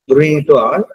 Good evening to all.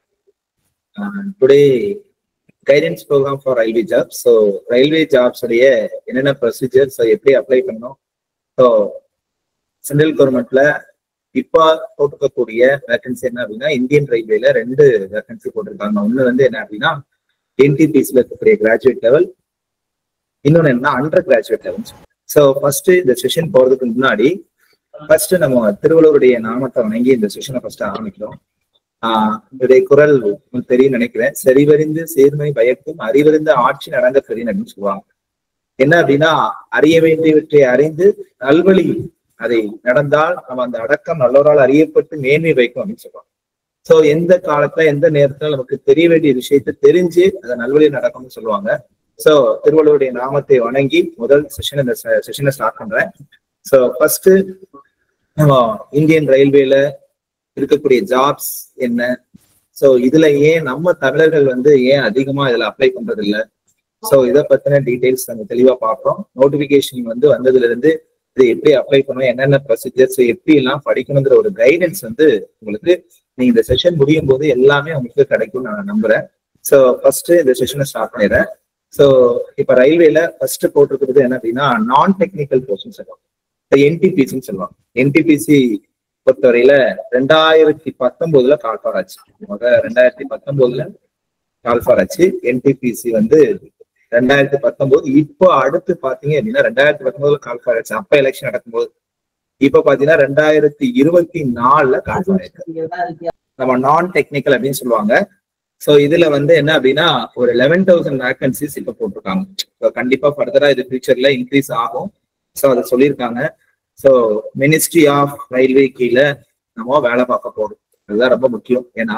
Uh, today, guidance program for railway jobs. So, railway jobs உடைய என்னென்ன procedure so எப்படி apply பண்ணணும் so central கவர்மெண்ட்ல இப்போ போட்டிருக்கக்கூடிய வேகன்சி என்ன அப்படின்னா இந்தியன் ரயில்வேல ரெண்டு வேகன்சி போட்டிருக்காங்க ஒன்று வந்து என்ன அப்படின்னா என்டிபிசியில் இருக்கக்கூடிய கிராஜுவேட் லெவல் இன்னொன்று என்ன under graduate level so first இந்த செஷன் போறதுக்கு முன்னாடி ஃபர்ஸ்ட் நம்ம திருவள்ளுவருடைய நாமத்தை வணங்கி இந்த செஷனை ஃபர்ஸ்ட் ஆரம்பிக்கிறோம் ஆஹ் இதோடைய குரல் உங்களுக்கு தெரியும் நினைக்கிறேன் செறிவறிந்து சேர்மை பயக்கும் அறிவறிந்த ஆட்சி நடந்த பெரிய அப்படின்னு சொல்லுவாங்க என்ன அப்படின்னா அறிய வேண்டியவற்றை அறிந்து நல்வழி அதை நடந்தால் நம்ம அந்த அடக்கம் நல்லோரால் அறியப்பட்டு மேன்மை வைக்கும் அப்படின்னு சொல்லுவாங்க சோ எந்த காலத்துல எந்த நேரத்துல நமக்கு தெரிய வேண்டிய விஷயத்த தெரிஞ்சு அதை நல்வழி நடக்கும்னு சொல்லுவாங்க சோ திருவள்ளுவருடைய நாமத்தை வணங்கி முதல் செஷன் இந்த செஷனை ஸ்டார்ட் பண்றேன் சோ ஃபர்ஸ்ட் நம்ம இந்தியன் ரயில்வேல இருக்கக்கூடிய ஜாப்ஸ் என்ன சோ இதுல ஏன் நம்ம தமிழர்கள் வந்து ஏன் அதிகமா இதுல அப்ளை பண்றது இல்ல சோ இதை பத்தின டீடைல்ஸ் நம்ம தெளிவா பார்ப்போம் நோட்டிபிகேஷன் வந்து வந்ததுல இருந்து இது எப்படி அப்ளை பண்ணணும் என்னென்ன ப்ரொசீஜர்ஸ் எப்படி எல்லாம் படிக்கணுங்கிற ஒரு கைடன்ஸ் வந்து உங்களுக்கு நீங்க இந்த செஷன் முடியும் போது எல்லாமே உங்களுக்கு கிடைக்கும் நான் நம்புறேன் சோ ஃபர்ஸ்ட் இந்த செஷனை ஸ்டார்ட் பண்ணிடுறேன் சோ இப்ப ரயில்வேல ஃபர்ஸ்ட் போட்டிருக்கிறது என்ன அப்படின்னா நான் டெக்னிக்கல் போர்ஷன் சொல்லுவாங்க என்டிபிசின்னு சொல்லுவாங்க என்டிபிசி பொறுத்தவரையில ரெண்டாயிரத்தி பத்தொன்பதுல கால்ஃபார் ஆச்சு முத ரெண்டாயிரத்தி பத்தொன்பதுல கால்ஃபார் ஆச்சு என்டிபிசி வந்து ரெண்டாயிரத்தி பத்தொன்பது இப்போ அடுத்து பாத்தீங்க அப்படின்னா ரெண்டாயிரத்தி பத்தொன்பதுல கால்ஃபார் ஆச்சு அப்ப எலெக்ஷன் நடக்கும்போது இப்ப பாத்தீங்கன்னா ரெண்டாயிரத்தி இருபத்தி நாலுல கால்ஃபார் ஆயிருக்கு நம்ம நான் டெக்னிக்கல் அப்படின்னு சொல்லுவாங்க சோ இதுல வந்து என்ன அப்படின்னா ஒரு லெவன் தௌசண்ட் வேகன்சிஸ் இப்ப போட்டிருக்காங்க கண்டிப்பா ஃபர்தரா இது ஃபியூச்சர்ல இன்க்ரீஸ் ஆகும் சோ அதை சொல்லியிருக்காங்க ஸோ மினிஸ்ட்ரி ஆஃப் ரயில்வே கீழே நம்ம வேலை பார்க்க போறோம் அதுதான் ரொம்ப முக்கியம் ஏன்னா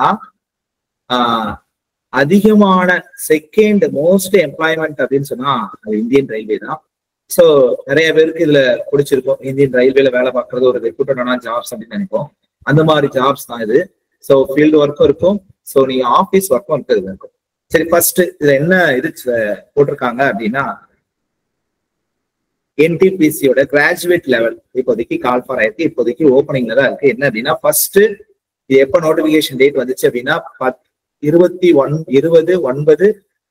அதிகமான செகண்ட் மோஸ்ட் எம்ப்ளாய்மெண்ட் அப்படின்னு சொன்னா அது இந்தியன் ரயில்வே தான் ஸோ நிறைய பேருக்கு இதுல பிடிச்சிருக்கும் இந்தியன் ரயில்வேல வேலை பார்க்கறது ஒரு ரெக்ரூட்டடான ஜாப்ஸ் அப்படின்னு நினைப்போம் அந்த மாதிரி ஜாப்ஸ் தான் இது ஸோ ஃபீல்டு ஒர்க்கும் இருக்கும் ஸோ நீங்க ஆஃபீஸ் ஒர்க்கும் இருக்கிறது இருக்கும் சரி ஃபர்ஸ்ட் இதுல என்ன இது போட்டிருக்காங்க அப்படின்னா என்டிபிசியோட கிராஜுவேட் லெவல் இப்போதைக்கு கால் ஃபார் ஆயிருக்கு இப்போதைக்கு ஓப்பனிங்ல தான் இருக்கு என்ன அப்படின்னா ஃபர்ஸ்ட் இது எப்போ நோட்டிபிகேஷன் டேட் வந்துச்சு அப்படின்னா பத் இருபத்தி ஒன் இருபது ஒன்பது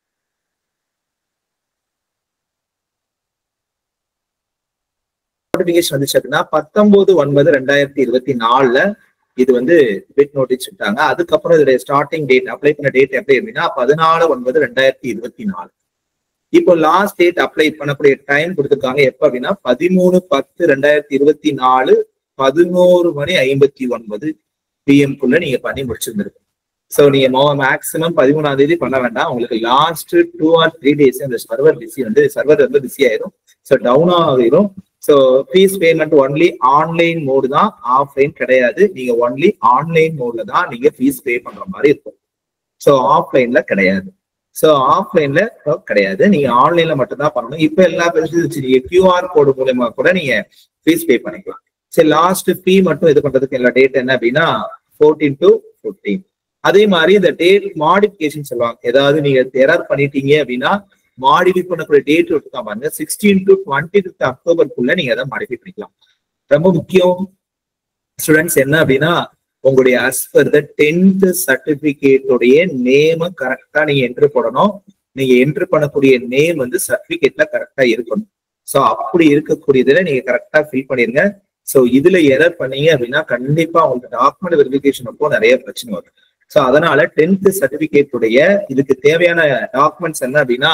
நோட்டிபிகேஷன் வந்துச்சு அப்படின்னா பத்தொன்பது ஒன்பது ரெண்டாயிரத்தி இருபத்தி நாலுல இது வந்து பிட் நோட்டீஸ் விட்டாங்க அதுக்கப்புறம் இதோட ஸ்டார்டிங் டேட் அப்ளை பண்ண டேட் எப்படி அப்படின்னா பதினாலு ஒன்பது ரெண்டாயிரத்தி இருபத்தி நாலு இப்போ லாஸ்ட் டேட் அப்ளை பண்ணக்கூடிய டைம் கொடுத்துருக்காங்க எப்ப அப்படின்னா பதிமூணு பத்து ரெண்டாயிரத்தி இருபத்தி நாலு பதினோரு மணி ஐம்பத்தி ஒன்பது பிஎம்குள்ள நீங்க பண்ணி முடிச்சிருந்திருக்கு ஸோ நீங்க மேக்ஸிமம் பதிமூணாம் தேதி பண்ண வேண்டாம் உங்களுக்கு last two or three days இந்த சர்வர் பிஸி வந்து சர்வர் வந்து பிஸி ஆயிரும் ஸோ டவுன் ஆகிரும் so fees payment only online mode தான் ஆஃப்லைன் கிடையாது நீங்க ஒன்லி ஆன்லைன் மோட்ல தான் நீங்க ஃபீஸ் பே பண்ற மாதிரி இருக்கும் ஸோ ஆஃப்லைன்ல கிடையாது ஸோ ஆஃப்லைன்ல கிடையாது நீங்க ஆன்லைன்ல மட்டும் தான் பண்ணணும் இப்போ எல்லா ஃபெசிலிட்டி நீங்க கியூஆர் கோடு மூலயமா கூட நீங்க ஃபீஸ் பே பண்ணிக்கலாம் சரி லாஸ்ட் ஃபீ மட்டும் இது பண்றதுக்கு எல்லா டேட் என்ன அப்படின்னா ஃபோர்டீன் டு ஃபிஃப்டீன் அதே மாதிரி இந்த டேட் மாடிஃபிகேஷன் சொல்லுவாங்க ஏதாவது நீங்க எரர் பண்ணிட்டீங்க அப்படின்னா மாடிஃபை பண்ணக்கூடிய டேட் விட்டுருக்கா பாருங்க சிக்ஸ்டீன் டு டுவெண்ட்டி ஃபிஃப்த் அக்டோபருக்குள்ள நீங்க அதை மாடிஃபை பண்ணிக்கலாம் ரொம்ப முக்கியம் ஸ்டூடெண்ட்ஸ் என்ன அப்படின்னா உங்களுடைய அஸ் பர் த டென்த் சர்டிபிகேட்டோடைய நேம கரெக்டா நீங்க என்ட்ரு போடணும் நீங்க என்ட்ரு பண்ணக்கூடிய நேம் வந்து சர்டிபிகேட்ல கரெக்டா இருக்கணும் ஸோ அப்படி இருக்கக்கூடியதுல நீங்க கரெக்டா ஃபில் பண்ணிருங்க ஸோ இதுல எரர் பண்ணீங்க அப்படின்னா கண்டிப்பா உங்களுக்கு டாக்குமெண்ட் வெரிஃபிகேஷன் அப்போ நிறைய பிரச்சனை வரும் ஸோ அதனால டென்த் சர்டிபிகேட்டுடைய இதுக்கு தேவையான டாக்குமெண்ட்ஸ் என்ன அப்படின்னா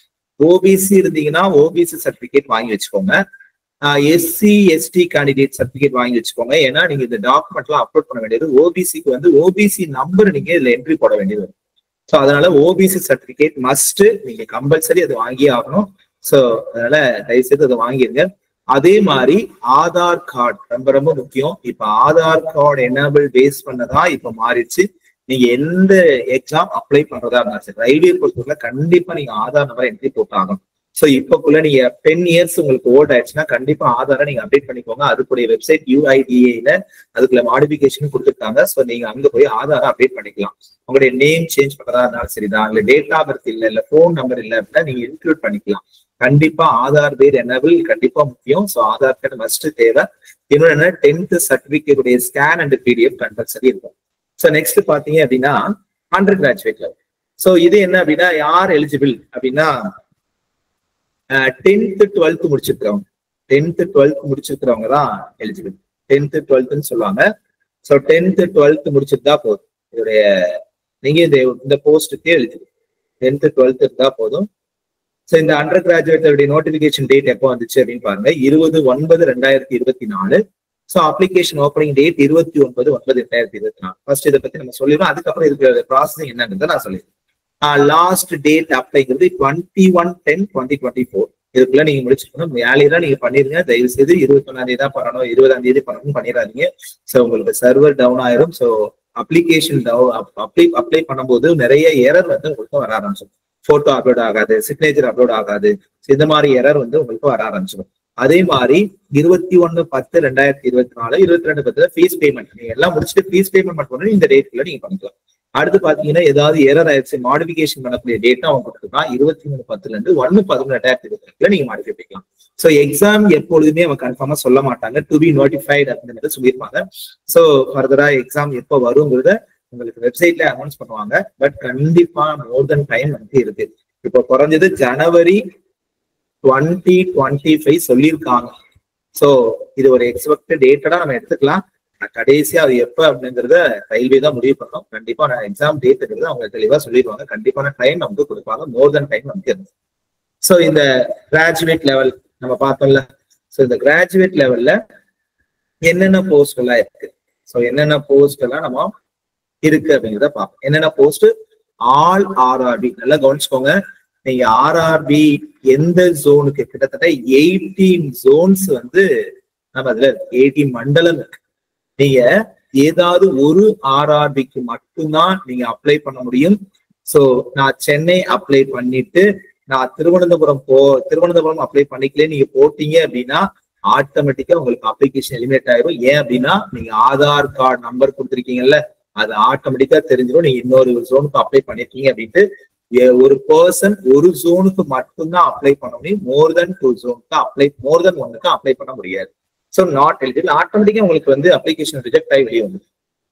ஓபிசி இருந்தீங்கன்னா ஓபிசி சர்டிபிகேட் வாங்கி வச்சுக்கோங்க எஸ்சி எஸ்டி கேண்டிடேட் சர்டிபிகேட் வாங்கி வச்சுக்கோங்க ஏன்னா நீங்க இந்த டாக்குமெண்ட்லாம் அப்லோட் பண்ண வேண்டியது ஓபிசிக்கு வந்து ஓபிசி நம்பர் நீங்க இதுல என்ட்ரி போட வேண்டியது ஸோ அதனால ஓபிசி சர்டிபிகேட் மஸ்ட் நீங்க கம்பல்சரி அது வாங்கியே ஆகணும் ஸோ அதனால தயவுசெய்து அதை வாங்கிருங்க அதே மாதிரி ஆதார் கார்டு ரொம்ப ரொம்ப முக்கியம் இப்ப ஆதார் கார்டு எனபிள் பேஸ் பண்ணதா இப்ப மாறிடுச்சு நீங்க எந்த எக்ஸாம் அப்ளை பண்றதா இருந்தாலும் சரி ரயில்வே பொறுத்தவரை கண்டிப்பா நீங்க ஆதார் நம்பர் என்ட்ரி போட்டாகணும் ஸோ இப்பக்குள்ள நீங்க டென் இயர்ஸ் உங்களுக்கு ஓல்ட் ஆயிடுச்சுன்னா கண்டிப்பா ஆதாரை நீங்க அப்டேட் பண்ணிக்கோங்க அதுக்குடைய வெப்சைட் யூஐடிஏல அதுக்குள்ள மாடிபிகேஷன் கொடுத்துருக்காங்க ஸோ நீங்க அங்க போய் ஆதாரை அப்டேட் பண்ணிக்கலாம் உங்களுடைய நேம் சேஞ்ச் பண்றதா இருந்தாலும் சரிதான் இல்ல டேட் ஆஃப் பர்த் இல்ல இல்ல போன் நம்பர் இல்ல அப்படின்னா நீங்க இன்க்ளூட் பண்ணிக்கலாம் கண்டிப்பா ஆதார் பேர் எனபிள் கண்டிப்பா முக்கியம் ஸோ ஆதார் கார்டு மஸ்ட் தேவை இன்னொன்னு என்ன டென்த் சர்டிபிகேட் உடைய ஸ்கேன் அண்ட் பிடிஎஃப் கம்பல்சரி இருக்கும் ஸோ நெக்ஸ்ட் பாத்தீங்க அப்படின்னா அண்டர் கிராஜுவேட் லெவல் ஸோ இது என்ன அப்படின்னா யார் எலிஜிபிள் அப்படின்னா டென்த்து டுவெல்த் முடிச்சிருக்கிறவங்க டென்த்து டுவெல்த் முடிச்சிருக்கிறவங்க தான் எலிஜிபிள் டென்த்து டுவெல்த்னு சொல்லுவாங்க ஸோ டென்த்து டுவெல்த் முடிச்சிருந்தா போதும் இதோடைய நீங்க இந்த இந்த போஸ்ட்டுக்கு எலிஜிபிள் டென்த்து டுவெல்த் இருந்தா போதும் ஸோ இந்த அண்டர் கிராஜுவேட்டோடைய நோட்டிபிகேஷன் டேட் எப்போ வந்துச்சு அப்படின்னு பாருங்க இருபது ஒன்பது ரெண்டாயிரத்தி இருபத்தி நாலு ஸோ அப்ளிகேஷன் ஓப்பனிங் டேட் இருபத்தி ஒன்பது ஒன்பது ரெண்டாயிரத்தி இருபத்தி நாலு ஃபர்ஸ்ட் இதை பத்தி நம்ம சொல்லிடுவோம் அதுக்கப்புறம் இதுக்கு ப்ராசஸிங் என்னன்றதை நான் சொல்லிடுறேன் லாஸ்ட் டேட் அப்ளைங்கிறது twenty one ten twenty twenty four இதுக்குள்ள நீங்க முடிச்சுக்கணும் வேலையெல்லாம் நீங்க பண்ணிருங்க தயவு செய்து இருபத்தி ஒன்னாம் தேதி தான் பண்ணணும் இருபதாம் தேதி பண்ணணும் பண்ணிடாதீங்க ஸோ உங்களுக்கு சர்வர் டவுன் ஆயிரும் so application down apply apply பண்ணும்போது நிறைய எரர் வந்து உங்களுக்கு வர ஆரம்பிச்சிடும் போட்டோ அப்லோட் ஆகாது சிக்னேச்சர் அப்லோட் ஆகாது இந்த மாதிரி எரர் வந்து உங்களுக்கு வர ஆரம்பிச்சிடும் அதே மாதிரி இருபத்தி ஒன்னு பத்து ரெண்டாயிரத்தி இருபத்தி நாலு இருபத்தி ரெண்டு பத்துல ஃபீஸ் பேமெண்ட் நீங்க எல்லாம் முடிச்சுட்டு ஃபீஸ் பேமெண்ட் மட்டும் இந்த டேட்ல நீங்க பண்ணிக்கலாம் அடுத்து பாத்தீங்கன்னா ஏதாவது எரர் ஆயிடுச்சு மாடிபிகேஷன் பண்ணக்கூடிய டேட்டா அவங்க கொடுத்துருக்கான் இருபத்தி மூணு பத்துல இருந்து ஒன்னு பதினொன்று ரெண்டாயிரத்தி இருபத்தி ரெண்டுல நீங்க மாடிஃபை பண்ணிக்கலாம் ஸோ எக்ஸாம் எப்பொழுதுமே அவங்க கன்ஃபார்மா சொல்ல மாட்டாங்க டு பி நோட்டிஃபைட் அப்படிங்கிறத சொல்லியிருப்பாங்க ஸோ ஃபர்தரா எக்ஸாம் எப்போ வருங்கிறத உங்களுக்கு வெப்சைட்ல அனௌன்ஸ் பண்ணுவாங்க பட் கண்டிப்பா மோர் தென் டைம் வந்து இருக்கு இப்போ குறைஞ்சது ஜனவரி டுவெண்ட்டி டுவெண்ட்டி ஃபைவ் சொல்லியிருக்காங்க ஸோ இது ஒரு எக்ஸ்பெக்டட் டேட்டடா நம்ம எடுத்துக்கலாம் கடைசியா அது எப்ப அப்படிங்கறத ரயில்வே தான் முடிவு பண்ணோம் கண்டிப்பா நான் எக்ஸாம் டேட்டுங்கிறது அவங்க தெளிவா சொல்லிடுவாங்க கண்டிப்பான டைம் நமக்கு கொடுப்பாங்க மோர் தென் டைம் நமக்கு இருக்கு ஸோ இந்த கிராஜுவேட் லெவல் நம்ம பார்த்தோம்ல ஸோ இந்த கிராஜுவேட் லெவல்ல என்னென்ன போஸ்ட் எல்லாம் இருக்கு ஸோ என்னென்ன போஸ்ட் எல்லாம் நம்ம இருக்கு அப்படிங்கிறத பார்ப்போம் என்னென்ன போஸ்ட் ஆல் ஆர்ஆர்பி நல்லா கவனிச்சுக்கோங்க நீங்க ஆர்ஆர்பி எந்த ஜோனுக்கு கிட்டத்தட்ட எயிட்டீன் ஜோன்ஸ் வந்து நம்ம அதுல எயிட்டீன் மண்டலம் இருக்கு நீங்க ஏதாவது ஒரு ஆர்ஆர்பிக்கு மட்டும்தான் நீங்க அப்ளை பண்ண முடியும் சோ நான் சென்னை அப்ளை பண்ணிட்டு நான் திருவனந்தபுரம் போ திருவனந்தபுரம் அப்ளை பண்ணிக்கல நீங்க போட்டீங்க அப்படின்னா ஆட்டோமேட்டிக்கா உங்களுக்கு அப்ளிகேஷன் எலிமினேட் ஆயிரும் ஏன் அப்படின்னா நீங்க ஆதார் கார்டு நம்பர் கொடுத்துருக்கீங்கல்ல அது ஆட்டோமேட்டிக்கா தெரிஞ்சிடும் நீங்க இன்னொரு ஜோனுக்கு அப்ளை பண்ணிருக்கீங்க அப்படின்ட்டு ஒரு பர்சன் ஒரு ஜோனுக்கு மட்டும்தான் அப்ளை பண்ண முடியும் மோர் தென் டூ ஜோனுக்கு அப்ளை மோர் தென் ஒன்னுக்கு அப்ளை பண்ண முடியாது ஸோ நாட் எலிஜிபிள் ஆட்டோமேட்டிக்கா உங்களுக்கு வந்து அப்ளிகேஷன் ரிஜெக்ட் ஆகி வெளியே வந்து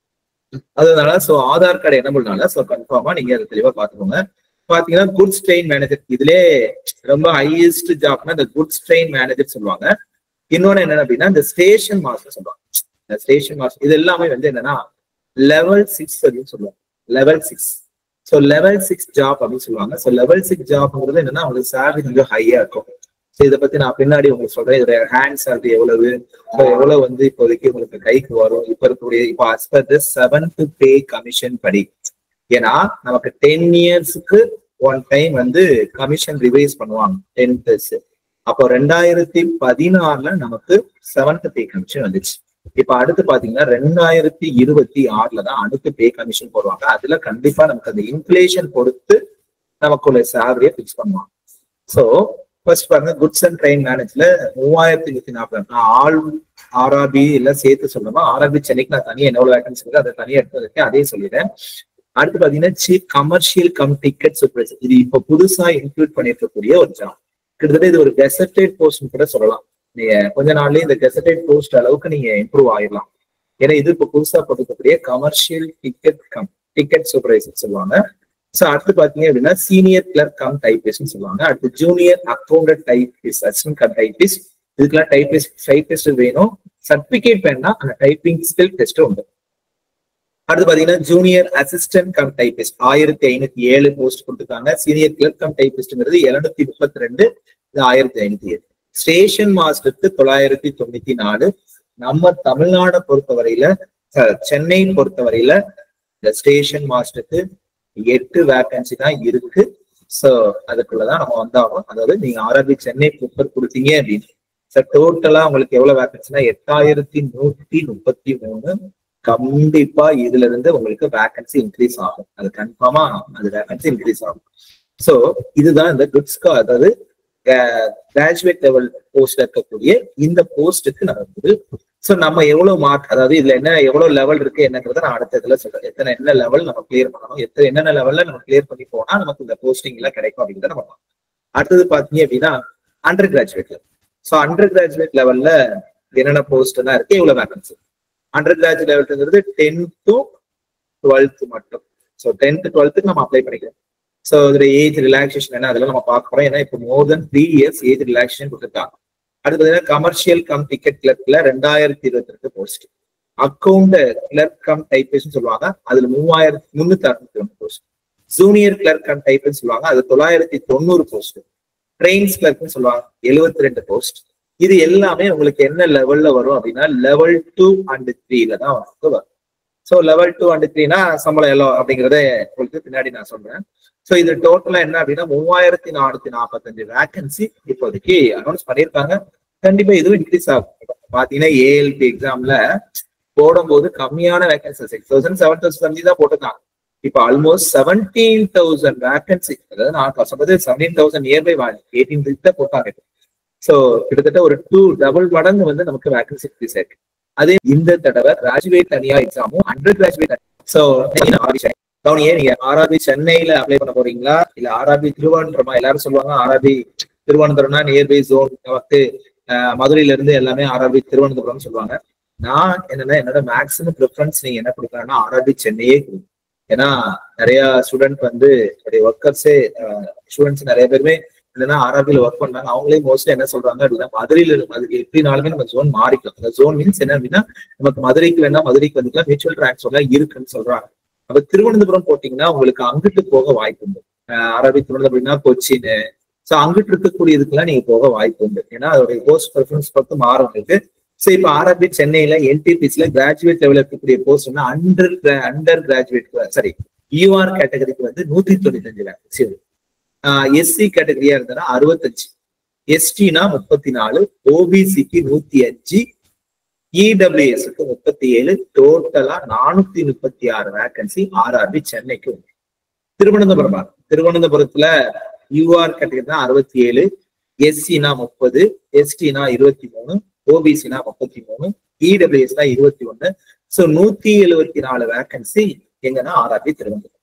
அதனால ஸோ ஆதார் கார்டு என்னபிள்னால ஸோ கன்ஃபார்மா நீங்க அதை தெளிவா பாத்துக்கோங்க பாத்தீங்கன்னா குட்ஸ் ட்ரெயின் மேனேஜர் இதுலயே ரொம்ப ஹையஸ்ட் ஜாப்னா இந்த குட்ஸ் ட்ரெயின் மேனேஜர் சொல்லுவாங்க இன்னொன்னு என்ன அப்படின்னா இந்த ஸ்டேஷன் மாஸ்டர் சொல்லுவாங்க இந்த ஸ்டேஷன் மாஸ்டர் இது எல்லாமே வந்து என்னன்னா லெவல் சிக்ஸ் அப்படின்னு சொல்லுவாங்க level six so level six job அப்படின்னு சொல்லுவாங்க ஸோ லெவல் சிக்ஸ் ஜாப்ங்கிறது என்னன்னா உங்களுக்கு சேலரி கொஞ்சம் ஹையா இருக்கும் ஸோ இதை பத்தி நான் பின்னாடி உங்களுக்கு சொல்றேன் இதோட ஹேண்ட் சேலரி எவ்வளவு எவ்வளவு வந்து இப்போதைக்கு உங்களுக்கு கைக்கு வரும் இப்ப இருக்கக்கூடிய இப்போ as per this seventh pay commission படி ஏன்னா நமக்கு டென் இயர்ஸ்க்கு ஒன் டைம் வந்து கமிஷன் ரிவைஸ் பண்ணுவாங்க டென் பிளஸ் அப்போ ரெண்டாயிரத்தி பதினாறுல நமக்கு செவன்த் பே கமிஷன் வந்துச்சு இப்ப அடுத்து பாத்தீங்கன்னா ரெண்டாயிரத்தி இருபத்தி ஆறுல தான் அடுத்து பே கமிஷன் போடுவாங்க அதுல கண்டிப்பா நமக்கு அந்த இன்ஃபிளேஷன் பொறுத்து நமக்குள்ள சேலரியை பிக்ஸ் பண்ணுவாங்க சோ ஃபர்ஸ்ட் பாருங்க குட்ஸ் அண்ட் ட்ரெயின் மேனேஜ்ல மூவாயிரத்தி நூத்தி நாற்பது நான் ஆல் ஆர்ஆர்பி எல்லாம் சேர்த்து சொல்லணுமா ஆர்ஆர்பி சென்னைக்கு நான் தனியா என்னோட வேகன்சி இருக்கு அதை தனியா எடுத்து வச்சிருக்கேன் அதையும் சொல்லிடுறேன் அடுத்து பாத்தீங்கன்னா chief commercial cum ticket supervisor இது இப்ப புதுசா இன்க்ளூட் பண்ணிருக்கக்கூடிய ஒரு ஜாப் கிட்டத்தட்ட இது ஒரு கெசட்டட் போஸ்ட் கூட சொல்லலாம் நீங்க கொஞ்ச நாள்லயே இந்த கெசட்டட் போஸ்ட் அளவுக்கு நீங்க இம்ப்ரூவ் ஆயிடலாம் ஏன்னா இது இப்ப புதுசா போட்டுக்கக்கூடிய commercial ticket cum ticket supervisor சொல்லுவாங்க சோ அடுத்து பாத்தீங்க அப்படின்னா சீனியர் கிளர்க் கம் டைபிஸ்ட் சொல்லுவாங்க அடுத்து junior accountant typist assistant cum typist இதுக்கெல்லாம் டைபிஸ்ட் டைபிஸ்ட் வேணும் சர்டிபிகேட் வேணா அந்த டைப்பிங் ஸ்கில் டெஸ்ட் உண்டு அடுத்து பாத்தீங்கன்னா ஜூனியர் அசிஸ்டன்ட் கம் டைபிஸ்ட் ஆயிரத்தி ஐநூத்தி ஏழு போஸ்ட் கொடுத்துருக்காங்க சீனியர் கிளர்க் கம் டைபிஸ்ட்ங்கிறது எழுநூத்தி முப்பத்தி ரெண்டு இது ஆயிரத்தி ஐநூத்தி ஏழு ஸ்டேஷன் மாஸ்டருக்கு தொள்ளாயிரத்தி தொண்ணூத்தி நாலு நம்ம தமிழ்நாடை பொறுத்தவரையில சென்னை பொறுத்தவரையில இந்த ஸ்டேஷன் மாஸ்டருக்கு எட்டு வேகன்சி தான் இருக்கு சோ அதுக்குள்ளதான் நம்ம வந்தாகும் அதாவது நீங்க ஆர்ஆர்பி சென்னை ப்ரிஃபர் கொடுத்தீங்க அப்படின்னு சார் டோட்டலா உங்களுக்கு எவ்வளவு வேகன்சினா எட்டாயிரத்தி நூத்தி முப்பத்தி மூணு கண்டிப்பா இதுல இருந்து உங்களுக்கு வேகன்சி இன்க்ரீஸ் ஆகும் அது கன்ஃபார்மா அது வேகன்சி இன்க்ரீஸ் ஆகும் சோ இதுதான் இந்த குட்ஸ்கா அதாவது கிராஜுவேட் லெவல் போஸ்ட் இருக்கக்கூடிய இந்த போஸ்ட்டுக்கு நடக்குது சோ நம்ம எவ்வளவு மார்க் அதாவது இதுல என்ன எவ்வளவு லெவல் இருக்கு என்னங்கிறத நான் அடுத்த இதுல சொல்றேன் எத்தனை என்ன லெவல் நம்ம கிளியர் பண்ணணும் எத்தனை என்னென்ன லெவல்ல நம்ம கிளியர் பண்ணி போனா நமக்கு இந்த போஸ்டிங் எல்லாம் கிடைக்கும் அப்படிங்கிறத நம்ம அடுத்தது பாத்தீங்க அப்படின்னா under graduate level so under graduate லெவல்ல என்னென்ன போஸ்ட் தான் இருக்கு எவ்வளவு வேகன்சி அண்டர் கிராஜுவேட் லெவல்ங்கிறது டென்த்தும் டுவெல்த் மட்டும் ஸோ டென்த் டுவெல்த்துக்கு நம்ம அப்ளை பண்ணிக்கலாம் ஸோ இதோட ஏஜ் ரிலாக்ஸேஷன் என்ன அதெல்லாம் நம்ம பார்க்க போறோம் ஏன்னா இப்போ more than three years age relaxation கொடுத்துருக்காங்க அடுத்து பார்த்தீங்கன்னா கமர்ஷியல் கம் டிக்கெட் கிளர்க்ல ரெண்டாயிரத்தி இருபத்தி ரெண்டு post account clerk cum typist சொல்லுவாங்க அதுல மூவாயிரத்தி முன்னூத்தி அறுபத்தி ஒன்று போஸ்ட் ஜூனியர் கிளர்க் கம் டைப்னு சொல்லுவாங்க அது தொள்ளாயிரத்தி தொண்ணூறு போஸ்ட் ட்ரெயின்ஸ் கிளர்க்னு சொல்லுவாங்க எழுபத்தி ரெண்டு போஸ்ட் இது எல்லாமே உங்களுக்கு என்ன லெவல்ல வரும் அப்படின்னா லெவல் டூ அண்ட் த்ரீல தான் உங்களுக்கு வரும் ஸோ லெவல் டூ அண்ட் த்ரீனா சம்பளம் எவ்வளோ அப்படிங்கறத உங்களுக்கு பின்னாடி நான் சொல்றேன் ஸோ இது டோட்டலா என்ன அப்படின்னா மூவாயிரத்தி நானூத்தி நாற்பத்தஞ்சு வேகன்சி இப்போதைக்கு அனௌன்ஸ் பண்ணியிருக்காங்க கண்டிப்பா இதுவும் இன்க்ரீஸ் ஆகும் பாத்தீங்கன்னா ஏஎல்பி எக்ஸாம்ல போடும்போது கம்மியான vacancy six thousand seven thousand தான் போட்டிருக்காங்க இப்போ ஆல்மோஸ்ட் செவன்டீன் தௌசண்ட் வேகன்சி அதாவது நான் சொல்றது செவன்டீன் தௌசண்ட் நியர்பை எயிட்டீன் தான் போட்டாங்க ஸோ கிட்டத்தட்ட ஒரு டூ டபுள் மடங்கு வந்து நமக்கு வேகன்சி இன்க்ரீஸ் ஆயிருக்கு அதே இந்த தடவை கிராஜுவேட் தனியா எக்ஸாமும் அண்டர் கிராஜுவேட் ஸோ கவுனியே நீங்க ஆர்ஆர்பி சென்னையில அப்ளை பண்ண போறீங்களா இல்ல ஆர்ஆர்பி திருவானந்தபுரமா எல்லாரும் சொல்லுவாங்க ஆர்ஆர்பி திருவனந்தபுரம்னா நியர்பை ஜோன் வந்து மதுரையில இருந்து எல்லாமே ஆர்ஆர்பி திருவனந்தபுரம் சொல்லுவாங்க நான் என்னன்னா என்னோட மேக்ஸிமம் ப்ரிஃபரன்ஸ் நீங்க என்ன கொடுக்கலாம்னா ஆர்ஆர்பி சென்னையே கொடுங்க ஏன்னா நிறைய ஸ்டூடெண்ட் வந்து ஒர்க்கர்ஸே ஸ்டூடெண்ட்ஸ் நிறைய பேருமே இல்லைன்னா ஆர்ஆர்பியில் ஒர்க் பண்ணாங்க அவங்களே மோஸ்ட்லி என்ன சொல்றாங்க அப்படின்னா மதுரையில மதுரை எப்படினாலுமே நம்ம ஜோன் மாறிக்கலாம் அந்த ஜோன் மீன்ஸ் என்ன அப்படின்னா நமக்கு மதுரைக்கு வேணா மதுரைக்கு வந்துக்கலாம் மியூச்சுவல் டிரான்ஸ்ஃபர்லாம் இருக்குன்னு சொல்றாங்க அப்ப திருவனந்தபுரம் போட்டீங்கன்னா உங்களுக்கு அங்கிட்டு போக வாய்ப்பு உண்டு ஆர்ஆர்பி திருவனந்தபுரம்னா கொச்சின் ஸோ அங்கிட்டு இருக்கக்கூடியதுக்கெல்லாம் நீங்க போக வாய்ப்பு உண்டு ஏன்னா அதோட போஸ்ட் ப்ரிஃபரன்ஸ் பொறுத்து மாறும் உங்களுக்கு ஸோ இப்போ ஆர்ஆர்பி சென்னையில என்டிபிஸ்ல கிராஜுவேட் லெவலில் இருக்கக்கூடிய போஸ்ட் வந்து under under graduate sorry UR கேட்டகரிக்கு வந்து நூத்தி தொண்ணூத்தி அஞ்சு வேகன்சி எஸ்சி கேட்டகரியா இருந்ததுன்னா அறுபத்தஞ்சு எஸ்டினா முப்பத்தி நாலு ஓபிசிக்கு நூத்தி அஞ்சு இடபிள்யூஎஸ்க்கு முப்பத்தி ஏழு டோட்டலா நானூத்தி முப்பத்தி ஆறு வேகன்சி ஆர்ஆர்பி சென்னைக்கு உண்டு திருவனந்தபுரம் திருவனந்தபுரத்துல யூஆர் கேட்டகரி தான் அறுபத்தி ஏழு எஸ்சினா முப்பது எஸ்டினா இருபத்தி மூணு ஓபிசினா முப்பத்தி மூணு இடபிள்யூஎஸ்னா இருபத்தி ஒண்ணு சோ நூத்தி எழுபத்தி நாலு வேகன்சி எங்கன்னா ஆர்ஆர்பி திருவனந்தபுரம்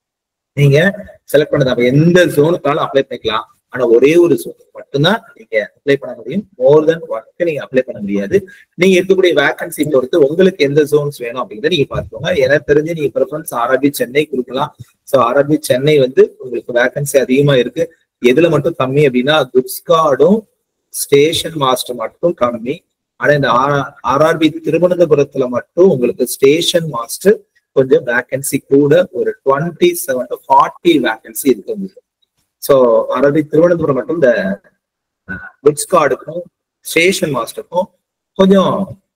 நீங்க செலக்ட் பண்ணது எந்த ஜோனுக்காலும் அப்ளை பண்ணிக்கலாம் ஆனா ஒரே ஒரு ஜோன் மட்டும்தான் நீங்க அப்ளை பண்ண முடியும் மோர் தென் ஒன்க்கு நீங்க அப்ளை பண்ண முடியாது நீங்க இருக்கக்கூடிய வேகன்சி பொறுத்து உங்களுக்கு எந்த ஜோன்ஸ் வேணும் அப்படிங்கிறத நீங்க பார்த்துக்கோங்க எனக்கு தெரிஞ்சு நீங்க ப்ரிஃபரன்ஸ் ஆர்ஆர்பி சென்னை கொடுக்கலாம் ஸோ ஆர்ஆர்பி சென்னை வந்து உங்களுக்கு வேகன்சி அதிகமா இருக்கு எதுல மட்டும் கம்மி அப்படின்னா குட்ஸ் கார்டும் ஸ்டேஷன் மாஸ்டர் மட்டும் கம்மி ஆனா இந்த ஆர்ஆர்பி திருவனந்தபுரத்துல மட்டும் உங்களுக்கு ஸ்டேஷன் மாஸ்டர் கொஞ்சம் வேகன்சி கூட ஒரு twenty seven to forty vacancy இருக்கு உங்களுக்கு ஸோ ஆர்ஆர்பி திருவனந்தபுரம் மட்டும் இந்த குட்ஸ் கார்டுக்கும் ஸ்டேஷன் மாஸ்டருக்கும் கொஞ்சம்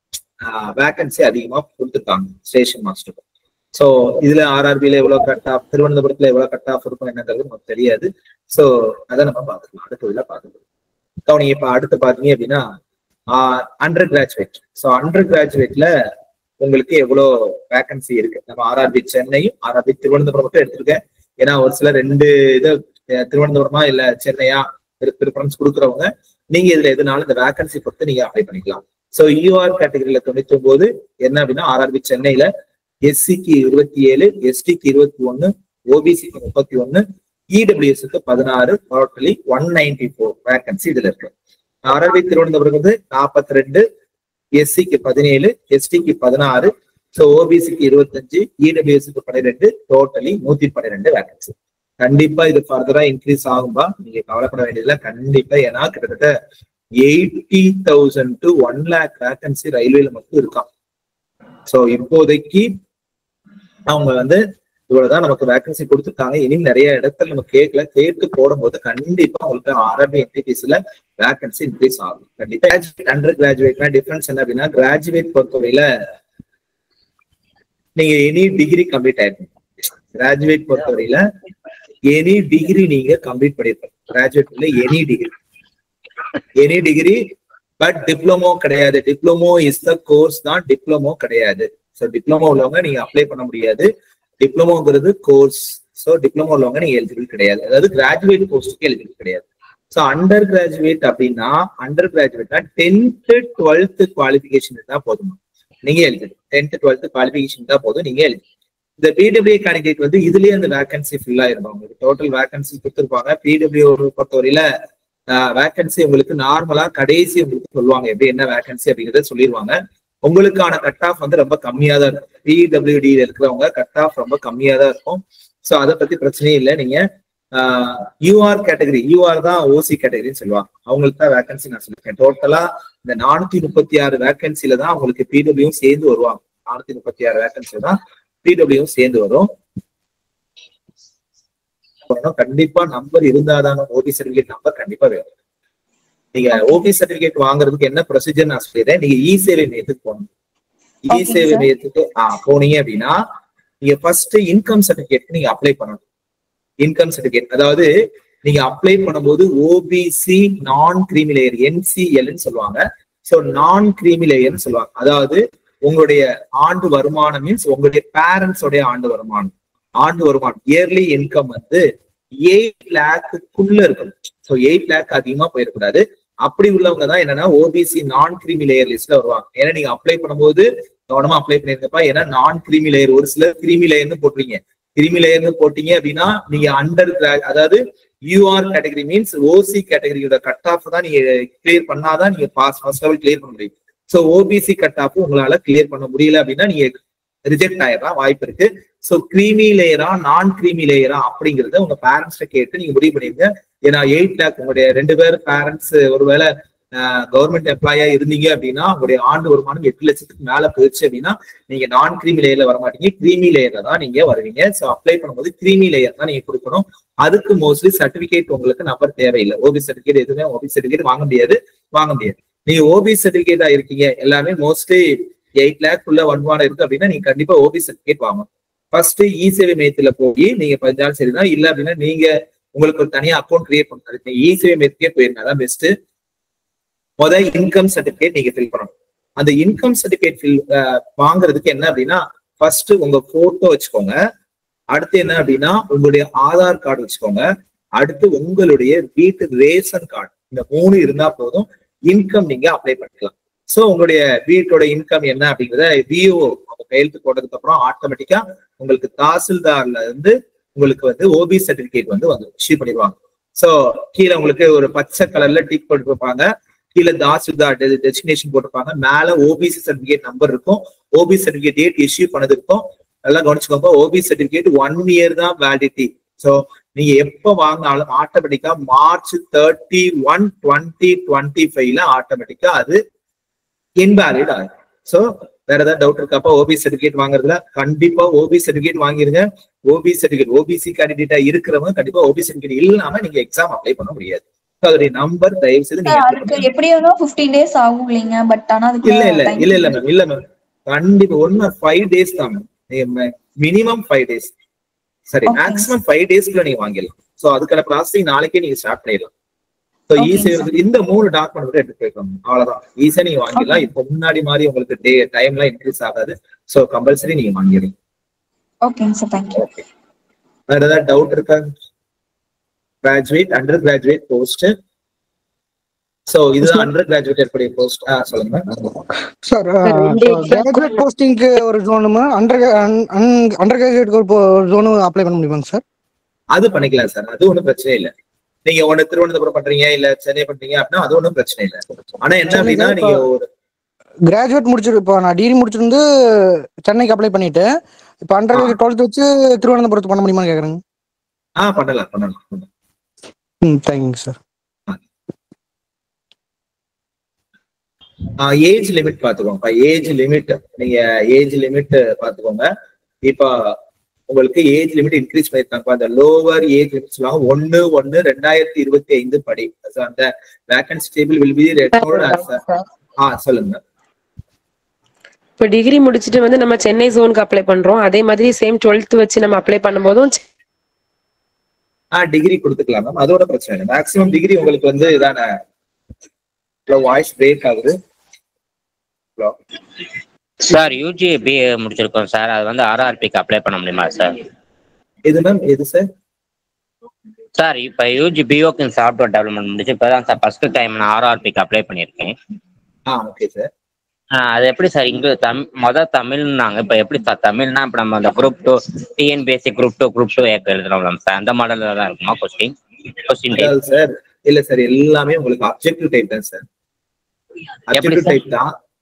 வேகன்சி அதிகமா கொடுத்துருக்காங்க ஸ்டேஷன் மாஸ்டருக்கும் ஸோ இதுல ஆர்ஆர்பியில எவ்வளவு கட் ஆஃப் திருவனந்தபுரத்துல எவ்வளவு கட் ஆஃப் இருக்கும் என்னங்கிறது நமக்கு தெரியாது ஸோ அதை நம்ம பார்த்துக்கலாம் அடுத்த உள்ள பார்த்துக்கலாம் கவனிங்க இப்ப அடுத்து பாத்தீங்க அப்படின்னா அண்டர் கிராஜுவேட் ஸோ அண்டர் கிராஜுவேட்ல உங்களுக்கு எவ்வளவு வேகன்சி இருக்கு நம்ம ஆர்ஆர்பி சென்னையும் ஆர்ஆர்பி திருவனந்தபுரம் மட்டும் எடுத்திருக்கேன் ஏன்னா ஒரு சில ரெண்டு இது திருவனந்தபுரமா இல்ல சென்னையா ப்ரிஃபரன்ஸ் கொடுக்குறவங்க நீங்க இதுல எதுனாலும் இந்த வேகன்சி பொறுத்து நீங்க அப்ளை பண்ணிக்கலாம் ஸோ யூஆர் கேட்டகரியில தொண்ணூத்தி ஒன்பது என்ன அப்படின்னா ஆர்ஆர்பி சென்னையில எஸ்சிக்கு இருபத்தி ஏழு எஸ்டிக்கு இருபத்தி ஒன்னு ஓபிசிக்கு முப்பத்தி ஒன்னு இடபிள்யூஎஸ்க்கு பதினாறு totally one ninety four vacancy இதுல இருக்கு ஆர்ஆர்பி திருவனந்தபுரம் வந்து நாற்பத்தி ரெண்டு எஸ்சிக்கு பதினேழு எஸ்டிக்கு பதினாறு ஸோ ஓபிசிக்கு இருபத்தஞ்சு இடபிள்யூஎஸ்க்கு பன்னிரெண்டு டோட்டலி நூத்தி பன்னிரெண்டு வேகன்சி கண்டிப்பா இது ஃபர்தரா இன்க்ரீஸ் ஆகும்பா நீங்க கவலைப்பட வேண்டியதுல கண்டிப்பா ஏன்னா கிட்டத்தட்ட eighty thousand to one lakh vacancy ரயில்வேல மட்டும் இருக்கான் ஸோ இப்போதைக்கு அவங்க வந்து இவ்வளவுதான் நமக்கு வேகன்சி கொடுத்துருக்காங்க இனி நிறைய இடத்துல நம்ம கேட்கல கேட்டு போடும்போது கண்டிப்பா உங்களுக்கு ஆர்ஆர்பி என்டிபிஸ்ல வேகன்சி இன்க்ரீஸ் ஆகும் கண்டிப்பா அண்டர் கிராஜுவேட்னா டிஃபரன்ஸ் என்ன அப்படின்னா கிராஜுவேட் பொறுத்தவரையில நீங்க எனி டிகிரி கம்ப்ளீட் ஆயிருக்கீங்க கிராஜுவேட் பொறுத்தவரையில எனி டிகிரி நீங்க கம்ப்ளீட் பண்ணிருக்கீங்க கிராஜுவேட்ல any degree any degree but diploma கிடையாது டிப்ளமோ இஸ் த கோர்ஸ் தான் டிப்ளமோ கிடையாது ஸோ டிப்ளமோ உள்ளவங்க நீங்க அப்ளை பண்ண முடியாது டிப்ளமோங்கிறது கோர்ஸ் ஸோ டிப்ளமோ உள்ளவங்க நீங்க எலிஜிபிள் கிடையாது அதாவது கிராஜுவேட் போஸ்ட்டுக்கு எலிஜிபிள் கிடையாது ஸோ அண்டர் கிராஜுவேட் அப்படின்னா அண்டர் கிராஜுவேட்னா டென்த்து டுவெல்த்து குவாலிஃபிகேஷன் இருந்தா போதும் நீங்க எலிஜிபிள் டென்த் டுவெல்த் குவாலிஃபிகேஷன் தான் போதும் நீங்க எலிஜிபிள் இந்த பிடபிள்யூ கேண்டிடேட் வந்து இதுலயே அந்த வேகன்சி ஃபில் ஆயிருக்கும் உங்களுக்கு டோட்டல் வேகன்சி கொடுத்துருப்பாங்க பிடபிள்யூ பொறுத்தவரையில வேகன்சி உங்களுக்கு நார்மலா கடைசி உங்களுக்கு சொல்லுவாங்க எப்படி என்ன வேகன்சி அப்படிங்கறத சொல்லிடுவாங்க உங்களுக்கான கட் ஆஃப் வந்து ரொம்ப கம்மியா தான் இருக்கும் பிடபிள்யூடி இருக்கிறவங்க கட் ஆஃப் ரொம்ப கம்மியா தான் இருக்கும் சோ அதை பத்தி பிரச்சனையே இல்லை நீங்க யூஆர் கேட்டகரி யூஆர் தான் ஓசி கேட்டகரின்னு சொல்லுவாங்க அவங்களுக்கு தான் வேகன்சி நான் சொல்லியிருக்கேன் டோட்டலா இந்த நானூத்தி முப்பத்தி ஆறு வேகன்சில தான் உங்களுக்கு பிடபிள்யூ சேர்ந்து வருவாங்க நானூத்தி முப்பத்தி ஆறு வேகன்சில தான் பிடபிள்யூ சேர்ந்து வரும் அப்புறம் கண்டிப்பா நம்பர் இருந்தாதான ஓபி சர்டிபிகேட் நம்பர் கண்டிப்பா வேணும் நீங்க ஓபி சர்டிபிகேட் வாங்குறதுக்கு என்ன ப்ரொசீஜர் நான் சொல்லிடுறேன் நீங்க இ சேவை மையத்துக்கு போகணும் இ Okay, சேவை sir. மையத்துக்கு ஆஹ் போனீங்க அப்படின்னா நீங்க ஃபர்ஸ்ட் இன்கம் சர்டிபிகேட் நீங்க அப்ளை பண்ணணும் இன்கம் சர்டிபிகேட் அதாவது நீங்க அப்ளை பண்ணும்போது ஓபிசி நான் கிரீமி லேயர் என்சிஎல்னு சொல்லுவாங்க சோ நான் கிரீமி லேயர்னு சொல்லுவாங்க அதாவது உங்களுடைய ஆண்டு வருமானம் மீன்ஸ் உங்களுடைய பேரண்ட்ஸ் உடைய ஆண்டு வருமானம் ஆண்டு வருமானம் இயர்லி இன்கம் வந்து எயிட் லேக்குள்ள இருக்கணும் ஸோ எயிட் லேக் அதிகமா போயிடக்கூடாது அப்படி உள்ளவங்க தான் என்னன்னா ஓபிசி நான் கிரீமி லேயர் லிஸ்ட்ல வருவாங்க ஏன்னா நீங்க அப்ளை பண்ணும்போது கவனமா அப்ளை பண்ணிருக்கப்பா ஏன்னா நான் கிரீமி லேயர் ஒரு சிலர் கிரீமி லேயர்னு போட்டுறீங்க கிரீமி லேயர்னு போட்டீங்க அப்படின்னா நீங்க அண்டர் அதாவது யூஆர் கேட்டகரி மீன்ஸ் ஓசி கேட்டகரியோட கட் ஆஃப் தான் நீங்க கிளியர் பண்ணாதான் நீங்க பாஸ் ஃபர்ஸ்ட் லெவல் கிளியர் பண்ண முடியும் ஸோ ஓபிசி கட் ஆஃப் உங்களால கிளியர் பண்ண முடியல அப்படின்னா நீங்க ரிஜெக்ட் ஆயிடலாம் வாய்ப்பு இருக்கு ஸோ கிரீமி லேயரா நான் கிரீமி லேயரா அப்படிங்கறத உங்க பேரண்ட்ஸ்ட கேட்டு நீங்க முடிவு பண்ணிருங்க ஏன்னா எயிட் லேக் உங்களுடைய ரெண்டு பேர் பேரண்ட்ஸ் ஒருவேளை கவர்மெண்ட் எம்ப்ளாயா இருந்தீங்க அப்படின்னா உங்களுடைய ஆண்டு வருமானம் எட்டு லட்சத்துக்கு மேல போயிடுச்சு அப்படின்னா நீங்க நான் கிரீமி லேயர்ல வர மாட்டீங்க கிரீமி லேயர்ல தான் நீங்க வருவீங்க ஸோ அப்ளை பண்ணும்போது கிரீமி லேயர் தான் நீங்க கொடுக்கணும் அதுக்கு மோஸ்ட்லி சர்டிபிகேட் உங்களுக்கு நம்பர் தேவையில்லை ஓபி சர்டிபிகேட் எதுவுமே ஓபி சர்டிபிகேட் வாங்க முடியாது வாங்க முடியாது நீங்க ஓபி சர்டிபிகேட்டா இருக்கீங்க எல்லாமே மோஸ்ட்லி எயிட் லேக் உள்ள வருமானம் இருக்கு அப்படின்னா நீங்க கண்டிப்பா ஓபி சர்டிபிகேட் வாங்கணும் ஃபர்ஸ்ட் இ சேவை மையத்துல போய் நீங்க பதினாலும் சரிதான் இல்ல அப்படின்னா நீங்க உங்களுக்கு ஒரு தனியா அக்கௌண்ட் கிரியேட் பண்ணுறது இ சேவை மையத்துக்கே போயிருங்க அதான் பெஸ்ட் முதல் இன்கம் சர்டிபிகேட் நீங்க ஃபில் பண்ணணும் அந்த இன்கம் சர்டிபிகேட் ஃபில் வாங்குறதுக்கு என்ன அப்படின்னா ஃபர்ஸ்ட் உங்க போட்டோ வச்சுக்கோங்க அடுத்து என்ன அப்படின்னா உங்களுடைய ஆதார் கார்டு வச்சுக்கோங்க அடுத்து உங்களுடைய வீட்டு ரேஷன் கார்டு இந்த மூணு இருந்தா போதும் இன்கம் நீங்க அப்ளை பண்ணிக்கலாம் சோ உங்களுடைய வீட்டோட இன்கம் என்ன அப்படிங்கறத விஓ அவங்க கையெழுத்து போட்டதுக்கு அப்புறம் ஆட்டோமேட்டிக்கா உங்களுக்கு தாசில்தார்ல இருந்து உங்களுக்கு வந்து ஓபி சர்டிபிகேட் வந்து வந்து இஷ்யூ பண்ணிடுவாங்க சோ கீழே உங்களுக்கு ஒரு பச்சை கலர்ல டிக் போட்டுருப்பாங்க கீழே தாசில்தார் டெஸ்டினேஷன் போட்டிருப்பாங்க மேல ஓபிசி சர்டிபிகேட் நம்பர் இருக்கும் ஓபிசி சர்டிபிகேட் டேட் இஷ்யூ பண்ணது இருக்கும் நல்லா கவனிச்சுக்கோங்க ஓபி சர்டிபிகேட் ஒன் இயர் தான் வேலிடிட்டி சோ நீங்க எப்ப வாங்கினாலும் ஆட்டோமேட்டிக்கா March thirty one twenty twenty ஃபைவ்ல ஆட்டோமேட்டிக்கா அது இன்வேலிட் ஆகும் சோ வேற ஏதாவது டவுட் இருக்காப்பா ஓபி சர்டிபிகேட் வாங்குறதுல கண்டிப்பா ஓபி சர்டிபிகேட் வாங்கிருங்க ஓபி சர்டிபிகேட் ஓபிசி கேண்டிடேட்டா இருக்கிறவங்க கண்டிப்பா ஓபி சர்டிபிகேட் இல்லாம நீங்க எக்ஸாம் அப்ளை பண்ண முடியாது So, அதோடைய நம்பர் தயவு செய்து நீங்க enter அதுக்கு எப்படியும் பிப்டீன் டேஸ் ஆகும் இல்லைங்க பட் ஆனா அதுக்கு இல்ல இல்ல இல்ல இல்ல மேம் இல்ல மேம் கண்டிப்பா ஒண்ணு ஃபைவ் டேஸ் தான் மேம் மினிமம் ஃபைவ் டேஸ் சரி Okay. மேக்ஸிமம் ஃபைவ் டேஸ்க்குள்ள நீங்க வாங்கிடலாம் சோ அதுக்கான ப்ராசஸிங் நாளைக்கே நீங்க ஸ்டார்ட் பண்ணிடலாம் ஸோ Okay, ஈஸியா இந்த மூணு டாக்குமெண்ட் கூட எடுத்து போய்க்கணும் அவ்வளவுதான் ஈஸியா நீங்க வாங்கிடலாம் இப்போ முன்னாடி மாதிரி உங்களுக்கு டே டைம்லாம் இன்க்ரீஸ் ஆகாது சோ கம்பல்சரி நீங்க வாங்கிடலாம் ஓகேங்க சார் தேங்க்யூ ஓகே வேற ஏதாவது டவுட் இருக்கா graduate under graduate post so இதுதான் அண்டர் கிராஜுவேட் ஏற்படைய போஸ்ட் சொல்லுங்க சார் ரெண்டு exam கிராஜுவேட் போஸ்டிங்க்கு ஒரு ஜோனுமா அண்டர் அண்டர் கிராஜுவேட்க்கு ஒரு ஜோனு அப்ளை பண்ண முடியுமாங்க சார் அது பண்ணிக்கலாம் சார் அது ஒண்ணும் பிரச்சனை இல்ல நீங்க ஒண்ணு திருவனந்தபுரம் பண்றீங்க இல்ல சென்னை பண்றீங்க அப்படின்னா அது ஒண்ணும் பிரச்சனை இல்ல ஆனா என்ன அப்படின்னா நீங்க ஒரு கிராஜுவேட் முடிச்சிரு இப்போ நான் டிகிரி முடிச்சிருந்து சென்னைக்கு அப்ளை பண்ணிட்டு இப்போ அண்டர் ஆ. டுவெல்த் வச்சு திருவனந்தபுரத்துக்கு பண்ண முடியுமான்னு கேக்குறேங்க ஆ பண்ணலாம் பண்ணலாம் பண்ணலாம். ம் தேங்க்யூ சார் ஏஜ் லிமிட் பாத்துக்கோங்க ஏஜ் லிமிட் நீங்க ஏஜ் லிமிட் பாத்துக்கோங்க இப்ப உங்களுக்கு ஏஜ் லிமிட் இன்க்ரீஸ் பண்ணிருக்காங்க அந்த லோவர் ஏஜ் லிமிட் சொல்லுவாங்க ஒன்னு ஒன்னு ரெண்டாயிரத்தி இருபத்தி ஐந்து படி So, அந்த vacancy table will be record ஆ சொல்லுங்க இப்போ டிகிரி முடிச்சுட்டு வந்து நம்ம சென்னை ஜோனுக்கு அப்ளை பண்றோம் அதே மாதிரி சேம் டுவெல்த் வச்சு நம்ம அப்ளை பண்ணும்போதும் செ- ஆ டிகிரி கொடுத்துக்கலாம் மேம் அதோட பிரச்சனை இல்லை மேக்ஸிமம் டிகிரி உங்களுக்கு வந்து இதான வாய்ஸ் பிரேக் ஆகுது ஹலோ சார் யூஜி பிஏ முடிச்சிருக்கோம் சார் அது வந்து ஆர்ஆர்பிக்கு அப்ளை பண்ண முடியுமா சார் எது மேம் எது சார் சார் இப்போ யூஜி பிஓக்கு சாஃப்ட்வேர் டெவலப்மெண்ட் முடிச்சு இப்போ தான் சார் ஃபர்ஸ்ட் டைம் நான் ஆர்ஆர்பிக்கு அப்ளை பண்ணியிருக்கேன் ஆ ஓகே சார் ஆ, அது எப்படி சார் இங்க தம் மொதல் தமிழ்னாங்க இப்போ எப்படி சார் தமிழ்னா இப்போ நம்ம அந்த group two TNPSC group two group two ஏக்க எழுதுறோம் சார் அந்த மாடலில் தான் இருக்குமா கொஸ்டின் கொஸ்டின் டைப் சார் இல்ல சார் எல்லாமே உங்களுக்கு அப்ஜெக்டிவ் டைப் தான் சார் எப்படி அப்ஜெக்டிவ் sir? டைப் தான்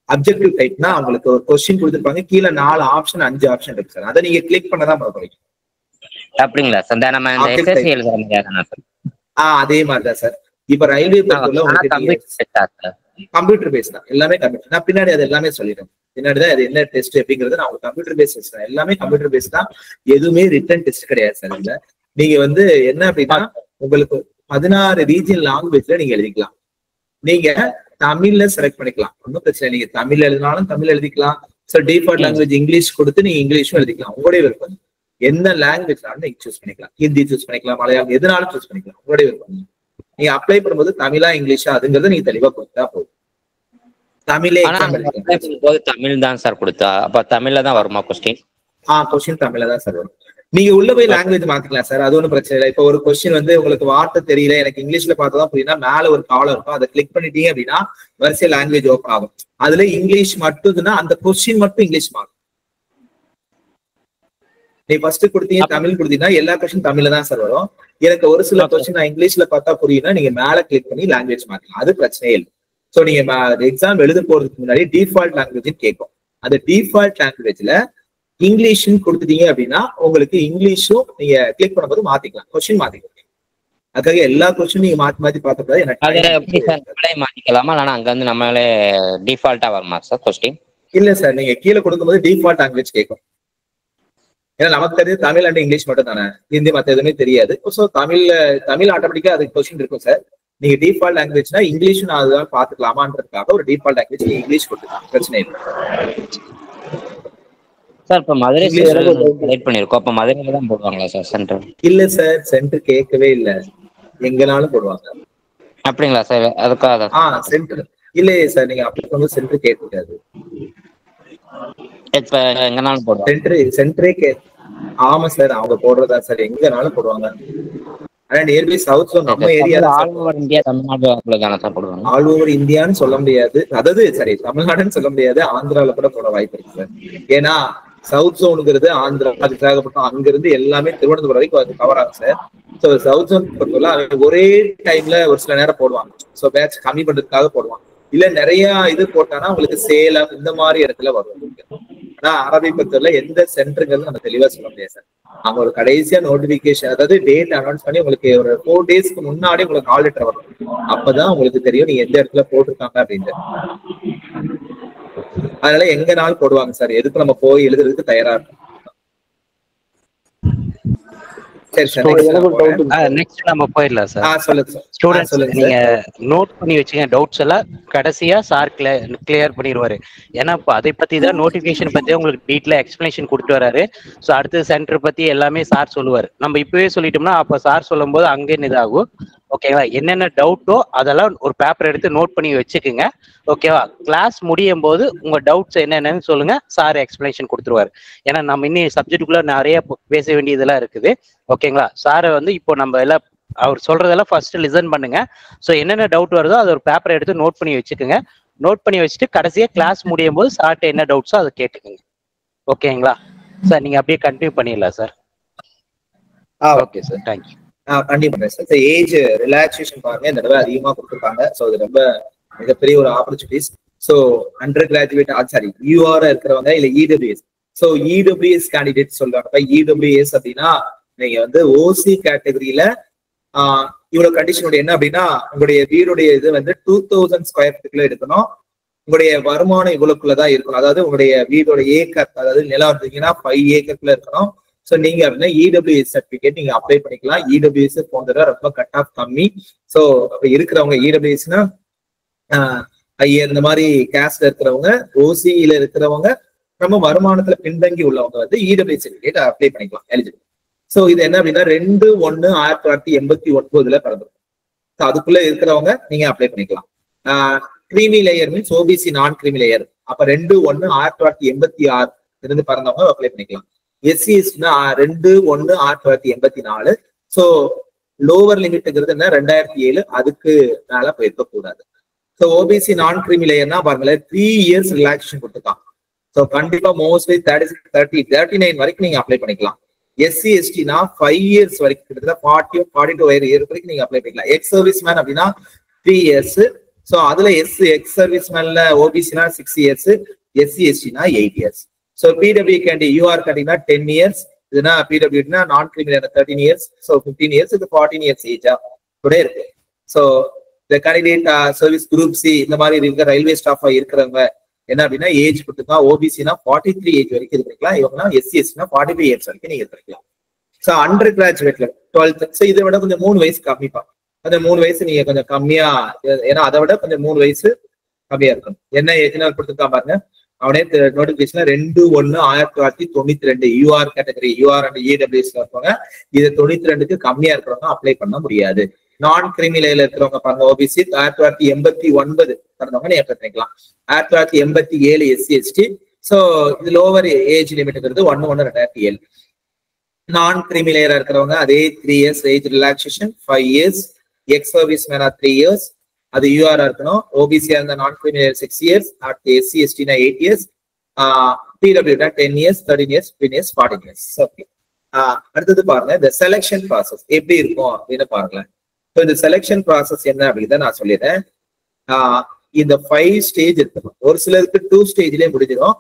அப்ஜெக்டிவ் டைப்னா உங்களுக்கு ஒரு கொஸ்டின் கொடுத்துருப்பாங்க கீழே நாலு ஆப்ஷன் அஞ்சு ஆப்ஷன் இருக்கு சார் அதை நீங்க கிளிக் பண்ணதான் பண்ண போறீங்க அப்படிங்களா சார் இந்த நம்ம இந்த Object எஸ்எஸ்சி type. எழுதுற மாதிரியா தானே சார் ஆஹ் அதே மாதிரிதான் சார் இப்ப ரயில்வே பொறுத்தவரை ஆனா உங்களுக்கு கம்ப்யூட்டர் செட்டா சார் கம்ப்யூட்டர் பேஸ் தான் எல்லாமே கம்ப்யூட்டர் நான் பின்னாடி அது எல்லாமே சொல்லிடுறேன் பின்னாடி தான் அது என்ன டெஸ்ட் அப்படிங்கிறது நான் கம்ப்யூட்டர் பேஸ் டெஸ்ட் எல்லாமே கம்ப்யூட்டர் பேஸ் தான் எதுவுமே ரிட்டன் டெஸ்ட் கிடையாது சார் இதுல நீங்க வந்து என்ன அப்படின்னா உங்களுக்கு பதினாறு ரீஜியன் லாங்குவேஜ்ல நீங்க எழுதிக்கலாம் நீங்க தமிழ்ல செலக்ட் பண்ணிக்கலாம் ஒன்றும் பிரச்சனை இல்லை. நீங்க தமிழ் எழுதினாலும் தமிழ் எழுதிக்கலாம் ஸோ டிஃபால்ட் லாங்குவேஜ் இங்கிலீஷ் கொடுத்து நீங்க இங்கிலீஷும் எழுதிக்கலாம் உங்களுடைய விருப்பம் என்ன லாங்குவேஜ்னாலும் நீங்க சூஸ் பண்ணிக்கலாம் ஹிந்தி சூஸ் பண்ணிக்கலாம் மலையாளம் எதுனாலும் சூஸ் பண்ணிக்கலாம் உங்களுடைய விருப்பம் நீங்க அப்ளை பண்ணும்போது தமிழா இங்கிலீஷா அதுங்கிறத நீங்க தெளிவா கொடுத்தா போதும் தமிழே ஆனா exam நம்ம எழுதிக்கலாம். apply பண்ணும்போது தமிழ் தான் சார் கொடுத்தா அப்ப தமிழ்ல தான் வருமா கொஸ்டின் ஆ கொஸ்டின் தமிழ்ல தான் சார் வரும் நீங்க உள்ள போய் லாங்குவேஜ் மாத்திக்கலாம் சார் அது ஒன்றும் பிரச்சனை இல்லை இப்போ ஒரு கொஸ்டின் வந்து உங்களுக்கு வார்த்தை தெரியல எனக்கு இங்கிலீஷ்ல பார்த்தா தான் புரியுதுன்னா மேல ஒரு காலம் இருக்கும் அதை கிளிக் பண்ணிட்டீங்க அப்படின்னா வரிசை லாங்குவேஜ் ஓப்பன் ஆகும் அதுல இங்கிலீஷ் மட்டும்னா அந்த கொஸ்டின் மட்டும் இங்கிலீஷ் மாறும் நீ ஃபர்ஸ்ட் கொடுத்தீங்க தமிழ் கொடுத்தீங்கன்னா எல்லா கொஸ்டின் தமிழ்ல தான் சார் வரும் எனக்கு ஒரு சில Okay. கொஸ்டின் நான் இங்கிலீஷ்ல பார்த்தா புரியும்னா நீங்க மேல கிளிக் பண்ணி லாங்குவேஜ் மாத்தலாம் அது பிரச்சனையே இல்லை ஸோ நீங்க எக்ஸாம் எழுத போறதுக்கு முன்னாடி டிஃபால்ட் லாங்குவேஜ் கேட்கும் அந்த டிஃபால்ட் லாங்குவேஜ்ல இங்கிலீஷ்னு கொடுத்துட்டீங்க அப்படின்னா உங்களுக்கு இங்கிலீஷும் நீங்க கிளிக் பண்ணும்போது மாத்திக்கலாம் கொஸ்டின் மாத்திக்கலாம் அதுக்காக எல்லா கொஸ்டின் நீங்க மாத்தி மாத்தி பார்த்தா எனக்கு அது time எப்படி சார் நம்மளே மாத்திக்கலாமா இல்லைன்னா அங்க வந்து நம்மளே டிஃபால்ட்டா வருமா சார் கொஸ்டின் இல்ல சார் நீங்க கீழே கொடுக்கும்போது டிஃபால்ட் லாங்குவேஜ் கேட்கும் ஏன்னா நமக்கு தெரிஞ்சது தமிழ் அண்ட் இங்கிலீஷ் மட்டும் தானே ஹிந்தி மத்த எதுவுமே தெரியாது ஸோ தமிழ்ல தமிழ் ஆட்டோமேட்டிக்கா அதுக்கு கொஸ்டின் இருக்கும் சார் நீங்க டிஃபால்ட் லாங்குவேஜ்னா இங்கிலீஷும் நான் அதுதான் பாத்துக்கலாமான்றதுக்காக ஒரு டிஃபால்ட் லாங்குவேஜ் இங்கிலீஷ் கொடுத்துக்கலாம் பிரச்சனை இல்லை சார் இப்ப மதுரை English செலக்ட் பண்ணிருக்கோம் அப்ப மதுரையில தான் போடுவாங்களா சார் சென்டர் இல்ல சார் சென்டர் கேட்கவே இல்ல எங்கனாலும் போடுவாங்க அப்படிங்களா சார் அதுக்காக ஆ சென்டர் இல்லையே சார் நீங்க அப்படி வந்து சென்டர் கேட்காது இப்ப எங்கனாலும் போடுவாங்க சென்டர் சென்டரே கே ஆமா சார் அவங்க போடுறதா சார் எங்கனாலும் போடுவாங்க ஆனா நியர்பை சவுத் ஜோன் நம்ம area all over India Tamil Nadu தானே சார் போடுவாங்க ஆல் ஓவர் இந்தியான்னு சொல்ல முடியாது அதாவது சரி தமிழ்நாடுன்னு சொல்ல முடியாது ஆந்திரால கூட போட வாய்ப்பு இருக்கு சார் ஏன்னா சவுத் ஜோனுங்கிறது ஆந்திரா அது விசாகப்பட்டினம் அங்கிருந்து எல்லாமே திருவனந்தபுரம் வரைக்கும் அது கவர் ஆகும் சார் ஸோ சவுத் ஜோன் பொறுத்தவரை அவங்க ஒரே டைம்ல ஒரு சில நேரம் போடுவாங்க ஸோ பேட்ச் கம்மி பண்றதுக்காக போடுவாங்க இல்ல நிறைய இது போட்டானா உங்களுக்கு சேலம் இந்த மாதிரி இடத்துல வரும் ஆனா அரபி பக்கத்துல எந்த சென்டருங்கிறது நம்ம தெளிவா சொல்ல முடியாது சார் அவங்க ஒரு கடைசியா நோட்டிபிகேஷன் அதாவது டேட் அனௌன்ஸ் பண்ணி உங்களுக்கு ஒரு ஃபோர் டேஸ்க்கு முன்னாடி உங்களுக்கு கால் லெட்டர் வரும் அப்பதான் உங்களுக்கு தெரியும் நீங்க எந்த இடத்துல போட்டிருக்காங்க அப்படின்ட்டு அதனால எங்கனாலும் போடுவாங்க சார் எதுக்கு நம்ம போய் எழுதுறதுக்கு தயாரா இருக்கும் சரி சார் next நான் போறேன். நெக்ஸ்ட் நம்ம போயிடலாம் ஆ சார் சொல்லுங்க சார் ஆ, ஸ்டூடெண்ட்ஸ் சொல்லுங்க நீங்க சார் நோட் பண்ணி வச்சுங்க டவுட்ஸ் எல்லாம் கடைசியா சார் கிளியர் பண்ணிடுவாரு ஏன்னா இப்போ அதை பத்தி தான் நோட்டிபிகேஷன் பத்தி உங்களுக்கு டீட்டெயிலா எக்ஸ்பிளனேஷன் கொடுத்து வராரு ஸோ அடுத்த சென்டர் பத்தி எல்லாமே சார் சொல்லுவார் நம்ம இப்பவே சொல்லிட்டோம்னா அப்ப சார் சொல்லும்போது அங்கே இதாகும் ஓகேவா என்னென்ன டவுட்டோ அதெல்லாம் ஒரு பேப்பர் எடுத்து நோட் பண்ணி வச்சுக்குங்க ஓகேவா கிளாஸ் முடியும் போது உங்க டவுட்ஸ் என்னென்னு சொல்லுங்க சார் எக்ஸ்பிளனேஷன் கொடுத்துருவாரு ஏன்னா நம்ம இன்னும் சப்ஜெக்டுக்குள்ள நிறைய ப- பேச வேண்டியதெல்லாம் இருக்குது ஓகேங்களா சாரை வந்து இப்போ நம்ம எல்லாம் அவர் சொல்றதெல்லாம் ஃபர்ஸ்ட் லிசன் பண்ணுங்க ஸோ என்னென்ன டவுட் வருதோ அதை ஒரு பேப்பர் எடுத்து நோட் பண்ணி வச்சுக்கோங்க நோட் பண்ணி வச்சுட்டு கடைசியா கிளாஸ் முடியும் போது சார்ட்ட என்ன டவுட்ஸோ அதை கேட்டுக்கோங்க ஓகேங்களா சார் நீங்க அப்படியே கண்டினியூ பண்ணிடலாம் சார் ஆ ஓகே சார் தேங்க்யூ ஆ கண்டிப்பா சார் ஏஜ் ரிலாக்ஸேஷன் பாருங்க இந்த தடவை அதிகமா கொடுத்துருக்காங்க ஸோ இது ரொம்ப மிகப்பெரிய ஒரு opportunities so under graduate sorry UR இருக்கிறவங்க இல்ல இடபிள்யூஎஸ் ஸோ இடபிள்யூஎஸ் கேண்டிடேட் சொல்றாங்க இடபிள்யூஎஸ் அப்படின்னா நீங்க வந்து ஓசி கேட்டகரியில இவ்வளவு கண்டிஷனோட என்ன அப்படின்னா உங்களுடைய வீடுடைய இது வந்து டூ தௌசண்ட் ஸ்கொயர் ஃபீட்ல எடுக்கணும் உங்களுடைய வருமானம் இவ்வளவுக்குள்ளதான் இருக்கணும் அதாவது உங்களுடைய வீடோட ஏக்கர் அதாவது நிலம் இருந்தீங்கன்னா ஃபைவ் ஏக்கருக்குள்ள இருக்கணும் ஸோ நீங்க அப்படின்னா இடபிள்யூஎஸ் சர்டிபிகேட் நீங்க அப்ளை பண்ணிக்கலாம் இடபிள்யூஎஸ் போன்றதா ரொம்ப கட் ஆஃப் கம்மி ஸோ இருக்கிறவங்க இடபிள்யூஎஸ்னா ஐயர் இந்த மாதிரி கேஸ்ட்ல இருக்கிறவங்க ஓசியில இருக்கிறவங்க நம்ம வருமானத்துல பின்தங்கி உள்ளவங்க வந்து இடபிள்யூஎஸ் சர்டிபிகேட் அப்ளை பண்ணிக்கலாம் எலிஜிபிள் ஸோ இது என்ன அப்படின்னா ரெண்டு ஒன்னு ஆயிரத்தி தொள்ளாயிரத்தி எண்பத்தி ஒன்பதுல பிறந்திருக்கும் ஸோ அதுக்குள்ள இருக்கிறவங்க நீங்க அப்ளை பண்ணிக்கலாம் creamy layer means OBC non creamy layer அப்ப ரெண்டு ஒன்னு ஆயிரத்தி தொள்ளாயிரத்தி எண்பத்தி ஆறு இருந்து பிறந்தவங்க அப்ளை பண்ணிக்கலாம் எஸ்சி எஸ்டினா ரெண்டு ஒன்னு ஆயிரத்தி தொள்ளாயிரத்தி எண்பத்தி நாலு ஸோ லோவர் லிமிட்ங்கிறது என்ன ரெண்டாயிரத்தி ஏழு அதுக்கு மேல போயிருக்க கூடாது ஸோ ஓபிசி நான் கிரீமி லேயர்னா பாருங்களேன் த்ரீ இயர்ஸ் ரிலாக்ஸேஷன் கொடுத்துருக்காங்க ஸோ கண்டிப்பா mostly thirty six thirty thirty nine வரைக்கும் நீங்க அப்ளை பண்ணிக்கலாம் எஸ்சி எஸ்டினா ஃபைவ் இயர்ஸ் வரைக்கும் கிட்டத்தட்ட ஃபார்ட்டி ஃபார்ட்டி டூ இயர் வரைக்கும் நீங்க அப்ளை பண்ணிக்கலாம் எக்ஸ் சர்வீஸ் மேன் அப்படின்னா த்ரீ இயர்ஸ் ஸோ அதுல எஸ் எக்ஸ் சர்வீஸ் மேல ஓபிசினா சிக்ஸ் இயர்ஸ் எஸ்சி எஸ்டினா எயிட் இயர்ஸ் ஸோ பிடபிள்யூ கேண்டி யூஆர் கேட்டீங்கன்னா டென் இயர்ஸ் இதுனா பிடபிள்யூனா non criminal thirteen years so fifteen years இது ஃபார்ட்டின் இயர்ஸ் ஏஜா கூட இருக்கு ஸோ இந்த கேண்டிடேட் சர்வீஸ் குரூப் சி இந்த மாதிரி இருக்கிற ரயில்வே ஸ்டாஃபா இருக்கிறவங்க என்ன அப்படின்னா ஏஜ் கொடுத்துருக்கா ஓபிசினா ஃபார்ட்டி த்ரீ ஏஜ் வரைக்கும் இது பண்ணிக்கலாம் இவங்கன்னா எஸ்சி எஸ்டினா ஃபார்ட்டி ஃபைவ் இயர்ஸ் வரைக்கும் நீங்க இருக்கலாம் ஸோ அண்டர் கிராஜுவேட்ல டுவெல்த் ஸோ இதை விட கொஞ்சம் மூணு வயசு கம்மிப்பா அந்த மூணு வயசு நீங்க கொஞ்சம் கம்மியா ஏன்னா அதை விட கொஞ்சம் மூணு வயசு கம்மியா இருக்கும் என்ன ஏஜ்னா கொடுத்துருக்கா பாருங்க அவனே நோட்டிபிகேஷன் ரெண்டு ஒன்னு ஆயிரத்தி தொள்ளாயிரத்தி தொண்ணூத்தி ரெண்டு யூஆர் கேட்டகரி யூஆர் அண்ட் இடபிள்யூஸ்ல இருப்பாங்க இது தொண்ணூத்தி ரெண்டுக்கு கம்மியா இருக்கிறவங்க அப்ளை பண்ண முடியாது நான் கிரிமினல் இருக்கிறவங்க பாருங்க ஓபிசி ஆயிரத்தி தொள்ளாயிரத்தி எண்பத்தி ஒன்பது பிறந்தவங்க நீங்க பண்ணிக்கலாம் ஆயிரத்தி தொள்ளாயிரத்தி எண்பத்தி ஏழு எஸ்சி எஸ்டி ஸோ இது லோவர் ஏஜ் லிமிட்ங்கிறது ஒன்னு ஒன்னு ரெண்டாயிரத்தி ஏழு நான் கிரிமிலேயரா இருக்கிறவங்க அதே three years age relaxation five years ex service மேனா த்ரீ இயர்ஸ் அது யூஆர் இருக்கணும் ஓபிசியா இருந்த நான் கிரிமிலேயர் சிக்ஸ் இயர்ஸ் அடுத்து எஸ்சி எஸ்டினா எயிட் இயர்ஸ் பிடபிள்யூனா ten years thirteen years fifteen years fourteen years okay அடுத்தது பாருங்க இந்த செலெக்ஷன் ப்ராசஸ் எப்படி இருக்கும் அப்படின்னு பாருங்களேன் ஸோ இந்த செலெக்ஷன் ப்ராசஸ் என்ன அப்படின்னு நான் சொல்லிடுறேன் ஆஹ் இந்த ஃபைவ் ஸ்டேஜ் இருக்கும் ஒரு சிலருக்கு டூ ஸ்டேஜ்லயே முடிஞ்சிடும்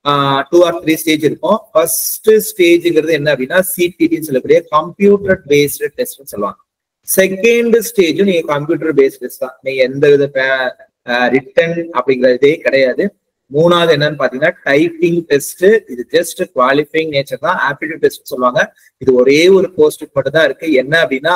டூ ஆர் த்ரீ ஸ்டேஜ் இருக்கும் ஃபர்ஸ்ட் ஸ்டேஜ்ங்கிறது என்ன அப்படின்னா சிடிடின்னு சொல்லக்கூடிய கம்ப்யூட்டர் பேஸ்டு டெஸ்ட்னு சொல்லுவாங்க செகண்ட் ஸ்டேஜும் நீங்க கம்ப்யூட்டர் பேஸ்ட் டெஸ்ட் தான் நீங்க எந்த வித ரிட்டன் அப்படிங்கிறதே கிடையாது மூணாவது என்னன்னு பாத்தீங்கன்னா டைப்பிங் டெஸ்ட் இது ஜஸ்ட் குவாலிஃபைங் நேச்சர் தான் ஆப்டிடியூட் டெஸ்ட் சொல்லுவாங்க இது ஒரே ஒரு போஸ்ட்டுக்கு மட்டும் தான் இருக்கு என்ன அப்படின்னா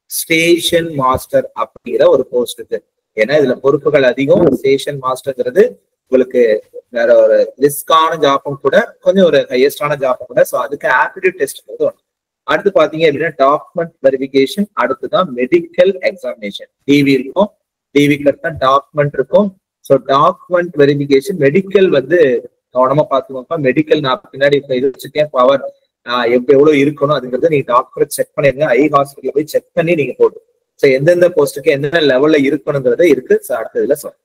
ஸ்டேஷன் மாஸ்டர் அப்படிங்கிற ஒரு போஸ்ட் இருக்கு ஏன்னா இதுல பொறுப்புகள் அதிகம் ஸ்டேஷன் மாஸ்டர்ங்கிறது உங்களுக்கு வேற ஒரு ரிஸ்கான ஜாப்பும் கூட கொஞ்சம் ஒரு ஹையஸ்டான ஜாப்பும் கூட ஸோ அதுக்கு ஆப்டிடியூட் டெஸ்ட்ங்கிறது ஒன்று அடுத்து பாத்தீங்க அப்படின்னா டாக்குமெண்ட் வெரிஃபிகேஷன் அடுத்துதான் மெடிக்கல் எக்ஸாமினேஷன் டிவி இருக்கும் டிவிக்கு அடுத்த டாக்குமெண்ட் இருக்கும் ஸோ டாக்குமெண்ட் வெரிஃபிகேஷன் மெடிக்கல் வந்து கவனமா பார்த்துக்கோப்பா மெடிக்கல் நான் பின்னாடி இப்ப இது வச்சிருக்கேன் பவர் எப்ப எவ்வளவு இருக்கணும் அதுங்கிறது நீங்க டாக்டர் செக் பண்ணிருங்க ஐ ஹாஸ்பிட்டல் போய் செக் பண்ணி நீங்க போட்டு ஸோ எந்தெந்த போஸ்ட்டுக்கு எந்தெந்த லெவல்ல இருக்கணுங்கிறத இருக்கு ஸோ அடுத்ததுல சொல்றேன்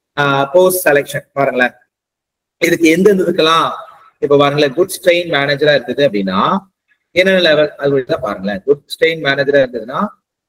போஸ்ட் செலெக்ஷன் பாருங்களேன் இதுக்கு எந்தெந்த இதுக்கெல்லாம் இப்ப பாருங்களேன் குட் ஸ்ட்ரெயின் மேனேஜரா இருந்தது அப்படின்னா என்னென்ன லெவல் அது தான் பாருங்களேன் குட் ஸ்ட்ரெயின் மேனேஜரா இருந்ததுன்னா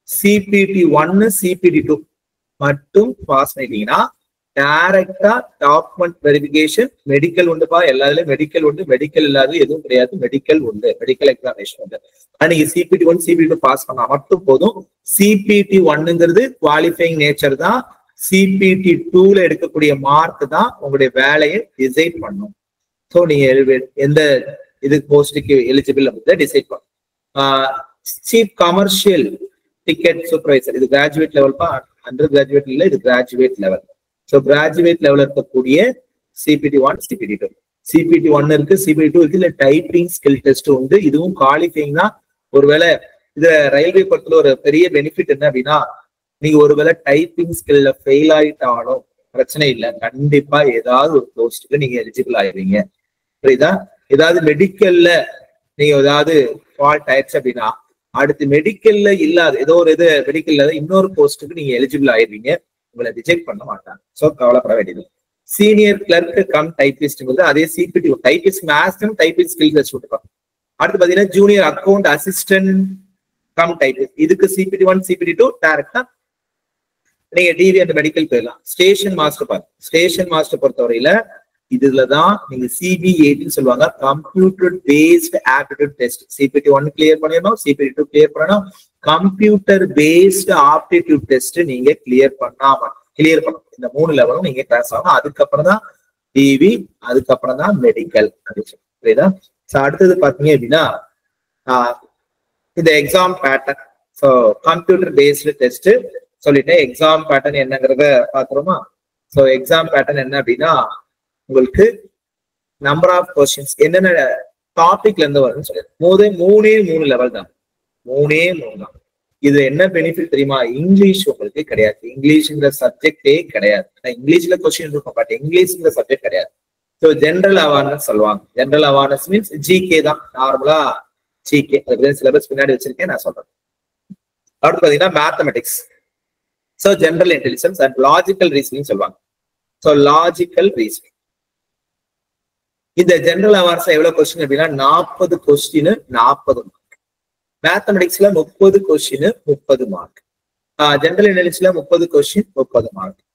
சிபிடி ஒன்னு சிபிடி டூ மட்டும் பாஸ் பண்ணிட்டீங்கன்னா டைரக்டா டாக்குமெண்ட் வெரிஃபிகேஷன் மெடிக்கல் உண்டுப்பா எல்லாத்துலயும் மெடிக்கல் உண்டு மெடிக்கல் இல்லாத எதுவும் கிடையாது மெடிக்கல் உண்டு மெடிக்கல் எக்ஸாமினேஷன் உண்டு ஆனா நீங்க CBT one CBT two pass பண்ணா மட்டும் போதும் சிபிடி ஒன்னுங்கிறது குவாலிஃபைங் நேச்சர் தான் சிபிடி டூல எடுக்கக்கூடிய மார்க் தான் உங்களுடைய வேலையை டிசைட் பண்ணும் ஸோ நீங்க எந்த இது போஸ்டுக்கு எலிஜிபிள் அப்படின்றத டிசைட் பண்ணும் சீப் கமர்ஷியல் டிக்கெட் சூப்பர்வைசர் இது கிராஜுவேட் லெவல் பா அண்டர் கிராஜுவேட் இல்ல இது graduate level so graduate level இருக்கக்கூடிய CBT one CBT two CBT one இருக்கு சிபிடி டூ இருக்கு இல்ல டைப்பிங் ஸ்கில் டெஸ்ட் உண்டு இதுவும் குவாலிஃபைங் தான் ஒருவேளை இது ரயில்வே பொறுத்தல ஒரு பெரிய பெனிஃபிட் என்ன அப்படின்னா நீங்க ஒருவேளை டைப்பிங் ஸ்கில்ல ஃபெயில் ஆயிட்டாலும் பிரச்சனை இல்லை கண்டிப்பா ஏதாவது ஒரு போஸ்ட்டுக்கு நீங்க எலிஜிபிள் ஆயிருவீங்க புரியுதா ஏதாவது மெடிக்கல்ல நீங்க ஏதாவது ஃபால்ட் ஆயிடுச்சு அப்படின்னா அடுத்து மெடிக்கல்ல இல்லாத ஏதோ ஒரு இது மெடிக்கல்ல இன்னொரு போஸ்ட்டுக்கு நீங்க எலிஜிபிள் ஆயிருவீங்க உங்களை ரிஜெக்ட் பண்ண மாட்டாங்க ஸோ கவலைப்பட வேண்டியது சீனியர் கிளர்க் கம் டைபிஸ்ட்ங்கிறது அதே CBT typist maximum typist skill test விட்டுருப்பாங்க அடுத்து பாத்தீங்கன்னா junior account assistant cum typist இதுக்கு சிபிடி ஒன் சிபிடி டூ டேரக்டா நீங்க டிவி அண்ட் மெடிக்கல் போயிடலாம் ஸ்டேஷன் மாஸ்டர் பாருங்க ஸ்டேஷன் மாஸ்டர் பொறுத்தவரையில இதுலதான் நீங்க சிபிஏடின்னு சொல்லுவாங்க computer based aptitude test CBT one clear பண்ணிடணும் சிபிடி டூ கிளியர் பண்ணணும் கம்ப்யூட்டர் பேஸ்ட் ஆப்டிடியூட் டெஸ்ட் நீங்க கிளியர் பண்ணாம கிளியர் பண்ணணும் இந்த மூணு லெவலும் நீங்க கிளாஸ் ஆகணும் அதுக்கப்புறம் தான் டிவி அதுக்கப்புறம் தான் மெடிக்கல் அப்படின்னு சொல்லி புரியுதா ஸோ அடுத்தது பாத்தீங்க அப்படின்னா இந்த exam pattern so computer based test சொல்லிட்டேன் எக்ஸாம் பேட்டர்ன் என்னங்கிறத பாத்துருமா ஸோ எக்ஸாம் பேட்டர்ன் என்ன அப்படின்னா உங்களுக்கு நம்பர் ஆஃப் கொஸ்டின்ஸ் என்னென்ன டாபிக்ல இருந்து வரும்னு சொல்லிடுறேன் மூதே மூணே மூணு லெவல் தான் மூணே மூணு தான் இது என்ன பெனிஃபிட் தெரியுமா இங்கிலீஷ் உங்களுக்கு கிடையாது இங்கிலீஷ்ங்கிற சப்ஜெக்டே கிடையாது இங்கிலீஷ்ல கொஸ்டின் இருக்கும் பட் இங்கிலீஷ்ங்கிற சப்ஜெக்ட் கிடையாது ஸோ ஜென்ரல் அவேர்னஸ் சொல்லுவாங்க ஜென்ரல் அவேர்னஸ் மீன்ஸ் ஜிகே தான் நார்மலா ஜிகே அதுக்கு சிலபஸ் பின்னாடி வச்சிருக்கேன் நான் சொல்றேன் அடுத்து பாத்தீங்கன்னா mathematics so general intelligence and logical reasoning சொல்லுவாங்க ஸோ லாஜிக்கல் ரீசனிங் இந்த ஜென்ரல் அவேர்ஸ் எவ்வளவு கொஸ்டின் அப்படின்னா நாற்பது கொஸ்டின் நாற்பது மார்க் மேத்தமெட்டிக்ஸ்ல முப்பது கொஸ்டின் முப்பது மார்க் ஜென்ரல் இன்டெலிஜென்ஸ்ல முப்பது கொஸ்டின் முப்பது மார்க்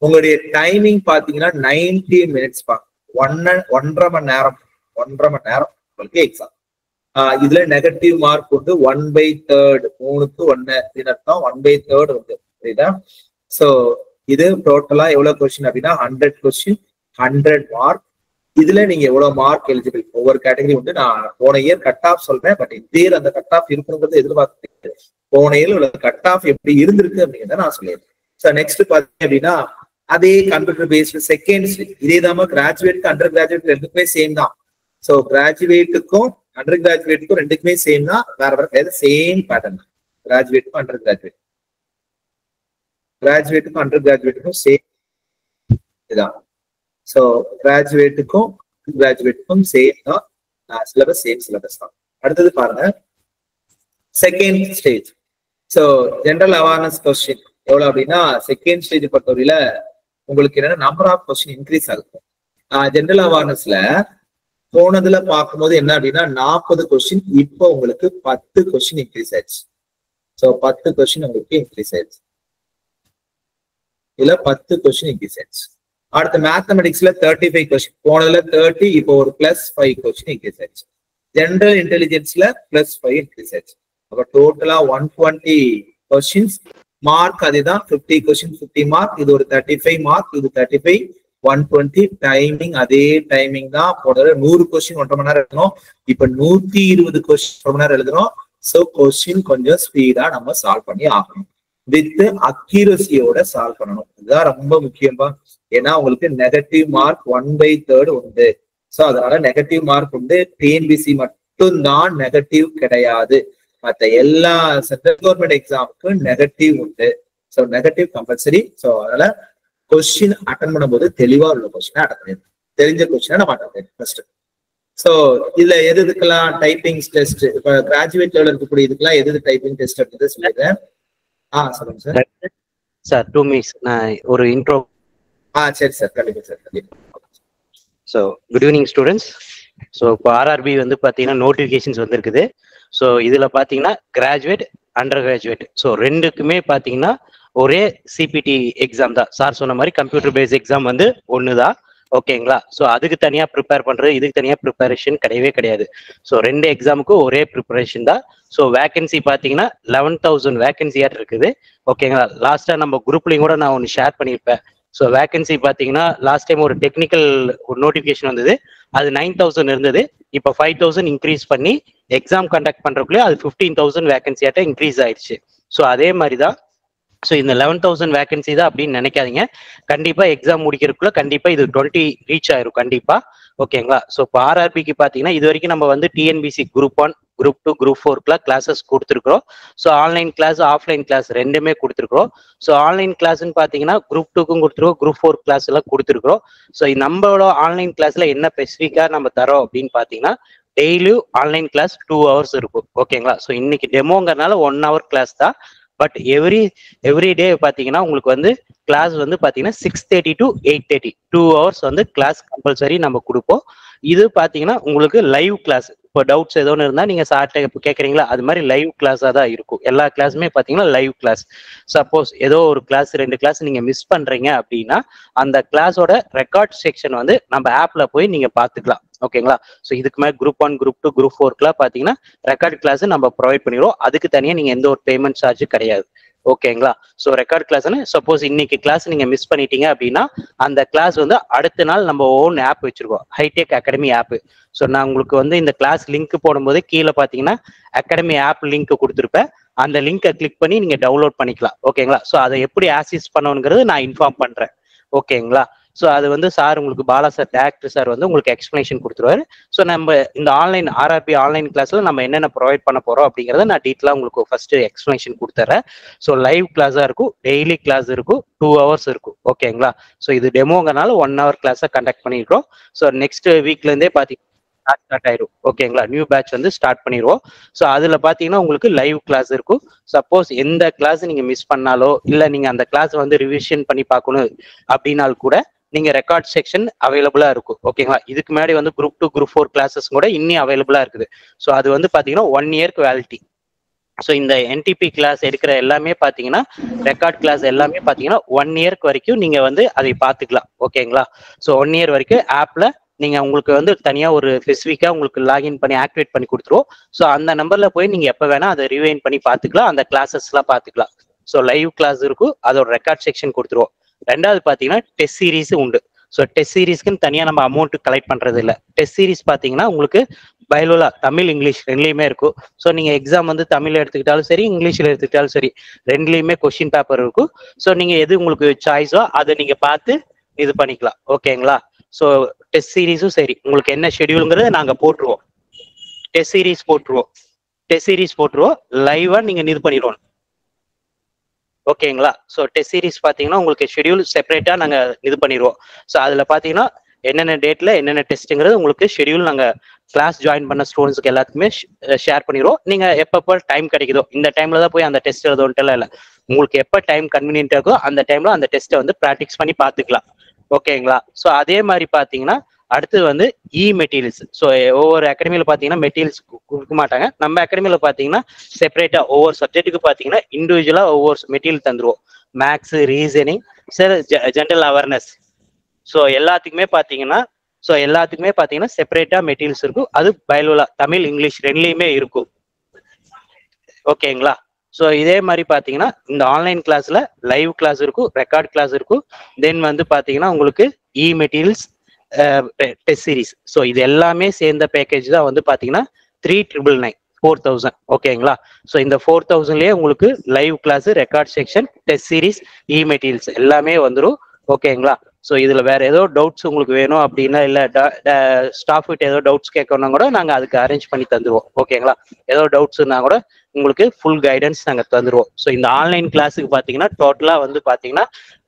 உங்களுடைய டைமிங் பாத்தீங்கன்னா நைன்டி மினிட்ஸ் பா ஒன்ன ஒன்றரை மணி நேரம் ஒன்றரை மணி நேரம் உங்களுக்கு எக்ஸாம் இதுல நெகட்டிவ் மார்க் வந்து ஒன் பை தேர்ட் மூணுக்கு ஒன்னு அர்த்தம் ஒன் பை தேர்ட் வந்து புரியுதா சோ இது டோட்டலா எவ்வளவு கொஸ்டின் அப்படின்னா ஹண்ட்ரட் கொஸ்டின் ஹண்ட்ரட் மார்க் இதுல நீங்க எவ்வளவு மார்க் எலிஜிபிள் ஒவ்வொரு கேட்டகரி வந்து நான் போன இயர் கட் ஆஃப் சொல்றேன் பட் இந்த இயர் அந்த கட் ஆஃப் இருக்கணுங்கிறது எதிர்பார்த்து போன இயர் உள்ள கட் ஆஃப் எப்படி இருந்திருக்கு அப்படிங்கிறத நான் சொல்லிடுறேன் ஸோ நெக்ஸ்ட் பாத்தீங்க அப்படின்னா அதே கம்ப்யூட்டர் பேஸ்டு செகண்ட் இதே தான் கிராஜுவேட் அண்டர் கிராஜுவேட் ரெண்டுக்குமே சேம் தான் ஸோ கிராஜுவேட்டுக்கும் அண்டர் கிராஜுவேட்டுக்கும் ரெண்டுக்குமே சேம் தான் வேற வேற கிடையாது சேம் பேட்டர்ன் தான் கிராஜுவேட்டுக்கும் அண்டர் கிராஜுவேட் கிராஜுவேட்டுக்கும் அண்டர் கிராஜுவேட்டுக்கும் சேம் இதுதான் ஸோ கிராஜுவேட்டுக்கும் கிராஜுவேட்டுக்கும் சேம் தான் சிலபஸ் சேம் சிலபஸ் தான் அடுத்தது பாருங்க second stage so general awareness question எவ்வளவு அப்படின்னா செகண்ட் ஸ்டேஜ் பொறுத்தவரையில உங்களுக்கு என்னன்னா நம்பர் ஆஃப் கொஸ்டின் இன்க்ரீஸ் ஆகுது ஜென்ரல் அவேர்னஸ்ல போனதுல பார்க்கும்போது என்ன அப்படின்னா நாற்பது கொஸ்டின் இப்போ உங்களுக்கு பத்து கொஸ்டின் இன்க்ரீஸ் ஆயிடுச்சு ஸோ பத்து கொஸ்டின் உங்களுக்கு இன்க்ரீஸ் ஆயிடுச்சு இதுல பத்து கொஸ்டின் இன்க்ரீஸ் ஆயிடுச்சு அடுத்து மேத்தமெட்டிக்ஸ்ல தேர்ட்டி ஃபைவ் கொஸ்டின் போனதுல தேர்ட்டி இப்போ ஒரு பிளஸ் ஃபைவ் கொஸ்டின் இன்க்ரீஸ் ஆயிடுச்சு ஜென்ரல் இன்டெலிஜென்ஸ்ல பிளஸ் ஃபைவ் இன்க்ரீஸ் ஆயிடுச்சு அப்ப டோட்டலா ஒன் டுவெண்ட்டி கொஸ்டின்ஸ் மார்க் அதுதான் ஃபிஃப்டி கொஸ்டின் ஃபிஃப்டி மார்க் இது ஒரு தேர்ட்டி ஃபைவ் மார்க் இது thirty five one twenty timing அதே டைமிங் தான் போன நூறு கொஸ்டின் ஒன்றரை மணி நேரம் எழுதணும் இப்ப நூத்தி இருபது கொஸ்டின் ஒரு மணி நேரம் எழுதணும் ஸோ கொஸ்டின் கொஞ்சம் ஸ்பீடா நம்ம சால்வ் பண்ணி ஆகணும் வித் அக்யூரசியோட சால்வ் பண்ணணும் இதுதான் ரொம்ப முக்கியமா ஏன்னா உங்களுக்கு negative mark one by third உண்டு ஸோ அதனால நெகட்டிவ் மார்க் உண்டு டிஎன்பிசி மட்டும்தான் நெகட்டிவ் கிடையாது மற்ற எல்லா சென்ட்ரல் கவர்மெண்ட் எக்ஸாமுக்கு நெகட்டிவ் உண்டு ஸோ நெகட்டிவ் கம்பல்சரி ஸோ அதனால கொஸ்டின் அட்டன் பண்ணும்போது தெளிவா உள்ள கொஸ்டின் அட்டன் பண்ணிடணும் தெரிஞ்ச கொஸ்டினை நம்ம அட்டன் பண்ணிடணும் ஃபர்ஸ்ட் ஸோ இதுல எது இதுக்கெல்லாம் டைப்பிங் டெஸ்ட் இப்ப கிராஜுவேட் லெவல் இருக்கக்கூடிய இதுக்கெல்லாம் எது டைப்பிங் டெஸ்ட் அப்படின்றத சொல்லிடுறேன் ஆ சொல்லுங்க சார் சார் டூ மினிட்ஸ் நான் ஒரு இன்ட்ரோ ஆ சரி சார் கண்டிப்பா சார் கண்டிப்பா so good evening students so இப்போ ஆர்ஆர்பி வந்து பார்த்தீங்கன்னா நோட்டிஃபிகேஷன்ஸ் வந்திருக்குது ஸோ இதில் பார்த்தீங்கன்னா கிராஜுவேட் அண்டர் கிராஜுவேட் ஸோ ரெண்டுக்குமே பார்த்தீங்கன்னா ஒரே சிபிடி எக்ஸாம் தான் சார் சொன்ன மாதிரி கம்ப்யூட்டர் பேஸ் எக்ஸாம் வந்து ஒன்று தான் ஓகேங்களா ஸோ அதுக்கு தனியாக ப்ரிப்பேர் பண்ணுறது இதுக்கு தனியாக ப்ரிப்பரேஷன் கிடையவே கிடையாது ஸோ ரெண்டு எக்ஸாமுக்கும் ஒரே ப்ரிப்பரேஷன் தான் ஸோ வேகன்சி பார்த்தீங்கன்னா லெவன் தௌசண்ட் வேகன்சியாக இருக்குது ஓகேங்களா லாஸ்ட்டாக நம்ம குரூப்லையும் கூட நான் ஒன்று ஷேர் பண்ணியிருப்பேன் ஸோ வேகன்சி பார்த்தீங்கன்னா லாஸ்ட் டைம் ஒரு டெக்னிக்கல் ஒரு நோட்டிஃபிகேஷன் வந்தது அது நைன் தௌசண்ட் இருந்தது இப்போ ஃபைவ் தௌசண்ட் இன்க்ரீஸ் பண்ணி எக்ஸாம் கண்டக்ட் பண்ணுறக்குள்ளே அது ஃபிஃப்டீன் தௌசண்ட் வேகன்சியாட்ட இன்க்ரீஸ் ஆயிடுச்சு ஸோ அதே மாதிரி தான் ஸோ இந்த லெவன் தௌசண்ட் வேகன்சி தான் அப்படின்னு நினைக்காதீங்க கண்டிப்பா எக்ஸாம் முடிக்கிறதுக்குள்ள கண்டிப்பா இது டுவெண்ட்டி ரீச் ஆயிரும் கண்டிப்பா ஓகேங்களா ஸோ இப்போ ஆர்ஆர்பிக்கு பார்த்தீங்கன்னா இது வரைக்கும் நம்ம வந்து TNPSC group one group two group ஃபோர்க்குலாம் கிளாஸஸ் கொடுத்துருக்குறோம் so online class offline class ரெண்டுமே கொடுத்துருக்குறோம் ஸோ ஆன்லைன் கிளாஸ்ன்னு பார்த்தீங்கன்னா குரூப் டூக்கும் கொடுத்துருக்கோம் குரூப் ஃபோர் கிளாஸ் எல்லாம் கொடுத்துருக்குறோம் ஸோ நம்மளோட ஆன்லைன் கிளாஸ்ல என்ன ஸ்பெசிஃபிக்காக நம்ம தரோம் அப்படின்னு பார்த்தீங்கன்னா டெய்லியும் ஆன்லைன் கிளாஸ் டூ ஹவர்ஸ் இருக்கும் ஓகேங்களா ஸோ இன்னைக்கு டெமோங்கிறனால ஒன் ஹவர் கிளாஸ் தான் பட் எவ்ரி எவ்ரி டே பார்த்தீங்கன்னா உங்களுக்கு வந்து கிளாஸ் வந்து பார்த்தீங்கன்னா six thirty to eight thirty two hours வந்து கிளாஸ் கம்பல்சரி நம்ம கொடுப்போம் இது பார்த்தீங்கன்னா உங்களுக்கு லைவ் கிளாஸ் இப்போ டவுட்ஸ் ஏதோ ஒன்று இருந்தால் நீங்கள் சார்ட்ட இப்போ கேட்குறீங்களா அது மாதிரி லைவ் கிளாஸாக தான் இருக்கும் எல்லா கிளாஸுமே பார்த்தீங்கன்னா லைவ் கிளாஸ் சப்போஸ் ஏதோ ஒரு கிளாஸ் ரெண்டு கிளாஸ் நீங்கள் மிஸ் பண்ணுறீங்க அப்படின்னா அந்த கிளாஸோட ரெக்கார்ட் செக்ஷன் வந்து நம்ம ஆப்பில் போய் நீங்கள் பார்த்துக்கலாம் ஓகேங்களா ஸோ இதுக்கு மேலே group one group two group ஃபோர்க்குலாம் பார்த்தீங்கன்னா ரெக்கார்ட் கிளாஸ் நம்ம ப்ரொவைட் பண்ணிடுவோம் அதுக்கு தனியாக நீங்கள் எந்த ஒரு பேமெண்ட் சார்ஜ் கிடையாது ஓகேங்களா ஸோ ரெக்கார்ட் கிளாஸ்னு சப்போஸ் இன்னைக்கு கிளாஸ் நீங்க மிஸ் பண்ணிட்டீங்க அப்படின்னா அந்த கிளாஸ் வந்து அடுத்த நாள் நம்ம ஓன் ஆப் வச்சிருக்கோம் ஹைடெக் அகாடமி ஆப் ஸோ நான் உங்களுக்கு வந்து இந்த கிளாஸ் லிங்க் போடும்போது கீழே பார்த்தீங்கன்னா அகாடமி ஆப் லிங்க் கொடுத்துருப்பேன் அந்த லிங்கை கிளிக் பண்ணி நீங்க டவுன்லோட் பண்ணிக்கலாம் ஓகேங்களா ஸோ அதை எப்படி ஆக்சிஸ் பண்ணணுங்கிறது நான் இன்ஃபார்ம் பண்றேன் ஓகேங்களா ஸோ அது வந்து சார் உங்களுக்கு பாலா சார் டேரக்டர் சார் வந்து உங்களுக்கு எக்ஸ்பிளேஷன் கொடுத்துருவாரு ஸோ நம்ம இந்த ஆன்லைன் ஆர்ஆர்பி ஆன்லைன் கிளாஸ்ல நம்ம என்னென்ன ப்ரொவைட் பண்ண போறோம் அப்படிங்கறத நான் டீட்டெயிலாக உங்களுக்கு ஃபர்ஸ்ட் எக்ஸ்பிளேஷன் கொடுத்துறேன் ஸோ லைவ் கிளாஸாக இருக்கும் டெய்லி கிளாஸ் இருக்கும் டூ ஹவர்ஸ் இருக்கும் ஓகேங்களா ஸோ இது டெமோங்கனால ஒன் ஹவர் கிளாஸை கண்டக்ட் பண்ணியிருக்கோம் ஸோ நெக்ஸ்ட் வீக்லேருந்தே பார்த்தீங்கன்னா ஸ்டார்ட் ஆயிரும் ஓகேங்களா நியூ பேட்ச் வந்து ஸ்டார்ட் பண்ணிடுவோம் ஸோ அதில் பார்த்தீங்கன்னா உங்களுக்கு லைவ் கிளாஸ் இருக்கும் சப்போஸ் எந்த கிளாஸ் நீங்கள் மிஸ் பண்ணாலோ இல்லை நீங்கள் அந்த கிளாஸ் வந்து ரிவிஷன் பண்ணி பார்க்கணும் அப்படின்னால் கூட நீங்க ரெக்கார்ட் செக்ஷன் அவைலபிளா இருக்கும் ஓகேங்களா இதுக்கு முன்னாடி வந்து group two group four classes கூட இன்னும் அவைலபிளா இருக்குது ஸோ அது வந்து பாத்தீங்கன்னா ஒன் இயர்க்கு வேலிட்டி ஸோ இந்த என்டிபி கிளாஸ் எடுக்கிற எல்லாமே பார்த்தீங்கன்னா ரெக்கார்ட் கிளாஸ் எல்லாமே பார்த்தீங்கன்னா ஒன் இயர்க்கு வரைக்கும் நீங்க வந்து அதை பார்த்துக்கலாம் ஓகேங்களா ஸோ ஒன் இயர் வரைக்கும் ஆப்ல நீங்க உங்களுக்கு வந்து தனியா ஒரு ஸ்பெசிஃபிக்கா உங்களுக்கு லாகின் பண்ணி ஆக்டிவேட் பண்ணி கொடுத்துருவோம் ஸோ அந்த நம்பர்ல போய் நீங்க எப்ப வேணா அதை ரிவைன் பண்ணி பார்த்துக்கலாம் அந்த கிளாஸஸ் எல்லாம் பார்த்துக்கலாம் ஸோ லைவ் கிளாஸ் இருக்கும் அதோட ரெக்கார்ட் செக்ஷன் கொடுத்துருவோம் ரெண்டாவது பார்த்தீங்கன்னா டெஸ்ட் சீரிஸ் உண்டு ஸோ டெஸ்ட் சீரிஸ்க்குன்னு தனியாக நம்ம அமௌண்ட் கலெக்ட் பண்றது இல்லை டெஸ்ட் சீரிஸ் பார்த்தீங்கன்னா உங்களுக்கு பயோலா தமிழ் இங்கிலீஷ் ரெண்டுலேயுமே இருக்கும் ஸோ நீங்க எக்ஸாம் வந்து தமிழ் எடுத்துக்கிட்டாலும் சரி இங்கிலீஷ்ல எடுத்துக்கிட்டாலும் சரி ரெண்டுலேயுமே கொஸ்டின் பேப்பர் இருக்கும் ஸோ நீங்க எது உங்களுக்கு சாய்ஸோ அதை நீங்க பார்த்து இது பண்ணிக்கலாம் ஓகேங்களா ஸோ டெஸ்ட் சீரிஸும் சரி உங்களுக்கு என்ன ஷெடியூலுங்கிறத நாங்கள் போட்டுருவோம் டெஸ்ட் சீரிஸ் போட்டுருவோம் டெஸ்ட் சீரிஸ் போட்டுருவோம் லைவா நீங்க இது பண்ணிடுவோம் ஓகேங்களா ஸோ டெஸ்ட் சீரிஸ் பார்த்தீங்கன்னா உங்களுக்கு ஷெடியூல் செப்பரேட்டாக நாங்கள் இது பண்ணிடுவோம் ஸோ அதில் பார்த்தீங்கன்னா என்னென்ன டேட்ல என்னென்ன டெஸ்ட்டுங்கிறது உங்களுக்கு ஷெடியூல் நாங்கள் கிளாஸ் ஜாயின் பண்ண ஸ்டூடெண்ட்ஸ்க்கு எல்லாத்துக்குமே ஷேர் பண்ணிடுவோம் நீங்கள் எப்பப்போ டைம் கிடைக்குதோ இந்த டைம்ல தான் போய் அந்த டெஸ்ட் எழுதணுன்ட்டுலாம் இல்லை உங்களுக்கு எப்போ டைம் கன்வீனியன்ட் இருக்கோ அந்த டைம்ல அந்த டெஸ்ட்டை வந்து ப்ராக்டிஸ் பண்ணி பார்த்துக்கலாம் ஓகேங்களா ஸோ அதே மாதிரி பார்த்தீங்கன்னா அடுத்தது வந்து இ மெட்டீரியல்ஸ் ஸோ ஒவ்வொரு அகாடமியில் பார்த்தீங்கன்னா மெட்டீரியல்ஸ் கொடுக்க மாட்டாங்க நம்ம அகாடமியில் பார்த்தீங்கன்னா செப்பரேட்டாக ஒவ்வொரு சப்ஜெக்ட்டுக்கு பார்த்தீங்கன்னா இண்டிவிஜுவலாக ஒவ்வொரு மெட்டீரியல் தந்துருவோம் maths reasoning sir general awareness so எல்லாத்துக்குமே பார்த்தீங்கன்னா ஸோ எல்லாத்துக்குமே பார்த்தீங்கன்னா செப்பரேட்டாக மெட்டீரியல்ஸ் இருக்கும் அது பயோலா தமிழ் இங்கிலீஷ் ரெண்டுலேயுமே இருக்கும் ஓகேங்களா ஸோ இதே மாதிரி பார்த்தீங்கன்னா இந்த ஆன்லைன் கிளாஸ்ல லைவ் கிளாஸ் இருக்கும் ரெக்கார்ட் கிளாஸ் இருக்கும் தென் வந்து பார்த்தீங்கன்னா உங்களுக்கு e materials test series so இது எல்லாமே சேர்ந்த பேக்கேஜ் தான் வந்து பார்த்தீங்கன்னா three triple nine four thousand ஓகேங்களா ஸோ இந்த ஃபோர் தௌசண்ட்லேயே உங்களுக்கு live class record section test series e materials எல்லாமே வந்துடும் ஓகேங்களா ஸோ இதில் வேற ஏதோ டவுட்ஸ் உங்களுக்கு வேணும் அப்படின்னா இல்லை ஸ்டாஃப் கிட்ட ஏதோ டவுட்ஸ் கேட்கணும்னா கூட நாங்கள் அதுக்கு அரேஞ்ச் பண்ணி தந்துருவோம் ஓகேங்களா ஏதோ டவுட்ஸ்னா கூட உங்களுக்கு ஃபுல் கைடன்ஸ் நாங்கள் தந்துருவோம் ஸோ இந்த ஆன்லைன் கிளாஸுக்கு பார்த்தீங்கன்னா டோட்டலாக வந்து பார்த்தீங்கன்னா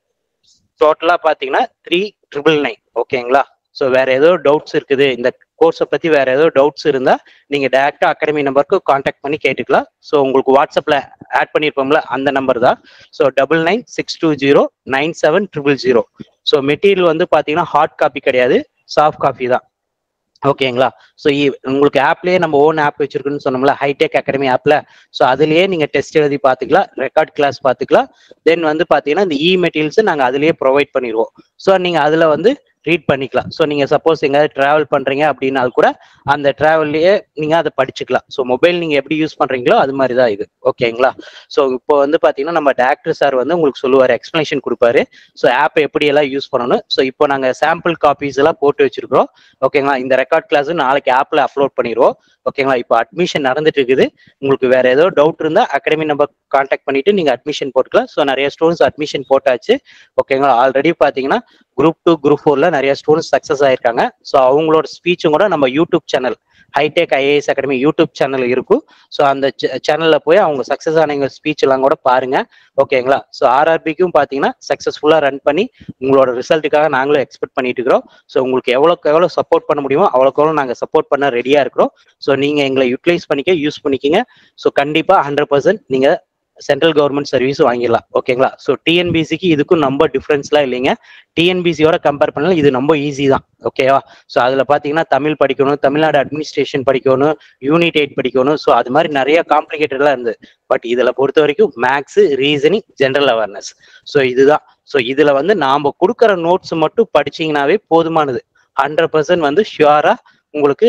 டோட்டலாக பார்த்தீங்கன்னா த்ரீ ட்ரிபிள் நைன் ஓகேங்களா ஸோ வேற ஏதோ டவுட்ஸ் இருக்குது இந்த கோர்ஸை பற்றி வேற ஏதோ டவுட்ஸ் இருந்தால் நீங்கள் டேரெக்டாக அகாடமி நம்பருக்கு காண்டாக்ட் பண்ணி கேட்டுக்கலாம் ஸோ உங்களுக்கு வாட்ஸ்அப்பில் ஆட் பண்ணியிருப்போம்ல அந்த நம்பர் தான் so double nine six two zero nine seven triple zero so material வந்து பார்த்தீங்கன்னா ஹார்ட் காப்பி கிடையாது சாஃப்ட் காப்பி தான் ஓகேங்களா ஸோ உங்களுக்கு ஆப்லயே நம்ம ஓன் ஆப் வச்சிருக்குன்னு சொன்னோம்ல ஹைடெக் அகாடமி ஆப்ல ஸோ அதுலயே நீங்க டெஸ்ட் எழுதி பார்த்துக்கலாம் ரெக்கார்ட் கிளாஸ் பார்த்துக்கலாம் தென் வந்து பாத்தீங்கன்னா இந்த இ மெட்டீரியல்ஸ் நாங்க அதுலயே ப்ரொவைட் பண்ணிடுவோம் ஸோ நீங்க அதுல வந்து ரீட் பண்ணிக்கலாம் ஸோ நீங்க சப்போஸ் எங்கேயாவது டிராவல் பண்றீங்க அப்படின்னா கூட அந்த டிராவல்லையே நீங்க அதை படிச்சுக்கலாம் ஸோ மொபைல் நீங்க எப்படி யூஸ் பண்றீங்களோ அது மாதிரி தான் இது ஓகேங்களா ஸோ இப்போ வந்து பாத்தீங்கன்னா நம்ம டாக்டர் சார் வந்து உங்களுக்கு சொல்லுவாரு எக்ஸ்பிளனேஷன் கொடுப்பாரு ஸோ ஆப்பை எப்படி எல்லாம் யூஸ் பண்ணணும் ஸோ இப்போ நாங்க சாம்பிள் காப்பீஸ் எல்லாம் போட்டு வச்சிருக்கிறோம் ஓகேங்களா இந்த ரெக்கார்ட் கிளாஸ் நாளைக்கு ஆப்ல அப்லோட் பண்ணிடுவோம் ஓகேங்களா இப்போ அட்மிஷன் நடந்துட்டு இருக்குது உங்களுக்கு வேற ஏதோ டவுட் இருந்தா அகாடமி நம்பர் கான்டாக்ட் பண்ணிட்டு நீங்க அட்மிஷன் போட்டுக்கலாம் ஸோ நிறைய ஸ்டூடெண்ட்ஸ் அட்மிஷன் போட்டாச்சு ஓகேங்களா ஆல்ரெடி பாத்தீங்கன்னா குரூப் டூ குரூப் ஃபோர்ல நிறைய ஸ்டூடெண்ட்ஸ் சக்சஸ் ஆயிருக்காங்க ஸோ அவங்களோட ஸ்பீச்சும் கூட நம்ம YouTube channel Hitech IAS academy YouTube channel இருக்கும் ஸோ அந்த சேனல்ல போய் அவங்க சக்சஸ் ஆனவங்க ஸ்பீச் எல்லாம் கூட பாருங்க ஓகேங்களா ஸோ ஆர்ஆர்பிக்கும் பார்த்தீங்கன்னா சக்சஸ்ஃபுல்லாக ரன் பண்ணி உங்களோட ரிசல்ட்டுக்காக நாங்களும் எக்ஸ்பெக்ட் பண்ணிட்டு இருக்கிறோம் ஸோ உங்களுக்கு எவ்வளோக்கு எவ்வளோ சப்போர்ட் பண்ண முடியுமோ அவ்வளோக்கு எவ்வளோ நாங்கள் சப்போர்ட் பண்ண ரெடியாக இருக்கிறோம் ஸோ நீங்கள் எங்களை யூட்டிலைஸ் பண்ணிக்க யூஸ் பண்ணிக்கிங்க ஸோ கண்டிப்பாக ஹண்ட்ரட் பர்சன்ட் நீங்கள் சென்ட்ரல் கவர்மெண்ட் சர்வீஸ் வாங்கிடலாம் ஓகேங்களா ஸோ டிஎன்பிசிக்கு இதுக்கும் ரொம்ப டிஃப்ரென்ஸ்லாம் இல்லைங்க டிஎன்பிசியோட கம்பேர் பண்ணலாம் இது ரொம்ப ஈஸி தான் ஓகேவா ஸோ அதில் பார்த்தீங்கன்னா தமிழ் படிக்கணும் தமிழ்நாடு அட்மினிஸ்ட்ரேஷன் படிக்கணும் யூனிட் எயிட் படிக்கணும் ஸோ அது மாதிரி நிறைய காம்ப்ளிகேட்டட்லாம் இருந்து பட் இதில் பொறுத்த வரைக்கும் maths reasoning general awareness so இதுதான் ஸோ இதில் வந்து நாம் கொடுக்குற நோட்ஸ் மட்டும் படிச்சீங்கன்னாவே போதுமானது ஹண்ட்ரட் பர்சன்ட் வந்து ஷியூராக உங்களுக்கு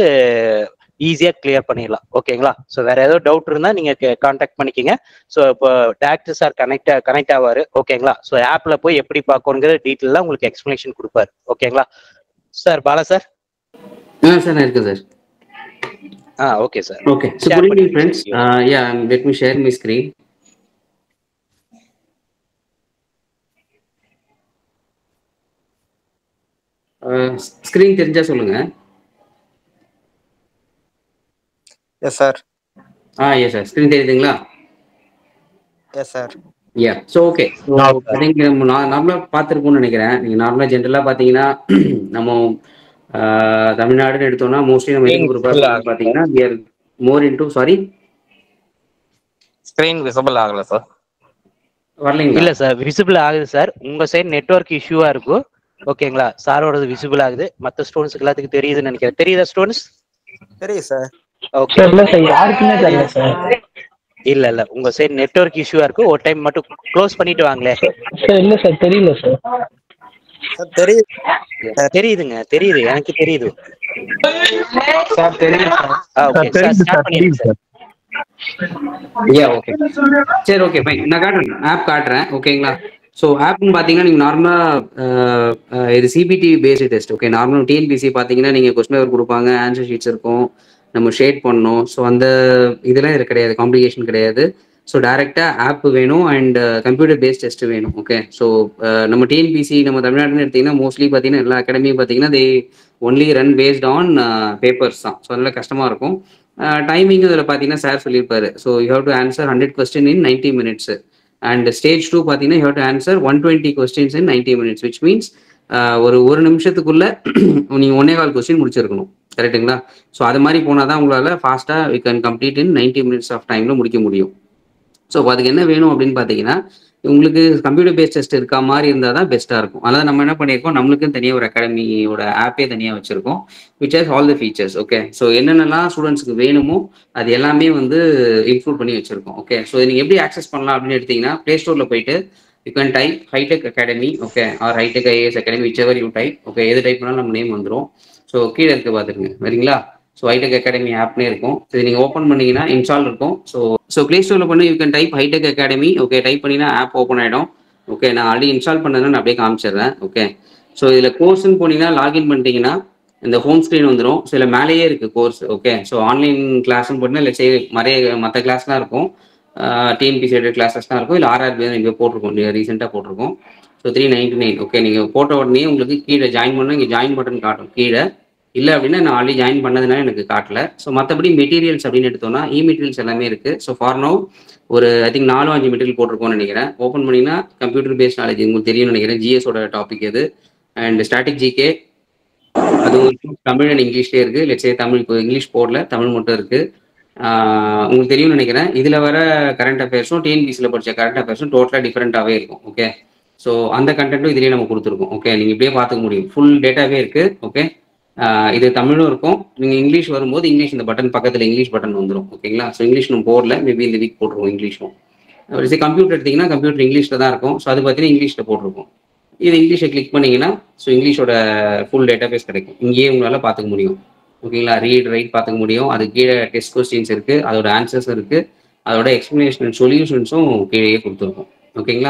ஈஸியா கிளியர் பண்ணிடலாம் ஓகேங்களா ஸோ வேற ஏதோ டவுட் இருந்தா நீங்க கான்டாக்ட் பண்ணிக்கங்க ஸோ இப்போ டேரக்டர் சார் கனெக்ட் கனெக்ட் ஆவாரு ஓகேங்களா ஸோ ஆப்ல போய் எப்படி பார்க்கணுங்கிற டீட்டெயிலாம் உங்களுக்கு எக்ஸ்பிளனேஷன் கொடுப்பாரு ஓகேங்களா சார் பாலா சார் ஆ சார் இருக்கு சார் ஆ okay sir Okay. So Share good evening, பண்ணிட்டு friends. இருக்கீங்க. Uh, yeah, um, let me share my screen. Screen தெரிஞ்சா சொல்லுங்க எஸ் சார் ஆ எஸ் சார் ஸ்கிரீன் தெரியுதுங்களா yes sir ya so okay so I think நார்மலாக பார்த்துருப்போம்னு நினைக்கிறேன் நீங்கள் நார்மலாக ஜென்ரலாக பார்த்தீங்கன்னா நம்ம ஆஹ், தமிழ்நாடுன்னு எடுத்தோம்னா மோஸ்ட்லி நம்ம எதுக்கு ப்ரிப்பேர் பார்த்தீங்கன்னா more into sorry screen visible ஆகல சார் வரலைங்களா இல்ல சார் விசிபிள் ஆகுது சார் உங்க சைடு நெட்வொர்க் இஷ்யூவா இருக்கும் ஓகேங்களா சாரோடது விசிபிள் ஆகுது மத்த ஸ்டூடெண்ட்ஸ்க்கு எல்லாத்துக்கும் தெரியுதுன்னு நினைக்கிறேன் தெரியுதா ஸ்டூடெண்ட்ஸ் தெரியும் சார் ஓகே இல்ல சார் யாருக்குமே தெரியல சார் இல்ல இல்ல உங்க சைடு நெட்வொர்க் இஷ்யூவா இருக்கு ஒரு டைம் மட்டும் க்ளோஸ் பண்ணிட்டு வாங்களே சார் இல்ல சார் தெரியல சார் சார் தெரியுது தெரியுதுங்க தெரியுது எனக்கு தெரியுது சார் தெரியல சார் ஆ ஓகே சார் ஸ்டார்ட் பண்ணிடுங்க சார் யா ஓகே சரி ஓகே ஃபைன் நான் காட்டுறேன் ஆப் காட்டுறேன் ஓகேங்களா ஸோ ஆப்னு பார்த்தீங்கன்னா நீங்கள் நார்மலாக இது CBT based test okay normal TNPSC பார்த்தீங்கன்னா நீங்கள் கொஸ்டின் பேப்பர் கொடுப்பாங்க ஆன்சர் ஷீட்ஸ் இருக்கும் நம்ம ஷேட் பண்ணணும் ஸோ அந்த இதெல்லாம் இது கிடையாது காம்ப்ளிகேஷன் கிடையாது ஸோ டேரெக்டாக ஆப் வேணும் அண்ட் கம்ப்யூட்டர் பேஸ்ட் டெஸ்ட் வேணும் ஓகே ஸோ நம்ம டிஎன்பிசி நம்ம தமிழ்நாடுன்னு எடுத்தீங்கன்னா மோஸ்ட்லி பார்த்தீங்கன்னா எல்லா அகாடமியும் பார்த்தீங்கன்னா they only run based on papers தான் ஸோ அதனால கஷ்டமாக இருக்கும் டைமிங் இதில் பார்த்தீங்கன்னா சார் சொல்லியிருப்பாரு so you have to answer hundred question in ninety minutes and stage two பார்த்தீங்கன்னா you have to answer one twenty questions in ninety minutes which means ஒரு ஒரு நிமிஷத்துக்குள்ள நீங்கள் ஒன்னே கால் கொஸ்டின் முடிச்சிருக்கணும் கரெக்ட்டுங்களா ஸோ அது மாதிரி போனால் தான் உங்களால் ஃபாஸ்ட்டாக we can complete in ninety minutes of டைமில் முடிக்க முடியும் ஸோ அதுக்கு என்ன வேணும் அப்படின்னு பார்த்தீங்கன்னா உங்களுக்கு கம்ப்யூட்டர் பேஸ்ட் டெஸ்ட் இருக்கா மாதிரி இருந்தால் தான் பெஸ்ட்டாக இருக்கும் அதாவது நம்ம என்ன பண்ணியிருக்கோம் நம்மளுக்கும் தனியாக ஒரு அகாடமியோட ஆப்பே தனியாக வச்சிருக்கோம் which has all the features okay so என்னென்னலாம் ஸ்டூடெண்ட்ஸ்க்கு வேணுமோ அது எல்லாமே வந்து இன்க்ளூட் பண்ணி வச்சிருக்கோம் ஓகே ஸோ நீங்கள் எப்படி ஆக்சஸ் பண்ணலாம் அப்படின்னு எடுத்தீங்கன்னா ப்ளே ஸ்டோரில் போயிட்டு you can type Hitech academy okay or Hitech IAS academy whichever you type okay எது டைப் பண்ணாலும் நம்ம நேம் வந்துடும் ஸோ கீழே இருக்க பார்த்துருங்க சரிங்களா ஸோ ஹைடெக் அகாடமி ஆப்னே இருக்கும் இது நீங்கள் ஓப்பன் பண்ணீங்கன்னா இன்ஸ்டால் இருக்கும் ஸோ ஸோ ப்ளே ஸ்டோரில் பண்ணி you can type Hitech academy okay type பண்ணினா ஆப் ஓப்பன் ஆகிடும் ஓகே நான் ஆல்ரெடி இன்ஸ்டால் பண்ணதுன்னு நான் அப்படியே காமிச்சிடுறேன் ஓகே ஸோ இதில் கோர்ஸ்னு போனீங்கன்னா லாகின் பண்ணிட்டீங்கன்னா இந்த ஹோம் ஸ்க்ரீன் வந்துடும் சில மேலேயே இருக்குது கோர்ஸ் ஓகே ஸோ ஆன்லைன் கிளாஸ்னு போட்டிங்கன்னா இல்லை சரி மறைய மற்ற கிளாஸ்லாம் இருக்கும் டிஎன்பிசி கிளாஸஸ்லாம் இருக்கும் இல்லை ஆர்ஆர்பி தான் இங்கே போட்டிருக்கோம் ரீசெண்டாக போட்டிருக்கோம் so three ninety nine okay நீங்கள் போட்ட உடனே உங்களுக்கு கீழே ஜாயின் பண்ணால் இங்கே ஜாயின் பட்டன் காட்டும் கீழே இல்லை அப்படின்னா நான் ஆல்ரெடி ஜாயின் பண்ணதுனால எனக்கு காட்டல ஸோ மற்றபடி மெட்டீரியல்ஸ் அப்படின்னு எடுத்தோம்னா இ மெட்டீரியல்ஸ் எல்லாமே இருக்கு ஸோ ஃபார் நோ ஒரு ஐ திங்க் நாலு அஞ்சு மெட்டீரியல் போட்டிருக்கோம்னு நினைக்கிறேன் ஓப்பன் பண்ணிங்கன்னா கம்ப்யூட்டர் பேஸ்ட் நாலேஜ் உங்களுக்கு தெரியும்னு நினைக்கிறேன் ஜிஎஸோட டாபிக் இது அண்ட் ஸ்டாட்டிக் ஜிகே அது ஒரு தமிழ் அண்ட் இங்கிலீஷ்லேயே இருக்கு லெட்ஸே தமிழ் இப்போ இங்கிலீஷ் போடல தமிழ் மட்டும் இருக்கு ஆஹ் உங்களுக்கு தெரியும்னு நினைக்கிறேன் இதில் வர கரண்ட் அஃபேர்ஸும் டிஎன்பிசியில் படிச்ச கரண்ட் அஃபேர்ஸும் டோட்டலாக டிஃப்ரெண்ட்டாகவே இருக்கும் ஓகே ஸோ அந்த கண்டென்ட்டும் இதுலேயே நம்ம கொடுத்துருக்கோம் ஓகே நீங்கள் இப்படியே பார்த்துக்க முடியும் ஃபுல் டேட்டாவே இருக்கு ஓகே ஆஹ் இது தமிழும் இருக்கும் நீங்கள் இங்கிலீஷ் வரும்போது இங்கிலீஷ் இந்த பட்டன் பக்கத்தில் இங்கிலீஷ் பட்டன் வந்துடும் ஓகேங்களா ஸோ இங்கிலீஷ் நம்ம போடல மேபி இந்த வீக் போட்டுருவோம் இங்கிலீஷும் கம்ப்யூட்டர் எடுத்தீங்கன்னா கம்ப்யூட்டர் இங்கிலீஷில் தான் இருக்கும் ஸோ அது பார்த்தீங்கன்னா இங்கிலீஷில் போட்டிருக்கும் இது இங்கிலீஷை கிளிக் பண்ணீங்கன்னா ஸோ இங்கிலீஷோட ஃபுல் டேட்டா பேஸ் கிடைக்கும் இங்கேயே உங்களால் பார்த்துக்க முடியும் ஓகேங்களா ரீட் ரைட் பார்த்துக்க முடியும் அது கீழே டெஸ்ட் கொஸ்டின்ஸ் இருக்கு அதோட ஆன்சர்ஸ் இருக்கு அதோட எக்ஸ்பிளனேஷன் சொல்யூஷன்ஸும் கீழேயே கொடுத்துருக்கோம் ஓகேங்களா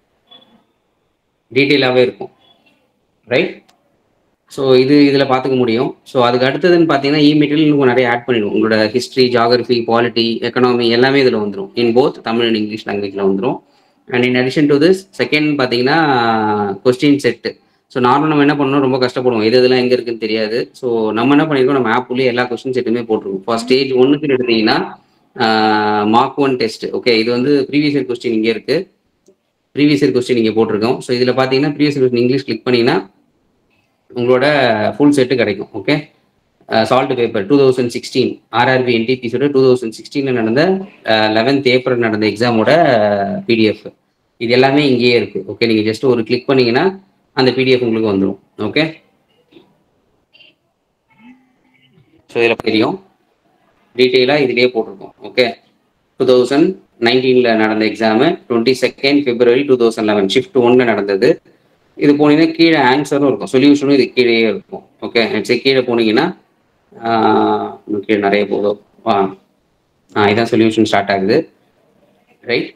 டீட்டெயிலாகவே இருக்கும் ரைட் ஸோ இது இதில் பார்த்துக்க முடியும் ஸோ அதுக்கு அடுத்ததுன்னு பார்த்தீங்கன்னா இ மெட்டீரியல் இன்னும் நிறைய ஆட் பண்ணிடும் உங்களோட ஹிஸ்ட்ரி ஜாகிரஃபி பாலிட்டி எக்கனாமி எல்லாமே இதில் வந்துடும் in both Tamil and English லாங்குவேஜில் வந்துடும் and in addition to this second பார்த்தீங்கன்னா கொஸ்டின் செட்டு ஸோ நார்மல் நம்ம என்ன பண்ணணும் ரொம்ப கஷ்டப்படுவோம் எது இதெல்லாம் எங்கே இருக்குன்னு தெரியாது ஸோ நம்ம என்ன பண்ணியிருக்கோம் நம்ம ஆப் உள்ளே எல்லா கொஸ்டின் செட்டுமே போட்டிருக்கோம் ஃபர்ஸ்ட் ஸ்டேஜ் ஒன்றுக்கு எடுத்தீங்கன்னா மார்க் ஒன் டெஸ்ட் ஓகே இது வந்து ப்ரீவியஸ் இயர் கொஸ்டின் இங்கே இருக்கு ப்ரீவியஸ் இயர் கொஸ்டின் இங்கே போட்டிருக்கோம் ஸோ இதில் பார்த்தீங்கன்னா ப்ரீவியஸ் இயர் இங்கிலீஷ் கிளிக் பண்ணீங்கன்னா உங்களோட ஃபுல் செட்டு கிடைக்கும் okay solved paper two thousand sixteen RRB என்டிபிசியோட டூ தௌசண்ட் சிக்ஸ்டீனில் நடந்த லெவன்த் ஏப்ரல் நடந்த எக்ஸாமோட பிடிஎஃப் இது எல்லாமே இங்கேயே இருக்கு ஓகே நீங்கள் ஜஸ்ட் ஒரு கிளிக் பண்ணீங்கன்னா அந்த பிடிஎஃப் உங்களுக்கு வந்துடும் ஓகே ஸோ இதில் தெரியும் டீட்டெயிலாக இதுலேயே போட்டிருக்கோம் ஓகே டூ தௌசண்ட் நைன்டீனில் நடந்த exam twenty second February two thousand eleven shift ஒன்ல நடந்தது இது போனீங்கன்னா கீழே ஆன்சரும் இருக்கும் சொல்யூஷனும் இது கீழேயே இருக்கும் ஓகே சரி கீழே போனீங்கன்னா ஆஹ் இன்னும் கீழே நிறைய போதும் ஆ ஆ இதான் சொல்யூஷன் ஸ்டார்ட் ஆகுது right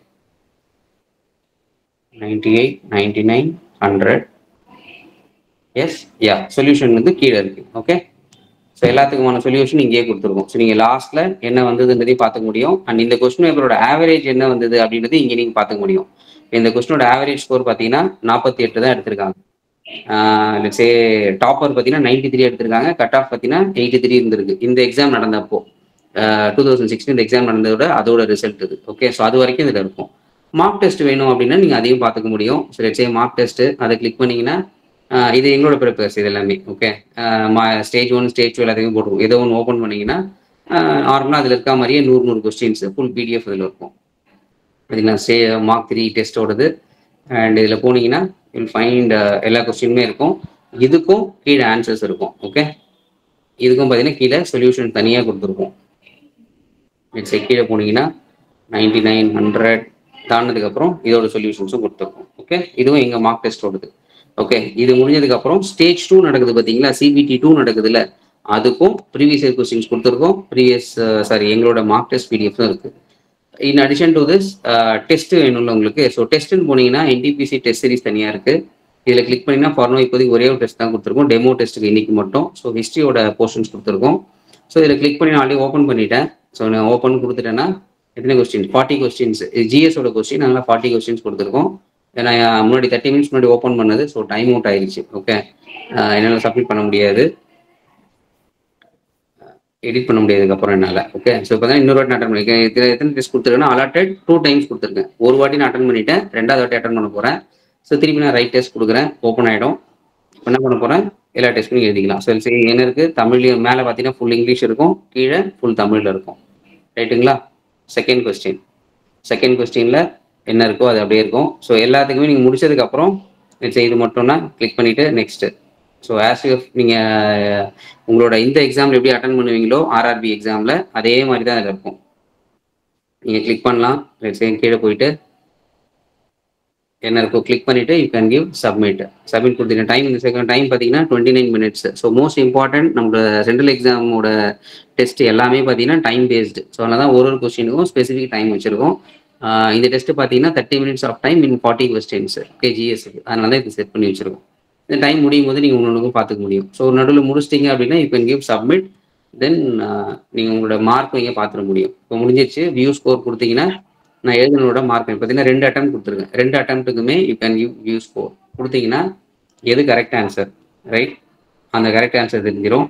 ninety eight ninety nine hundred yes yeah solution வந்து கீழே இருக்கு ஓகே ஸோ எல்லாத்துக்குமான சொல்யூஷன் இங்கேயே கொடுத்துருக்கோம் ஸோ நீங்கள் லாஸ்ட்ல என்ன வந்ததுன்றதையும் பார்த்துக்க முடியும் அண்ட் இந்த கொஸ்டின் பேப்பரோட ஆவரேஜ் என்ன வந்தது அப்படின்றது இங்கே நீங்கள் பார்த்துக்க முடியும் இந்த கொஸ்டினோட ஆவரேஜ் ஸ்கோர் பார்த்தீங்கன்னா நாற்பத்தி எட்டு தான் எடுத்திருக்காங்க லெட்ஸே டாப்பர் பார்த்தீங்கன்னா நைன்டி த்ரீ எடுத்திருக்காங்க கட் ஆஃப் பார்த்தீங்கன்னா எயிட்டி த்ரீ இருந்திருக்கு இந்த எக்ஸாம் நடந்தப்போ டூ தௌசண்ட் சிக்ஸ்டீன் எக்ஸாம் நடந்ததோட அதோட ரிசல்ட் இது ஓகே ஸோ அது வரைக்கும் இதில் இருக்கும் மார்க் டெஸ்ட் வேணும் அப்படின்னா நீங்கள் அதையும் பார்த்துக்க முடியும் ஸோ லெட்ஸே மார்க் டெஸ்ட் அதை கிளிக் பண்ணீங்கன்னா ஆஹ் இது எங்களோட ப்ரிப்பேர்ஸ் இது எல்லாமே okay stage one stage two எல்லாத்தையும் போட்டுருவோம் ஏதோ ஒன்று ஓப்பன் பண்ணீங்கன்னா நார்மலாக அதில் இருக்க மாதிரியே நூறு நூறு கொஸ்டின்ஸ் ஃபுல் பிடிஎஃப் இதில் இருக்கும் பார்த்தீங்களா சே மார்க் த்ரீ டெஸ்ட்டோடது அண்ட் இதில் போனீங்கன்னா வில் ஃபைண்ட் எல்லா கொஸ்டினுமே இருக்கும் இதுக்கும் கீழே ஆன்சர்ஸ் இருக்கும் ஓகே இதுக்கும் பார்த்தீங்கன்னா கீழே சொல்யூஷன் தனியாக கொடுத்துருக்கோம் சரி கீழே போனீங்கன்னா நைன்டி நைன் ஹண்ட்ரட் தாண்டினதுக்கப்புறம் இதோட சொல்யூஷன்ஸும் கொடுத்துருக்கோம் ஓகே இதுவும் எங்கள் மார்க் டெஸ்டோடது ஓகே இது முடிஞ்சதுக்கப்புறம் ஸ்டேஜ் டூ நடக்குது பார்த்தீங்களா சிபிடி டூ நடக்குதுல்ல அதுக்கும் ப்ரீவியஸ் இயர் கொஸ்டின்ஸ் கொடுத்துருக்கோம் ப்ரீவியஸ் சாரி எங்களோட மார்க் டெஸ்ட் பிடிஎஃப் தான் இருக்குது in addition to this test வேணும்ல உங்களுக்கு ஸோ டெஸ்ட்னு போனீங்கன்னா என்டிபிசி டெஸ்ட் சீரிஸ் தனியாக இருக்குது இதில் கிளிக் பண்ணிங்கன்னா ஃபார்னோ இப்போதைக்கு ஒரே ஒரு டெஸ்ட் தான் கொடுத்துருக்கோம் டெமோ டெஸ்ட்டுக்கு இன்னைக்கு மட்டும் ஸோ ஹிஸ்ட்ரியோட போர்ஷன்ஸ் கொடுத்துருக்கோம் ஸோ இதில் கிளிக் பண்ணி நான் ஆல்ரெடி ஓப்பன் பண்ணிட்டேன் ஸோ நான் ஓப்பன் கொடுத்துட்டேன்னா எத்தனை கொஸ்டின் ஃபார்ட்டி கொஸ்டின்ஸ் ஜிஎஸோட கொஸ்டின் அதனால ஃபார்ட்டி கொஸ்டின்ஸ் கொடுத்துருக்கோம் ஏன்னா என் முன்னாடி தேர்ட்டி மினிட்ஸ் முன்னாடி ஓப்பன் பண்ணது ஸோ டைம் அவுட் ஆயிடுச்சு ஓகே என்னால் சப்மிட் பண்ண முடியாது எடிட் பண்ண முடியாதுக்கு அப்புறம் என்னால் ஓகே ஸோ இப்போ தான் இன்னொரு வாட்டி அட்டன் பண்ணிருக்கேன் இதில் எத்தனை டெஸ்ட் கொடுத்துருக்கேன்னா அலாட்டட் டூ டைம்ஸ் கொடுத்துருக்கேன் ஒரு வாட்டி நான் அட்டன் பண்ணிட்டேன் ரெண்டாவது வாட்டி அட்டன் பண்ண போகிறேன் ஸோ திருப்பி நான் ரைட் டெஸ்ட் கொடுக்குறேன் ஓப்பன் ஆகிடும் என்ன பண்ண போகிறேன் எல்லா டெஸ்ட்டும் எழுதிக்கலாம் ஸோ சரி என்ன இருக்குது தமிழ்லையும் மேலே பார்த்தீங்கன்னா ஃபுல் இங்கிலீஷ் இருக்கும் கீழே ஃபுல் தமிழில் இருக்கும் ரைட்டுங்களா செகண்ட் கொஸ்டின் செகண்ட் கொஸ்டினில் என்ன இருக்கோ அது அப்படியே இருக்கும் ஸோ எல்லாத்துக்குமே நீங்கள் முடிச்சதுக்கப்புறம் இது மட்டும்னா கிளிக் பண்ணிவிட்டு நெக்ஸ்ட்டு ஸோ ஆஸ் யூ நீங்கள் உங்களோட இந்த எக்ஸாமில் எப்படி அட்டன் பண்ணுவீங்களோ ஆர்ஆர்பி எக்ஸாமில் அதே மாதிரி தான் அதில் இருக்கும் நீங்கள் கிளிக் பண்ணலாம் கீழே போயிட்டு என்ன இருக்கோ கிளிக் பண்ணிட்டு you can give submit submit கொடுத்தீங்க டைம் இந்த செகண்ட் டைம் பார்த்தீங்கன்னா twenty nine minutes so most important நம்மளோட சென்ட்ரல் எக்ஸாமோட டெஸ்ட் எல்லாமே பார்த்தீங்கன்னா டைம் பேஸ்டு ஸோ அதனால தான் ஒரு ஒரு கொஸ்டினுக்கும் ஸ்பெசிஃபிக் டைம் வச்சிருக்கோம் ஆஹ் இந்த டெஸ்ட் பார்த்தீங்கன்னா thirty minutes of time in forty questions okay ஜிஎஸ்க்கு அதனால தான் இது செட் பண்ணி வச்சிருக்கோம் இந்த டைம் முடியும் போது நீங்கள் ஒன்று பார்த்துக்க முடியும் ஸோ நடுவில் முடிச்சிட்டிங்க அப்படின்னா you can give submit then நீங்கள் உங்களோட மார்க் இங்கே பார்த்துட முடியும் இப்போ முடிஞ்சிச்சு வியூ ஸ்கோர் கொடுத்தீங்கன்னா நான் எழுதுனோட மார்க் பார்த்தீங்கன்னா ரெண்டு அட்டம் கொடுத்துருக்கேன் ரெண்டு அட்டம்ப்ட்டுக்குமே you can give view score கொடுத்தீங்கன்னா எது கரெக்ட் ஆன்சர் ரைட் அந்த கரெக்ட் ஆன்சர் தெரிஞ்சிடும்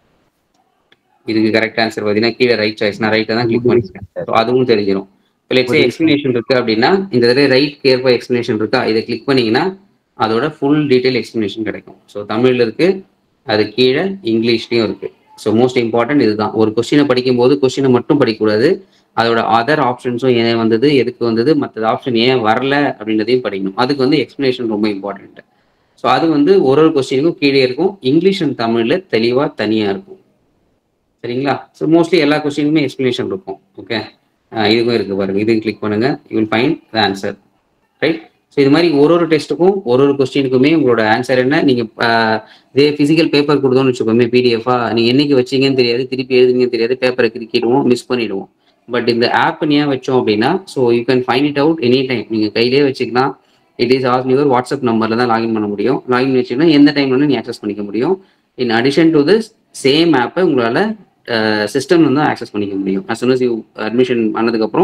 இதுக்கு கரெக்ட் ஆன்சர் பார்த்தீங்கன்னா கீழே ரைட் சாய்ஸ் நான் ரைட்டை தான் கிளிக் பண்ணிக்கிறேன் ஸோ அதுவும் தெரிஞ்சிடும் இப்போ லெட்ஸே எக்ஸ்பிளேஷன் இருக்கு அப்படின்னா இந்த தடவை ரைட் கேர்பா எக்ஸ்பிளேஷன் இருக்கா இதை கிளிக் பண்ணீங்கன்னா அதோட ஃபுல் டீட்டெயில் எக்ஸ்பிளனேஷன் கிடைக்கும் ஸோ தமிழ்ல இருக்கு அது கீழே இங்கிலீஷ்லயும் இருக்கு ஸோ மோஸ்ட் இம்பார்ட்டன்ட் இதுதான் ஒரு கொஸ்டினை படிக்கும்போது கொஸ்டினை மட்டும் படிக்கக்கூடாது அதோட அதர் ஆப்ஷன்ஸும் ஏன் வந்தது எதுக்கு வந்தது மற்ற ஆப்ஷன் ஏன் வரல அப்படின்றதையும் படிக்கணும் அதுக்கு வந்து எக்ஸ்பிளனேஷன் ரொம்ப இம்பார்ட்டன்ட் ஸோ அது வந்து ஒரு ஒரு கொஸ்டினுக்கும் கீழே இருக்கும் இங்கிலீஷ் அண்ட் தமிழ்ல தெளிவா தனியா இருக்கும் சரிங்களா ஸோ மோஸ்ட்லி எல்லா கொஸ்டினுமே எக்ஸ்பிளனேஷன் இருக்கும் ஓகே இதுக்கும் இருக்கு பாருங்க இதுவும் கிளிக் பண்ணுங்க you will find the answer right so இது மாதிரி ஒரு ஒரு டெஸ்ட்டுக்கும் ஒரு ஒரு கொஸ்டினுக்குமே உங்களோட ஆன்சர் என்ன நீங்க ஆஹ், இதே பிசிக்கல் பேப்பர் கொடுத்தோம்னு வச்சுக்கோமே பிடிஎஃபா நீங்க என்னைக்கு வச்சீங்கன்னு தெரியாது திருப்பி எழுதுங்கன்னு தெரியாது பேப்பரை கிரிக்கிடுவோம் மிஸ் பண்ணிடுவோம் பட் இந்த ஆப் ஏன் வச்சோம் அப்படின்னா so you can find it out any time நீங்க கையிலேயே வச்சுக்கலாம் it is all your WhatsApp நம்பர்ல தான் லாகின் பண்ண முடியும் லாகின் வச்சுன்னா எந்த டைம்ல வேணாலும் நீ ஆக்சஸ் பண்ணிக்க முடியும் in addition to this same ஆப்பை உங்களால சிஸ்டம் வந்து ஆக்சஸ் பண்ணிக்க முடியும் as soon as you admission பண்ணதுக்கப்புறம்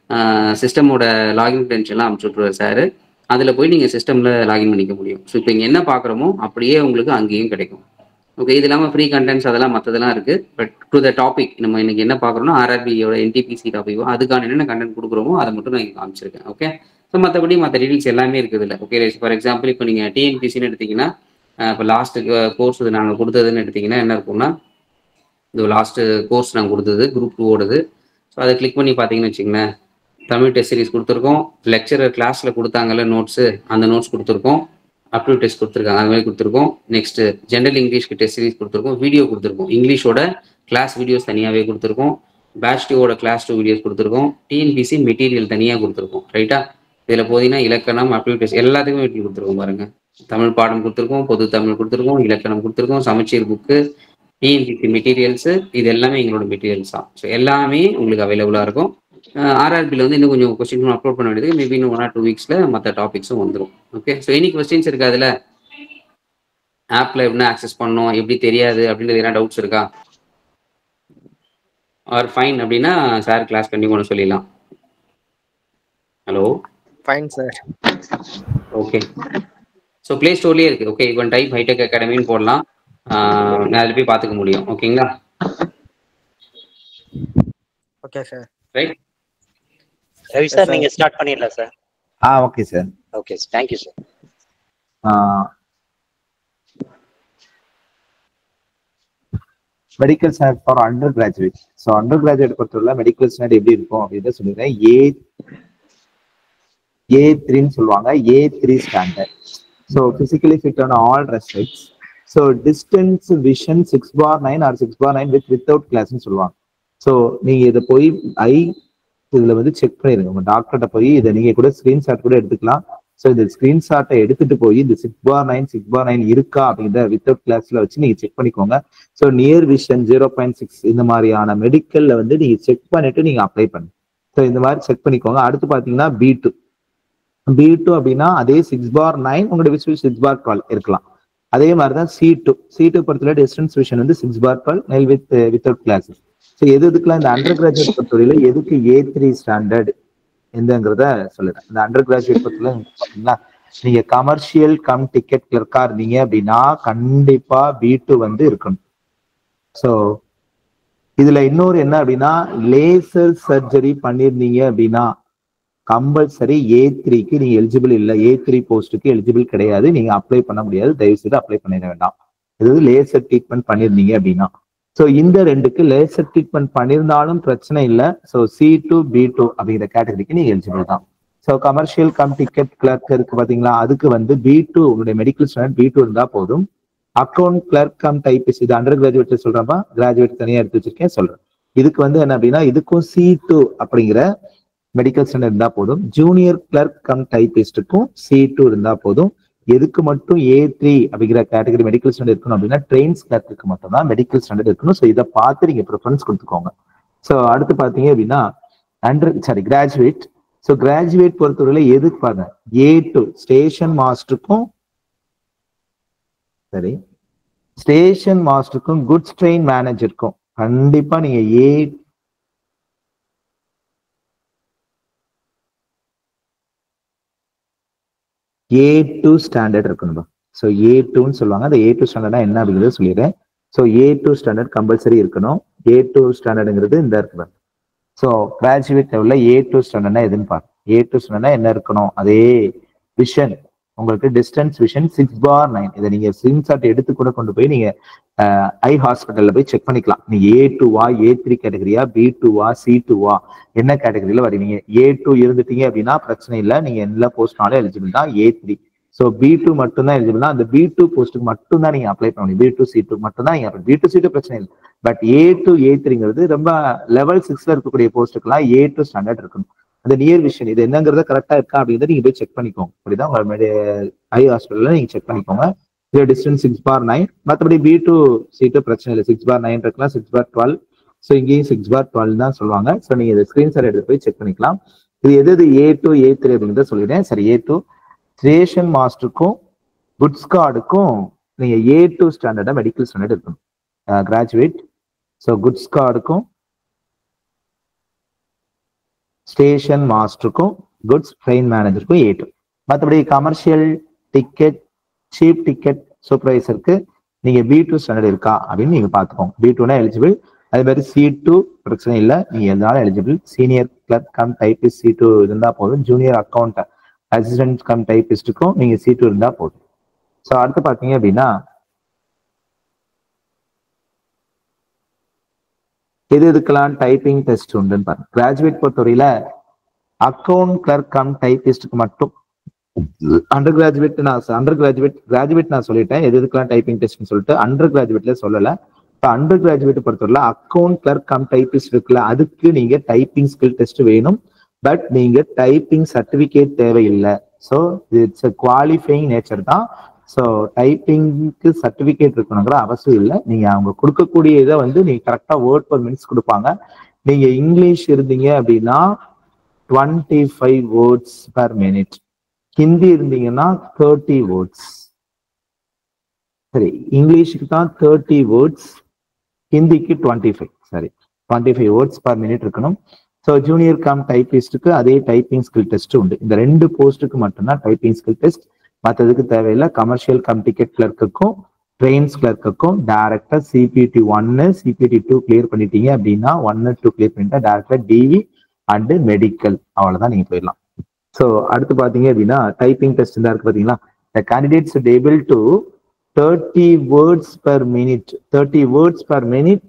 சிஸ்டமோட லாகின் டென்ஷன்லாம் அனுப்பிச்சு விட்ருவார் சார் அதில் போய் நீங்கள் சிஸ்டமில் லாகின் பண்ணிக்க முடியும் ஸோ இப்போ இங்கே என்ன பார்க்குறோமோ அப்படியே உங்களுக்கு அங்கேயும் கிடைக்கும் ஓகே இது இல்லாமல் ஃப்ரீ கண்டென்ட்ஸ் அதெல்லாம் மற்றதெல்லாம் இருக்குது பட் டு த டாபிக் நம்ம இன்னைக்கு என்ன பார்க்குறோம்னா ஆர்ஆர்பியோட என்டிபிசி டாபிக்கோ அதுக்கான என்னென்ன கண்டென்ட் கொடுக்குறோமோ அதை மட்டும் நான் இங்கே காமிச்சிருக்கேன் ஓகே ஸோ மற்றபடி மற்ற டீடைல்ஸ் எல்லாமே இருக்குது இல்லை ஓகே ஃபார் எக்ஸாம்பிள் இப்போ நீங்கள் டிஎன்பிசின்னு எடுத்தீங்கன்னா இப்போ லாஸ்ட் கோர்ஸ் நாங்கள் கொடுத்ததுன்னு எடுத்தீங்கன்னா என்ன இருக்கும்னா இந்த லாஸ்ட் கோர்ஸ் நாங்கள் கொடுத்தது குரூப் டூவோடது ஸோ அதை கிளிக் பண்ணி பார்த்தீங்கன்னு வச்சுங்களேன் தமிழ் டெஸ்ட் சீரிஸ் கொடுத்துருக்கோம் லெக்சரர் கிளாஸில் கொடுத்தாங்கல்ல நோட்ஸு அந்த நோட்ஸ் கொடுத்துருக்கோம் அப்டூ டெஸ்ட் கொடுத்துருக்காங்க அது மாதிரி கொடுத்துருக்கோம் நெக்ஸ்ட் ஜென்ரல் இங்கிலீஷ்க்கு டெஸ்ட் சீரிஸ் கொடுத்துருக்கோம் வீடியோ கொடுத்துருக்கோம் இங்கிலீஷோட கிளாஸ் வீடியோஸ் தனியாகவே கொடுத்துருக்கோம் பேட்ச் டூவோட கிளாஸ் டூ வீடியோஸ் கொடுத்துருக்கோம் டிஎன்பிசி மெட்டீரியல் தனியாக கொடுத்துருக்கோம் ரைட்டா இதில் போதீங்கன்னா இலக்கணம் அப்டூ டெஸ்ட் எல்லாத்துக்குமே வீட்டில் கொடுத்துருக்கோம் பாருங்க தமிழ் பாடம் கொடுத்துருக்கோம் பொது தமிழ் கொடுத்துருக்கோம் இலக்கணம் கொடுத்துருக்கோம் சமச்சீர் புக்கு டிஎன்பிசி மெட்டீரியல்ஸ் இது எல்லாமே எங்களோட மெட்டீரியல்ஸ் தான் ஸோ எல்லாமே உங்களுக்கு அவைலபிளாக இருக்கும் ஆர்ஆர்பியில் வந்து இன்னும் கொஞ்சம் கொஸ்டின் அப்லோட் பண்ண வேண்டியது மேபி இன்னும் ஒன் ஆர் டூ வீக்ஸில் மற்ற டாபிக்ஸும் வந்துடும் ஓகே ஸோ எனி கொஸ்டின்ஸ் இருக்கா அதில் ஆப்பில் எப்படி ஆக்சஸ் பண்ணணும் எப்படி தெரியாது அப்படின்றது என்ன டவுட்ஸ் இருக்கா ஆர் ஃபைன் அப்படின்னா சார் கிளாஸ் பண்ணி கொண்டு சொல்லிடலாம் hello fine sir okay so play ஸ்டோர்லேயே இருக்கு ஓகே இப்போ டைப் ஹைடெக் அகாடமின்னு போடலாம் ஆஹ் நான் அதில் போய் பார்த்துக்க முடியும் ஓகேங்களா okay sir right Ravi sir நீங்க ஸ்டார்ட் பண்ணிடலாம் சார் ஆ okay sir okay sir thank you sir medical stand for under graduate so under undergraduate பொறுத்தவரை மெடிக்கல் ஸ்டாண்ட் எப்படி இருக்கும் அப்படின்னு சொல்லிடுறேன் ஏ ஏ த்ரீன்னு சொல்லுவாங்க A three standard so physically fit on all restricts so distance vision six bar nine or six bar nine with without கிளாஸ்னு சொல்லுவாங்க so நீங்க இதை போய் ஐ இதுல வந்து செக் பண்ணிருங்க உங்க டாக்டர்கிட்ட போய் இதை நீங்க கூட ஸ்கிரீன்ஷாட் கூட எடுத்துக்கலாம் ஸோ இந்த ஸ்கிரீன்ஷாட்டை எடுத்துட்டு போய் இந்த six bar nine six bar nine இருக்கா அப்படிங்கிற வித்தவுட் கிளாஸ்ல வச்சு நீங்க செக் பண்ணிக்கோங்க so near vision zero point six இந்த மாதிரியான மெடிக்கல்ல வந்து நீங்க செக் பண்ணிட்டு நீங்க அப்ளை பண்ணுங்க ஸோ இந்த மாதிரி செக் பண்ணிக்கோங்க அடுத்து பாத்தீங்கன்னா பி டூ பி டூ அப்படின்னா அதே சிக்ஸ் பார் நைன் உங்களோட விஷுவல் சிக்ஸ் பார் டுவெல் இருக்கலாம் அதே மாதிரி தான் சி டூ சி டூ பொறுத்தவரை டிஸ்டன்ஸ் விஷன் வந்து சிக்ஸ் பார் டுவெல் நெல் வித் வித்தவுட் கிளாஸஸ் ஸோ எது எதுக்குலாம் இந்த அண்டர் கிராஜுவேட் பொறுத்தவரையில எதுக்கு ஏ த்ரீ ஸ்டாண்டர்ட் எந்தங்கிறத சொல்லுறேன் இந்த அண்டர் கிராஜுவேட் பொறுத்தவரை பாத்தீங்கன்னா நீங்க கமர்ஷியல் கம் டிக்கெட் கிளர்க்கா இருந்தீங்க அப்படின்னா கண்டிப்பா பி டூ வந்து இருக்கணும் ஸோ இதுல இன்னொரு என்ன அப்படின்னா லேசர் சர்ஜரி பண்ணிருந்தீங்க அப்படின்னா கம்பல்சரி ஏ த்ரீக்கு நீங்க எலிஜிபிள் இல்லை ஏ த்ரீ போஸ்ட்டுக்கு எலிஜிபிள் கிடையாது நீங்க அப்ளை பண்ண முடியாது தயவு செய்து அப்ளை பண்ணிட வேண்டாம் இது லேசர் ட்ரீட்மெண்ட் பண்ணிருந்தீங்க அப்படின்னா ஸோ இந்த ரெண்டுக்கு லேசர் ட்ரீட்மெண்ட் பண்ணியிருந்தாலும் பிரச்சனை இல்லை so C two B two அப்படிங்கிற கேட்டகரிக்கு நீங்க எலிஜிபிள் தான் so commercial cum ticket clerk இருக்கு பாத்தீங்களா அதுக்கு வந்து பி டூ உங்களுடைய மெடிக்கல் ஸ்டாண்டர்ட் பி டூ இருந்தா போதும் அக்கௌண்ட் கிளர்க் கம் டைப்பிஸ் இது அண்டர் கிராஜுவேட் சொல்றப்ப கிராஜுவேட் தனியா எடுத்து வச்சிருக்கேன் சொல்றேன் இதுக்கு வந்து என்ன அப்படின்னா இதுக்கும் சி டூ அப்படிங்கிற மெடிக்கல் ஸ்டாண்டர்ட் இருந்தா போதும் ஜூனியர் கிளர்க் கம் டைப்பிஸ்டுக்கும் சி டூ இருந்தா போதும் எதுக்கு மட்டும் ஏ த்ரீ அப்படிங்கிற கேட்டகரி மெடிக்கல் ஸ்டாண்டர்ட் இருக்கணும் அப்படின்னா ட்ரெயின்ஸ் கிளர்க்கு மட்டும் தான் மெடிக்கல் ஸ்டாண்டர்ட் இருக்கணும் ஸோ இதை பார்த்து நீங்க ப்ரிஃபரன்ஸ் கொடுத்துக்கோங்க ஸோ அடுத்து பாத்தீங்க அப்படின்னா under sorry graduate so graduate பொறுத்தவரையில எதுக்கு பாருங்க ஏ டூ ஸ்டேஷன் மாஸ்டருக்கும் சரி ஸ்டேஷன் மாஸ்டருக்கும் குட்ஸ் ட்ரெயின் மேனேஜருக்கும் கண்டிப்பா நீங்க ஏ ஏ டூ ஸ்டாண்டர்ட் இருக்கணும் ஸோ ஏ டூன்னு சொல்லுவாங்க அந்த ஏ டூ ஸ்டாண்டர்ட்னா என்ன அப்படிங்கிறத சொல்லிடுறேன் so A two standard compulsory இருக்கணும் ஏ டூ ஸ்டாண்டர்டுங்கிறது இந்த இருக்கு ஸோ கிராஜுவேட் லெவலில் ஏ டூ ஸ்டாண்டர்ட்னா எதுன்னு பாருங்க ஏ டூ ஸ்டாண்டர்ட்னா என்ன இருக்கணும் அதே விஷன் உங்களுக்கு distance vision six bar nine இதை நீங்க ஸ்கிரீன்ஷாட் எடுத்து கூட கொண்டு போய் நீங்க ஐ ஹாஸ்பிட்டல்ல போய் செக் பண்ணிக்கலாம் நீங்க ஏ டூவா ஏ த்ரீ கேட்டகரியா பி டூவா சி டூவா என்ன கேட்டகரியில வரீங்க ஏ டூ இருந்துட்டீங்க அப்படின்னா பிரச்சனை இல்லை நீங்க எல்லா போஸ்ட்னாலும் எலிஜிபிள் தான் A three so B two மட்டும் தான் எலிஜிபிள் தான் அந்த பி டூ போஸ்ட்டுக்கு மட்டும் தான் நீங்க அப்ளை பண்ண முடியும் பி டூ சி டூ மட்டும் தான் நீங்க பி டூ சி டூ பிரச்சனை இல்லை பட் ஏ டூ ஏ த்ரீங்கிறது ரொம்ப லெவல் சிக்ஸ்ல இருக்கக்கூடிய போஸ்ட்டுக்கெல்லாம் ஏ டூ ஸ்டாண்டர்ட் இருக்கணும் அந்த நியர் விஷன் இது என்னங்கிறத கரெக்டா இருக்கா அப்படிங்கிறத நீங்க போய் செக் பண்ணிக்கோங்க அப்படிதான் உங்களோட ஐ ஹாஸ்பிட்டல்ல நீங்க செக் பண்ணிக்கோங்க இது டிஸ்டன்ஸ் சிக்ஸ் பார் நைன் மற்றபடி பி டூ சி டூ பிரச்சனை இல்லை சிக்ஸ் பார் நைன் இருக்கலாம் சிக்ஸ் பார் டுவெல் ஸோ இங்கேயும் சிக்ஸ் பார் டுவெல் தான் சொல்லுவாங்க ஸோ நீங்க இதை ஸ்கிரீன்ஷாட் எடுத்து போய் செக் பண்ணிக்கலாம் இது எது எது ஏ டூ ஏ த்ரீ அப்படிங்கிறத சொல்லிடுறேன் சரி ஏ டூ ஸ்டேஷன் மாஸ்டருக்கும் குட்ஸ் கார்டுக்கும் நீங்க ஏ டூ ஸ்டாண்டர்டா மெடிக்கல் ஸ்டாண்டர்ட் இருக்கணும் கிராஜுவேட் ஸோ குட்ஸ் கார்டுக்கும் ஸ்டேஷன் மாஸ்டருக்கும் குட்ஸ் ட்ரெயின் மேனேஜருக்கும் ஏ டூ மற்றபடி கமர்ஷியல் டிக்கெட் சீப் டிக்கெட் சூப்பர்வைசருக்கு நீங்க பி டூ ஸ்டாண்டர்ட் இருக்கா அப்படின்னு நீங்க பார்த்துக்கோங்க பி டூனா எலிஜிபிள் அதே மாதிரி சி டூ பிரச்சனை இல்லை நீங்க எதனாலும் eligible senior clerk cum typist C two இருந்தா போதும் ஜூனியர் அக்கௌண்ட் அசிஸ்டன்ட் கம் டைபிஸ்டுக்கும் நீங்க சி டூ இருந்தா போதும் ஸோ அடுத்து பார்த்தீங்க அப்படின்னா எது இதுக்கெல்லாம் டைப்பிங் டெஸ்ட் உண்டுன்னு பாருங்க கிராஜுவேட் பொறுத்தவரையில அக்கௌண்ட் கிளர்க் கம் டைபிஸ்டுக்கு மட்டும் அண்டர் கிராஜுவேட் நான் அண்டர் கிராஜுவேட் கிராஜுவேட் நான் சொல்லிட்டேன் எது எதுக்கெல்லாம் டைப்பிங் டெஸ்ட்னு சொல்லிட்டு அண்டர் கிராஜுவேட்ல சொல்லல இப்போ அண்டர் கிராஜுவேட் பொறுத்தவரையில அக்கௌண்ட் கிளர்க் கம் டைபிஸ்ட் இருக்குல்ல அதுக்கு நீங்க டைப்பிங் ஸ்கில் டெஸ்ட் வேணும் பட் நீங்க டைப்பிங் சர்டிபிகேட் தேவையில்லை ஸோ இட்ஸ் குவாலிஃபைங் நேச்சர் தான் ஸோ டைப்பிங்க்கு சர்டிபிகேட் இருக்கணுங்கிற அவசியம் இல்லை நீங்க அவங்க கொடுக்கக்கூடிய இதை வந்து நீங்க கரெக்டா வேர்ட் பர் மினிட்ஸ் கொடுப்பாங்க நீங்க இங்கிலீஷ் இருந்தீங்க அப்படின்னா twenty five words per minute Hindi இருந்தீங்கன்னா தேர்ட்டி வேர்ட்ஸ் சரி இங்கிலீஷுக்கு தான் தேர்ட்டி வேர்ட்ஸ் ஹிந்திக்கு டுவெண்ட்டி ஃபைவ் சரி twenty five words per minute இருக்கணும் ஸோ ஜூனியர் கம் டைப்பிஸ்டுக்கு அதே டைப்பிங் ஸ்கில் டெஸ்ட் உண்டு இந்த ரெண்டு போஸ்ட்டுக்கு மட்டும்தான் டைப்பிங் ஸ்கில் டெஸ்ட் மற்றதுக்கு தேவையில்லை கமர்ஷியல் கம் டிக்கெட் கிளர்க்குக்கும் ட்ரெயின்ஸ் கிளர்க்குக்கும் டேரக்டா சிபிடி ஒன்னு சிபிடி டூ கிளியர் பண்ணிட்டீங்க அப்படின்னா ஒன்னு டூ கிளியர் பண்ணிட்டா டேரக்டா டிவி அண்ட் மெடிக்கல் அவ்வளவுதான் நீங்க போயிடலாம் ஸோ அடுத்து பாத்தீங்க அப்படின்னா டைப்பிங் டெஸ்ட் தான் இருக்கு பாத்தீங்களா the candidates able to thirty words per minute thirty words per minute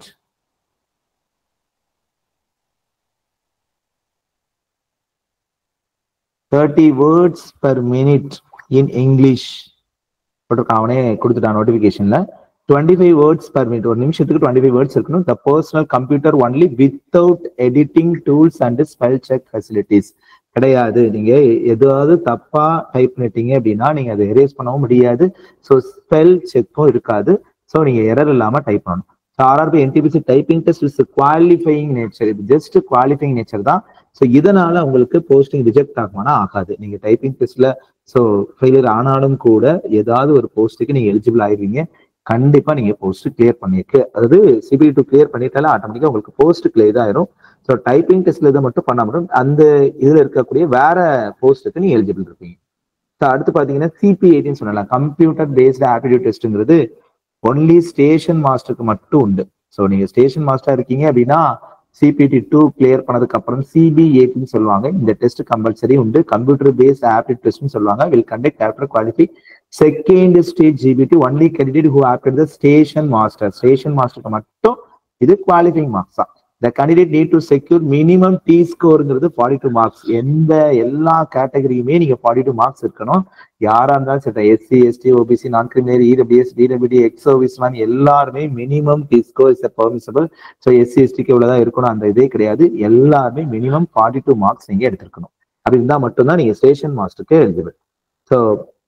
thirty words per minute in English போட்டிருக்கான் அவனே கொடுத்துட்டான் நோட்டிபிகேஷன்ல twenty five words per minute ஒரு நிமிஷத்துக்கு டுவெண்ட்டி ஃபைவ் வேர்ட்ஸ் இருக்கணும் the personal computer only without editing tools and spell check facilities கிடையாது நீங்க எதாவது தப்பா டைப் பண்ணிட்டீங்க அப்படின்னா நீங்க அதை எரேஸ் பண்ணவும் முடியாது ஸோ ஸ்பெல் செக்கும் இருக்காது ஸோ நீங்க எரர் இல்லாம டைப் பண்ணணும் RRB NTPC typing test is qualifying nature இது ஜஸ்ட் குவாலிஃபைங் நேச்சர் தான் ஸோ இதனால உங்களுக்கு போஸ்டிங் ரிஜெக்ட் ஆகுமானா ஆகாது நீங்க டைப்பிங் டெஸ்ட்ல ஸோ ஃபெயிலியர் ஆனாலும் கூட ஏதாவது ஒரு போஸ்ட்டுக்கு நீங்க எலிஜிபிள் ஆயிருவீங்க கண்டிப்பா நீங்க போஸ்ட் கிளியர் பண்ணிருக்கு அதாவது சிபிஐ டூ கிளியர் பண்ணிட்டாலும் ஆட்டோமேட்டிக்கா உங்களுக்கு போஸ்ட் கிளியர் ஆயிரும் ஸோ டைப்பிங் டெஸ்ட்ல இதை மட்டும் பண்ண மட்டும் அந்த இதுல இருக்கக்கூடிய வேற போஸ்ட்டுக்கு நீங்க எலிஜிபிள் இருப்பீங்க ஸோ அடுத்து பாத்தீங்கன்னா சிபிஐடின்னு சொல்லலாம் கம்ப்யூட்டர் பேஸ்டு ஆப்டிடியூட் டெஸ்ட்ங்கிறது ஒன்லி ஸ்டேஷன் மாஸ்டருக்கு மட்டும் உண்டு ஸோ நீங்க ஸ்டேஷன் மாஸ்டர் இருக்கீங்க அப்படின்னா சிபிடி டூ கிளியர் பண்ணதுக்கு அப்புறம் சிபிஏடின்னு சொல்லுவாங்க இந்த டெஸ்ட் கம்பல்சரி உண்டு கம்ப்யூட்டர் பேஸ்ட் ஆப்டிட் டெஸ்ட்னு சொல்லுவாங்க will conduct after qualify second stage GBT only candidate who opted the station master station மாஸ்டருக்கு மட்டும் இது குவாலிஃபைங் மார்க்ஸ் தான் the candidate need to secure minimum T ஸ்கோருங்கிறது ஃபார்ட்டி டூ மார்க்ஸ் எந்த எல்லா கேட்டகரியுமே நீங்க ஃபார்ட்டி டூ மார்க்ஸ் இருக்கணும் யாரா இருந்தாலும் சரி SC ST OBC non criminal EWS PWD ex service man எல்லாருமே minimum T score is permissible so SC எஸ்டிக்கு இவ்வளவுதான் இருக்கணும் அந்த இதே கிடையாது எல்லாருமே மினிமம் ஃபார்ட்டி டூ மார்க்ஸ் நீங்க எடுத்திருக்கணும் அப்படி இருந்தா மட்டும்தான் நீங்க ஸ்டேஷன் மாஸ்டருக்கு எலிஜிபிள் ஸோ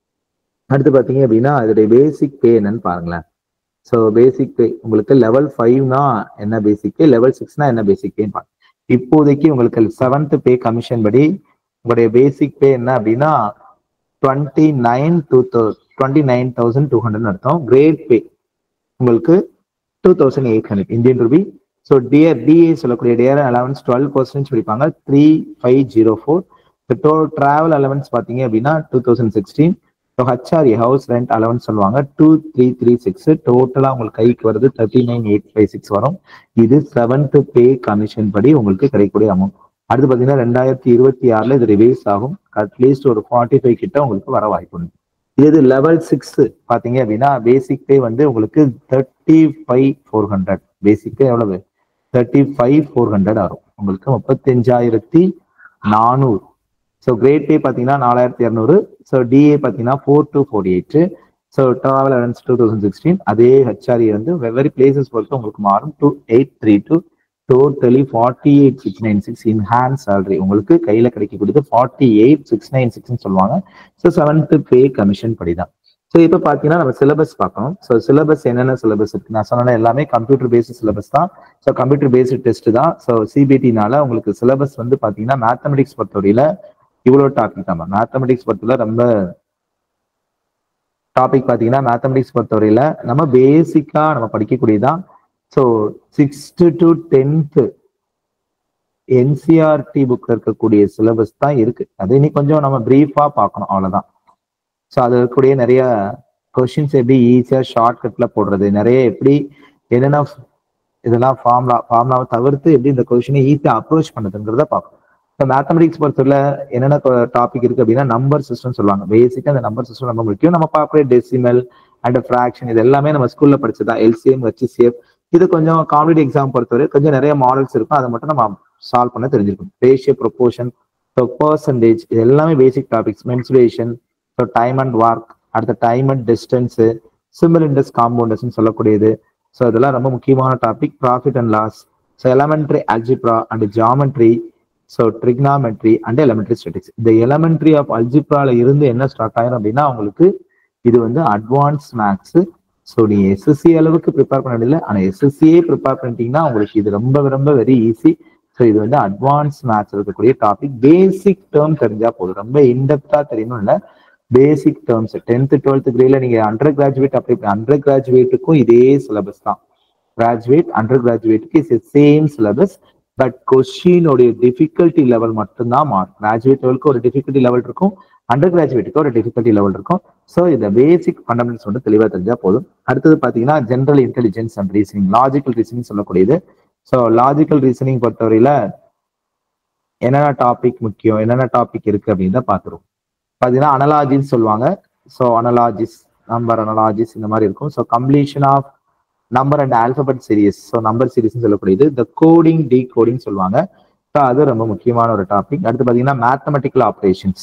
அடுத்து பாத்தீங்க அப்படின்னா அதோடைய பேசிக் பே என்னன்னு பாருங்களேன் ஸோ பேசிக் பே உங்களுக்கு லெவல் ஃபைவ்னா என்ன பேசிக் பே லெவல் சிக்ஸ்னா என்ன பேசிக் பேன்னு பாருங்க இப்போதைக்கு உங்களுக்கு செவன்த் பே கமிஷன் படி உங்களுடைய பேசிக் பே என்ன அப்படின்னா twenty nine two twenty nine thousand two hundred அர்த்தம் கிரேட் பே உங்களுக்கு two thousand eight hundred Indian rupee so DR DA சொல்லக்கூடிய டிஆர் அலவன்ஸ் டுவெல் பர்சன்ட் பிடிப்பாங்க three five zero four to travel allowance பார்த்தீங்க அப்படின்னா two thousand sixteen so HRA house rent allowance சொல்லுவாங்க two three three six டோட்டலாக உங்களுக்கு கைக்கு வருது thirty nine eight five six வரும் இது செவன்த் பே கமிஷன் படி உங்களுக்கு கிடைக்கக்கூடிய அமௌண்ட் அடுத்து பார்த்தீங்கன்னா ரெண்டாயிரத்தி இருபத்தி ஆறுல இது ரிவைஸ் ஆகும் அட்லீஸ்ட் ஒரு ஃபார்ட்டி ஃபைவ் கிட்ட உங்களுக்கு வர வாய்ப்பு உண்டு இது லெவல் சிக்ஸ் பார்த்தீங்க அப்படின்னா பேசிக் பே வந்து உங்களுக்கு thirty five four hundred basic pay எவ்வளவு தேர்ட்டி ஃபைவ் ஃபோர் ஹண்ட்ரட் வரும் உங்களுக்கு முப்பத்தஞ்சாயிரத்தி நானூறு ஸோ கிரேட் பே பார்த்தீங்கன்னா நாலாயிரத்தி இரநூறு ஸோ டிஏ பார்த்தீங்கன்னா four two forty eight so travel allowance two thousand sixteen அதே ஹெச்ஆர்இ வந்து வெவ்வேறு பிளேசஸ் பொறுத்து உங்களுக்கு மாறும் two eight three two totally forty eight six nine six in hand salary உங்களுக்கு கையில் கிடைக்கக்கூடியது ஃபார்ட்டி எயிட் சிக்ஸ் நைன் சிக்ஸ்னு சொல்லுவாங்க ஸோ செவன்த் பே கமிஷன் படி தான் ஸோ இப்போ பார்த்தீங்கன்னா நம்ம சிலபஸ் பார்க்கணும் ஸோ சிலபஸ் என்னென்ன சிலபஸ் இருக்கு நான் சொன்ன எல்லாமே கம்ப்யூட்டர் பேஸ்டு சிலபஸ் தான் ஸோ கம்ப்யூட்டர் பேஸ்டு டெஸ்ட் தான் ஸோ சிபிடினால உங்களுக்கு சிலபஸ் வந்து பார்த்தீங்கன்னா மேத்தமெட்டிக்ஸ் பொறுத்தவரையில இவ்வளோ டாபிக் தான் மேத்தமெட்டிக்ஸ் பொறுத்தவரை ரொம்ப டாபிக் பார்த்தீங்கன்னா மேத்தமெட்டிக்ஸ் பொறுத்தவரையில நம்ம பேசிக்கா நம்ம படிக்கக்கூடியதான் so sixth to tenth NCERT புக்ல இருக்கக்கூடிய சிலபஸ் தான் இருக்கு அது இனி கொஞ்சம் நம்ம பிரீஃபா பார்க்கணும் அவ்வளவுதான் ஸோ அது இருக்கக்கூடிய நிறைய கொஷின்ஸ் எப்படி ஈஸியா ஷார்ட்கட்ல போடுறது நிறைய எப்படி என்னென்ன இதெல்லாம் ஃபார்ம்லா ஃபார்ம்லாவை தவிர்த்து எப்படி இந்த கொஷினை ஈஸியா அப்ரோச் பண்ணுறதுங்கிறத பார்க்கணும் இப்போ மேத்தமெட்டிக்ஸ் பொறுத்தவரை என்னென்ன டாபிக் இருக்கு அப்படின்னா நம்பர் சிஸ்டம் சொல்லுவாங்க பேசிக்கா அந்த நம்பர் சிஸ்டம் ரொம்ப முக்கியம் நம்ம பார்க்கக்கூடிய டெசிமல் அண்ட் ஃப்ராக்ஷன் இது எல்லாமே நம்ம ஸ்கூல்ல படிச்சதான் எல்சிஎம் ஹெச்சிசிஎஃப் இது கொஞ்சம் காம்படிட்டிவ் எக்ஸாம் பொறுத்தவரை கொஞ்சம் நிறைய மாடல்ஸ் இருக்கும் அதை மட்டும் நம்ம சால்வ் பண்ண தெரிஞ்சிருக்கும் ரேஷியோ ப்ரொபோர்ஷன் ஸோ பர்சன்டேஜ் இது எல்லாமே basic topics mensuration so time and work அடுத்த time and distance simple interest காம்பவுண்டர்ஸ்னு சொல்லக்கூடியது ஸோ இதெல்லாம் ரொம்ப முக்கியமான topic profit and loss so elementary algebra and geometry so trigonometry and elementary statistics இந்த elementary of அல்ஜிப்ரால இருந்து என்ன ஸ்டார்ட் ஆயிரும் அப்படின்னா உங்களுக்கு இது வந்து அட்வான்ஸ் மேக்ஸ் ஸோ நீ எஸ்எஸ்சி அளவுக்கு ப்ரிப்பேர் பண்ண வேண்டியதில்லை ஆனால் எஸ்எஸ்சியே ப்ரிப்பேர் பண்ணிட்டீங்கன்னா உங்களுக்கு இது ரொம்ப ரொம்ப வெரி ஈஸி ஸோ இது வந்து அட்வான்ஸ் மேத்ஸ் இருக்கக்கூடிய டாபிக் பேசிக் டேர்ம் தெரிஞ்சா போதும் ரொம்ப இன்டெப்தா தெரியணும் இல்லை பேசிக் டேர்ம்ஸ் டென்த் டுவெல்த் கிரேட்ல நீங்க அண்டர் கிராஜுவேட் அப்ளை பண்ணி அண்டர் கிராஜுவேட்டுக்கும் இதே சிலபஸ் தான் கிராஜுவேட் அண்டர் கிராஜுவேட்டுக்கு இஸ் சேம் சிலபஸ் பட் கொஸ்டினுடைய டிஃபிகல்ட்டி லெவல் மட்டும்தான் மாறும் கிராஜுவேட் லெவலுக்கு ஒரு டிஃபிகல்ட்டி லெவல் இருக்கும் அண்டர் கிராஜுவேட்டுக்கு ஒரு டிஃபிகல்ட்டி லெவல் இருக்கும் ஸோ இந்த பேசிக் ஃபண்டமெண்டல்ஸ் வந்து தெளிவாக தெரிஞ்சா போதும் அடுத்தது பார்த்தீங்கன்னா general intelligence and reasoning logical reasoning சொல்லக்கூடியது ஸோ லாஜிக்கல் ரீசனிங் பொறுத்தவரையில என்னென்ன டாபிக் முக்கியம் என்னென்ன டாபிக் இருக்கு அப்படின்னு தான் பார்த்துருவோம் பார்த்தீங்கன்னா அனலாஜின்னு சொல்லுவாங்க ஸோ அனலாஜிஸ் நம்பர் அனலாஜிஸ் இந்த மாதிரி இருக்கும் so completion of number and alphabet series so number series சொல்லக்கூடியது இந்த கோடிங் டீ கோடிங் சொல்லுவாங்க ஸோ அது ரொம்ப முக்கியமான ஒரு டாபிக் அடுத்து பார்த்தீங்கன்னா mathematical operations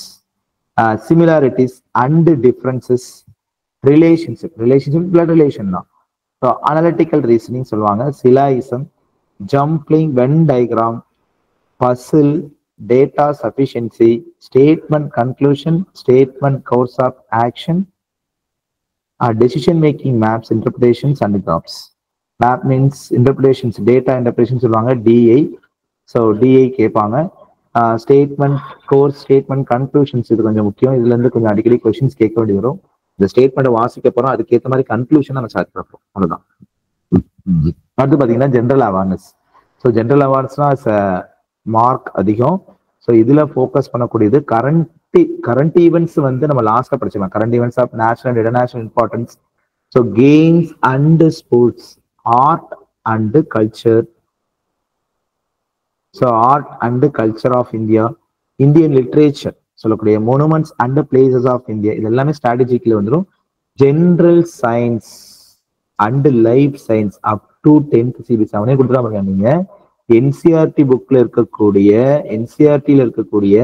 similarities and differences relationship relationship blood relation தான் ஸோ அனலிட்டிக்கல் ரீசனிங் சொல்லுவாங்க syllogism jumbling Venn diagram puzzle data sufficiency statement conclusion statement course of action decision making maps interpretations and graphs map means interpretations data interpretation சொல்லுவாங்க DI so DI கேட்பாங்க statement course statement conclusions இது கொஞ்சம் முக்கியம் இதுல இருந்து கொஞ்சம் அடிக்கடி questions கேட்க வேண்டி வரும் இந்த ஸ்டேட்மெண்ட் வாசிக்க போறோம் அதுக்கேற்ற மாதிரி கன்க்ளூஷன் நம்ம ஸ்டார்ட் பண்ணுறோம் அவ்வளவுதான் அடுத்து பாத்தீங்கன்னா ஜென்ரல் அவேர்னஸ் ஸோ ஜென்ரல் அவேர்னஸ்னா மார்க் அதிகம் ஸோ இதுல ஃபோக்கஸ் பண்ணக்கூடியது கரண்ட் கரண்ட் ஈவெண்ட்ஸ் வந்து நம்ம லாஸ்ட்ல படிச்சிடலாம் current events of national international importance so games and sports art and culture so art and culture of India Indian literature சொல்லக்கூடிய monuments and places of India இது எல்லாமே ஸ்ட்ராட்டஜிக்கில் வந்துடும் general science and life science up to tenth சிபி செவனே கொடுத்துருவாங்க நீங்க NCERT புக்ல இருக்கக்கூடிய என்சிஆர்டில இருக்கக்கூடிய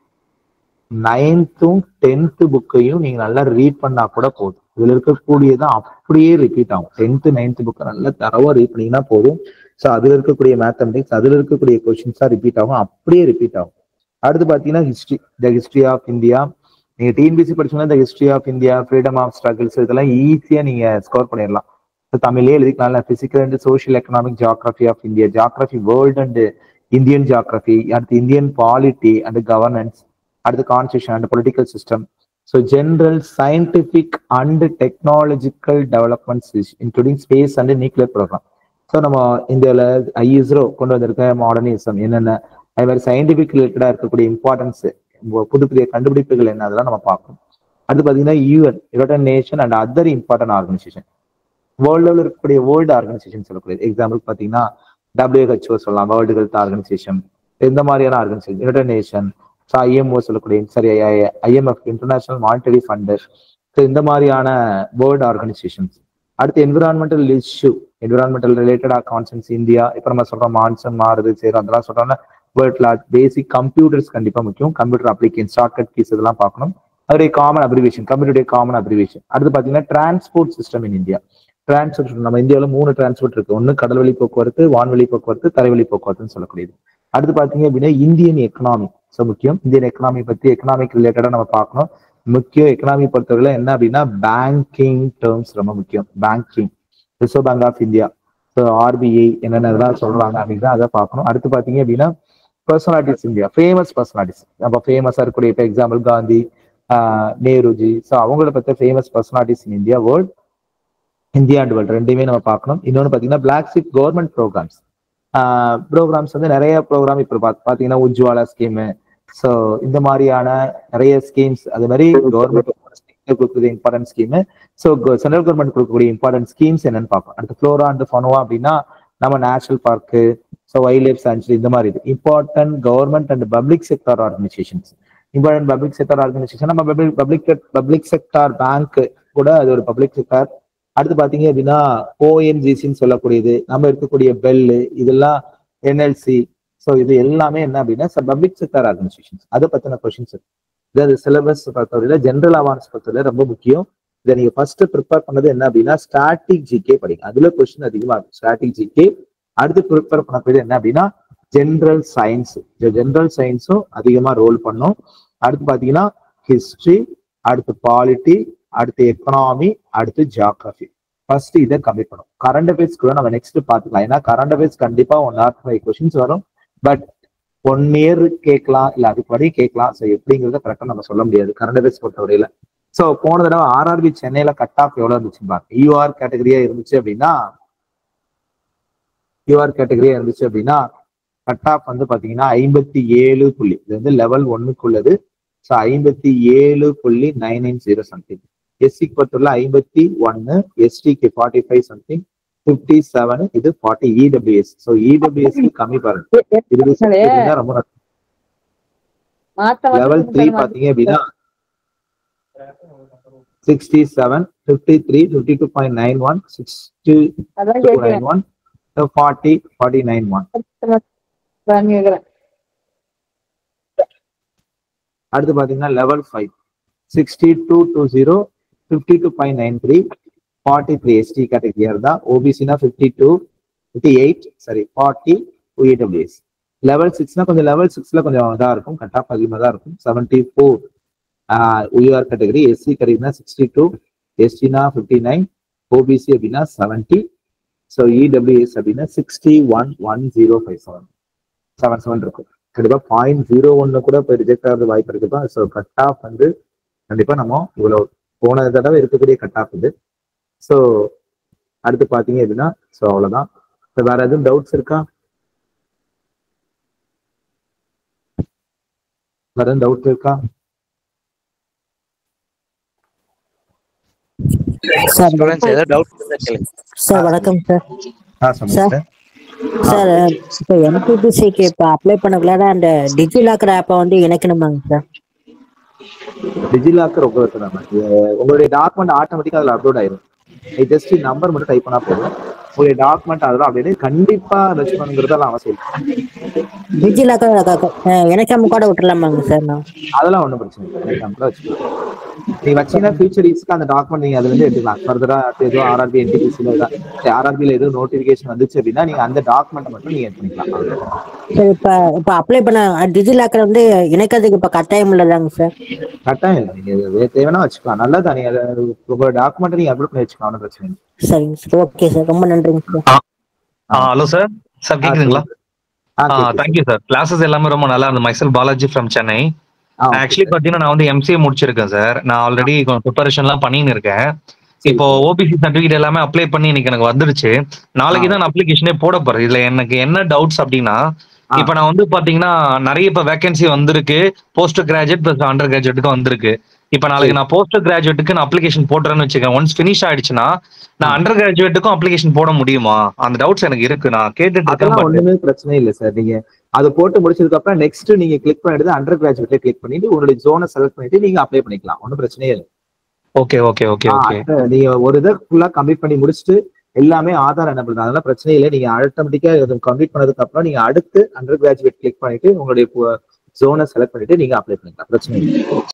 நைன்த்தும் டென்த்து புக்கையும் நீங்க நல்லா ரீட் பண்ணா கூட போதும் இதுல இருக்கக்கூடியதான் அப்படியே ரிப்பீட் ஆகும் டென்த்து நைன்த் புக்கை நல்லா தரவா ரீட் பண்ணீங்கன்னா போதும் ஸோ அதுல இருக்கக்கூடிய மேத்தமெட்டிக்ஸ் அதுல இருக்கக்கூடிய கொஸ்டின்ஸா ரிப்பீட் ஆகும் அப்படியே ரிப்பீட் ஆகும் அடுத்து பாத்தீங்கன்னா history the history of India நீங்க டிஎன்பிசி படிச்சோம்னா the history of India freedom of struggles இதெல்லாம் ஈஸியா நீங்க ஸ்கோர் பண்ணிடலாம் ஸோ தமிழ்லேயே எழுதிக்கலாம் physical and social economic geography of India geography world and Indian geography அடுத்து இந்தியன் பாலிட்டி அண்ட் கவர்னன்ஸ் அடுத்து constitution and political system so general scientific and technological developments including space and nuclear programme so நம்ம இந்தியாவில் ஐஇஸ்ரோ கொண்டு வந்திருக்க modernism என்னென்ன அது மாதிரி scientific ரிலேட்டடாக இருக்கக்கூடிய இம்பார்ட்டன்ஸ் புது புதிய கண்டுபிடிப்புகள் என்ன அதெல்லாம் நம்ம பார்க்கணும் அடுத்து பார்த்தீங்கன்னா UN united nation and other important organisation world லெவலில் இருக்கக்கூடிய வேர்ல்டு ஆர்கனைசேஷன் சொல்லக்கூடியது எக்ஸாம்பிள் பார்த்தீங்கன்னா டபிள்யூஹெச்ஓ சொல்லலாம் வேர்ல்டு ஹெல்த் ஆர்கனைசேஷன் இந்த மாதிரியான organisation united nation so IMO சொல்லக்கூடிய சரி IMF international monetary fund so இந்த மாதிரியான வேர்ல்டு ஆர்கனைசேஷன்ஸ் அடுத்து என்விரான்மெண்டல் இஷ்யூ என்விரான்மெண்டல் ரிலேட்டடா கான்சன்ஸ் இந்தியா இப்போ நம்ம சொல்றோம் மான்சூன் மாறுது சரி அதெல்லாம் சொல்றோம்னா வேர்ல்ட் லாட் பேசிக் கம்ப்யூட்டர்ஸ் கண்டிப்பா முக்கியம் கம்ப்யூட்டர் அப்ளிகேஷன் ஷார்ட்கட் கீஸ் இதெல்லாம் பார்க்கணும் அதோடைய காமன் அப்ரிவேஷன் கம்ப்யூட்டருடைய காமன் அப்ரிவேஷன் அடுத்து பாத்தீங்கன்னா transport system in India transport நம்ம இந்தியாவில் மூணு டிரான்ஸ்போர்ட் இருக்கு ஒன்று கடல்வழி போக்குவரத்து வான்வழி போக்குவரத்து தரைவழி போக்குவரத்துன்னு சொல்லக்கூடியது அடுத்து பாத்தீங்க அப்படின்னா இந்தியன் எக்கனாமி ஸோ முக்கியம் இந்தியன் எக்கனாமி பத்தி எக்கனாமிக் ரிலேட்டடா நம்ம பார்க்கணும் முக்கியம் எக்கனாமி பொறுத்தவரை என்ன அப்படின்னா பேங்கிங் டேர்ம்ஸ் ரொம்ப முக்கியம் banking reserve bank of India so RBI என்னென்ன இதெல்லாம் சொல்றாங்க அப்படின்னு அதை பார்க்கணும் அடுத்து பாத்தீங்க அப்படின்னா பர்சனாலிட்டிஸ் இந்தியா ஃபேமஸ் பர்சனாலிட்டிஸ் நம்ம ஃபேமஸா இருக்கக்கூடிய இப்போ எக்ஸாம்பிள் காந்தி நேருஜி ஸோ அவங்கள பத்த famous personalities in India world India and world ரெண்டுமே நம்ம பார்க்கணும் இன்னொன்று பார்த்தீங்கன்னா flagship government programmes programmes வந்து நிறைய ப்ரோக்ராம் இப்போ பார்த்தீங்கன்னா உஜ்வாலா ஸ்கீமு ஸோ இந்த மாதிரியான நிறைய ஸ்கீம்ஸ் அது மாதிரி கவர்மெண்ட் கொடுக்கக்கூடிய important scheme so central government கொடுக்கக்கூடிய இம்பார்ட்டன்ட் ஸ்கீம்ஸ் என்னன்னு பார்ப்போம் அடுத்து ஃப்ளோரா அண்ட் ஃபனோவா அப்படின்னா நம்ம national park so wildlife sanctuary இந்த மாதிரி இது important government and public sector organisations important public sector organisation நம்ம public public public sector bank கூட அது ஒரு பப்ளிக் செக்டார் அடுத்து பாத்தீங்க அப்படின்னா ஓஎன்ஜிசின்னு சொல்லக்கூடியது நம்ம இருக்கக்கூடிய பெல்லு இதெல்லாம் என்எல்சி ஸோ இது எல்லாமே என்ன அப்படின்னா பப்ளிக் செக்டார் ஆர்கனைசேஷன்ஸ் அதை பத்தின கொஸ்டின்ஸ் இது சிலபஸ் பொறுத்தவரையில ஜென்ரல் அவார்ட்ஸ் பொறுத்தவரை ரொம்ப முக்கியம் இதை நீங்க ஃபர்ஸ்ட் ப்ரிப்பேர் பண்ணது என்ன அப்படின்னா ஸ்டாட்டிக் ஜிகே படிங்க அதுல கொஸ்டின் அதிகமா இருக்கும் ஸ்டாட்டிக் ஜிகே அடுத்து ப்ரிப்பேர் பண்ணக்கூடியது என்ன அப்படின்னா ஜென்ரல் சயின்ஸ் ஜென்ரல் சயின்ஸும் அதிகமா ரோல் பண்ணும் அடுத்து பாத்தீங்கன்னா ஹிஸ்டரி அடுத்து பாலிட்டி அடுத்து எக்கனாமி அடுத்து ஜியாகிரபி ஃபர்ஸ்ட் இதை கம்மி பண்ணும் கரண்ட் அஃபேர்ஸ் கூட நம்ம நெக்ஸ்ட் பார்த்துக்கலாம் ஏன்னா கரண்ட் அஃபேர்ஸ் கண்டிப்பா ஒன் ஆர் ஃபைவ் கொஸ்டின்ஸ் வரும் பட் ஒன் இயர் கேட்கலாம் இல்ல அதுக்கு வரையும் கேட்கலாம் ஸோ எப்படிங்கிறத கரெக்டாக நம்ம சொல்ல முடியாது கரண்ட் அஃபேர்ஸ் பொறுத்தவரையில ஸோ போன தடவை ஆர்ஆர்பி சென்னையில கட் ஆஃப் எவ்வளவு இருந்துச்சு பாருங்க யூஆர் கேட்டகரியா இருந்துச்சு அப்படின்னா யூஆர் கேட்டகரியா இருந்துச்சு அப்படின்னா கட் ஆஃப் வந்து பாத்தீங்கன்னா ஐம்பத்தி ஏழு புள்ளி இது வந்து லெவல் ஒன்னுக்குள்ளது ஸோ ஐம்பத்தி ஏழு புள்ளி நைன் நைன் ஜீரோ சம்திங் எஸ்சிக்கு பொறுத்தவரை ஐம்பத்தி ஒன்னு எஸ்டிக்கு forty five something fifty seven இது ஃபார்ட்டி இடபிள்யூஎஸ் ஸோ இடபிள்யூஎஸ் கம்மி பாருங்க இது ரொம்ப லெவல் த்ரீ பாத்தீங்க அப்படின்னா sixty seven fifty three fifty two point nine one sixty nine one forty forty nine one அடுத்து பாத்தீங்கன்னா level five sixty two two zero fifty two point nine three forty three ST கேட்டகரியா இருந்தா ஓபிசினா fifty two fifty eight sorry forty EWS level சிக்ஸ்னா கொஞ்சம் level சிக்ஸ்ல கொஞ்சம் இதா இருக்கும் கட் ஆஃப் அதிகமாக தான் இருக்கும் seventy four UR category SC கேட்டகரினா சிக்ஸ்டி டூ எஸ்டினா ஃபிஃப்டி நைன் ஓபிசி அப்படின்னா செவன்டி ஸோ இடபிள்யூஎஸ் அப்படின்னா sixty one one zero five seven seven seven இருக்கும் கண்டிப்பா பாயிண்ட் ஜீரோ ஒன்னு கூட இப்போ ரிஜெக்ட் ஆகிறது வாய்ப்பு இருக்குப்பா ஸோ கட் ஆஃப் வந்து கண்டிப்பா நம்ம இவ்வளவு போன தடவை இருக்கக்கூடிய கட் ஆஃப் இது ஸோ அடுத்து பாத்தீங்க அப்படின்னா ஸோ அவ்வளவுதான் So, வேற எதுவும் டவுட்ஸ் இருக்கா வேற எதுவும் டவுட் இருக்கா சார் ஸ்டூடெண்ட்ஸ் ஏதாவது டவுட் கேளுங்க சார் வணக்கம் சார் ஆ சொல்லுங்க சார் சார் சார் இப்போ எம்பிபிசிக்கு இப்போ அப்ளை பண்ணக்குள்ளார அந்த டிஜிலாக்கர் ஆப்பை வந்து இணைக்கணுமாங்க சார் டிஜிலாக்கர் உங்களுக்கு நம்ம உங்களுடைய டாக்குமெண்ட் ஆட்டோமேட்டிக்கா அதுல அப்லோட் ஆயிரும் நீ ஜஸ்ட் நம்பர் மட்டும் டைப் பண்ணா போதும் உங்களுடைய டாக்குமெண்ட் அதெல்லாம் அப்படியே கண்டிப்பா ரெச் பண்ணுங்கிறதெல்லாம் அவசியம் இல்லை. டிஜிலாக்கர் இணைக்காம கூட விட்டுலாமாங்க சார் நான் அதெல்லாம் ஒண்ணும் பிரச்சனை இல்லை எக்ஸாம்பிள் வச்சுக்கலாம் நீ வச்சீங்கன்னா ஃபியூச்சர் யூஸ்க்கு அந்த டாக்குமெண்ட் நீங்க அதுல இருந்து எடுத்துக்கலாம் ஃபர்தரா ஏதோ ஆர்ஆர்பி என்டிபிசில ஆர்ஆர்பில ஏதோ நோட்டிபிகேஷன் வந்துச்சு அப்படின்னா நீங்க அந்த டாக்குமெண்ட் மட்டும் நீங்க எடுத்து பண்ணிக்கலாம் அவ்வளவுதான். சார் இப்போ இப்போ அப்ளை பண்ண டிஜிலாக்கர் வந்து இணைக்கிறதுக்கு இப்போ கட்டாயம் இல்லதாங்க சார் கட்டாயம் இல்லை நீங்க இது தேவைன்னா வச்சுக்கலாம் நல்லதா நீங்க அதை உங்களோட டாக்குமெண்ட் நீங்க அப்லோட் பண்ணி வச்சுக்கலாம் ஒன்றும் பிரச்சனை இல்லை சரிங்க சார் ஓகே சார் ரொம்ப நன்றிங்க சார் ஹலோ சார் சார் கேக்குதுங்களா ஆ, கேக்குது. தேங்க்யூ சார் கிளாஸஸ் எல்லாமே ரொம்ப நல்லா இருந்தது மைசெல் பாலாஜி ஃப்ரம் சென்னை ஆ, okay, ஆக்சுவலி பாத்தீங்கன்னா நான் வந்து எம்சிஏ முடிச்சிருக்கேன் சார் நான் ஆல்ரெடி கொஞ்சம் ப்ரிப்பரேஷன்லாம் பண்ணின்னு இருக்கேன் சரி, இப்போ ஓபிசி சர்டிஃபிகேட் எல்லாமே அப்ளை பண்ணி இன்னைக்கு எனக்கு வந்துருச்சு நாளைக்கு தான் நான் அப்ளிகேஷனே போட போறேன் இதுல எனக்கு என்ன டவுட்ஸ் அப்படின்னா ஆ. இப்போ நான் வந்து பாத்தீங்கன்னா நிறைய இப்போ வேகன்சி வந்திருக்கு போஸ்ட் கிராஜுவேட் பிளஸ் அண்டர் கிராஜுவேட்டுக்கு வந்திருக்கு இப்போ நாளைக்கு நான் போஸ்ட் கிராஜுவேட்டுக்கு நான் அப்ளிகேஷன் போடுறேன்னு வச்சுக்கேன் ஒன்ஸ் ஃபினிஷ் ஆயிடுச்சுன்னா நான் அண்டர் கிராஜுவேட்டுக்கும் அப்ளிகேஷன் போட முடியுமா அந்த டவுட்ஸ் எனக்கு இருக்கு நான் கேட்டுட்டு இருக்கேன் அதெல்லாம் but- ஒண்ணுமே பிரச்சனை இல்லை சார் நீங்க அதை போட்டு முடிச்சதுக்கு அப்புறம் நெக்ஸ்ட் நீங்க கிளிக் பண்ணிட்டு அண்டர் கிராஜுவேட்ல கிளிக் பண்ணிட்டு உங்களுடைய ஜோனை செலக்ட் பண்ணிட்டு நீங்க அப்ளை பண்ணிக்கலாம் ஒன்றும் பிரச்சனையே இல்லை ஓகே ஓகே ஓகே ஆ, ஓகே அடுத்த நீங்க ஒரு இதை ஃபுல்லா கம்ப்ளீட் பண்ணி முடிச்சுட்டு எல்லாமே ஆதார் என்ன பண்ணுறது அதெல்லாம் பிரச்சனை இல்லை நீங்க ஆட்டோமேட்டிக்கா இது கம்ப்ளீட் பண்ணதுக்கு அப்புறம் நீங்க அடுத்து அண்டர் கிராஜுவேட் கிளிக் பண்ணிட்டு உங்களுடைய ஜோனை செலக்ட் பண்ணிட்டு நீங்க அப்ளை பண்ணிக்கலாம் பிரச்சனை இல்லை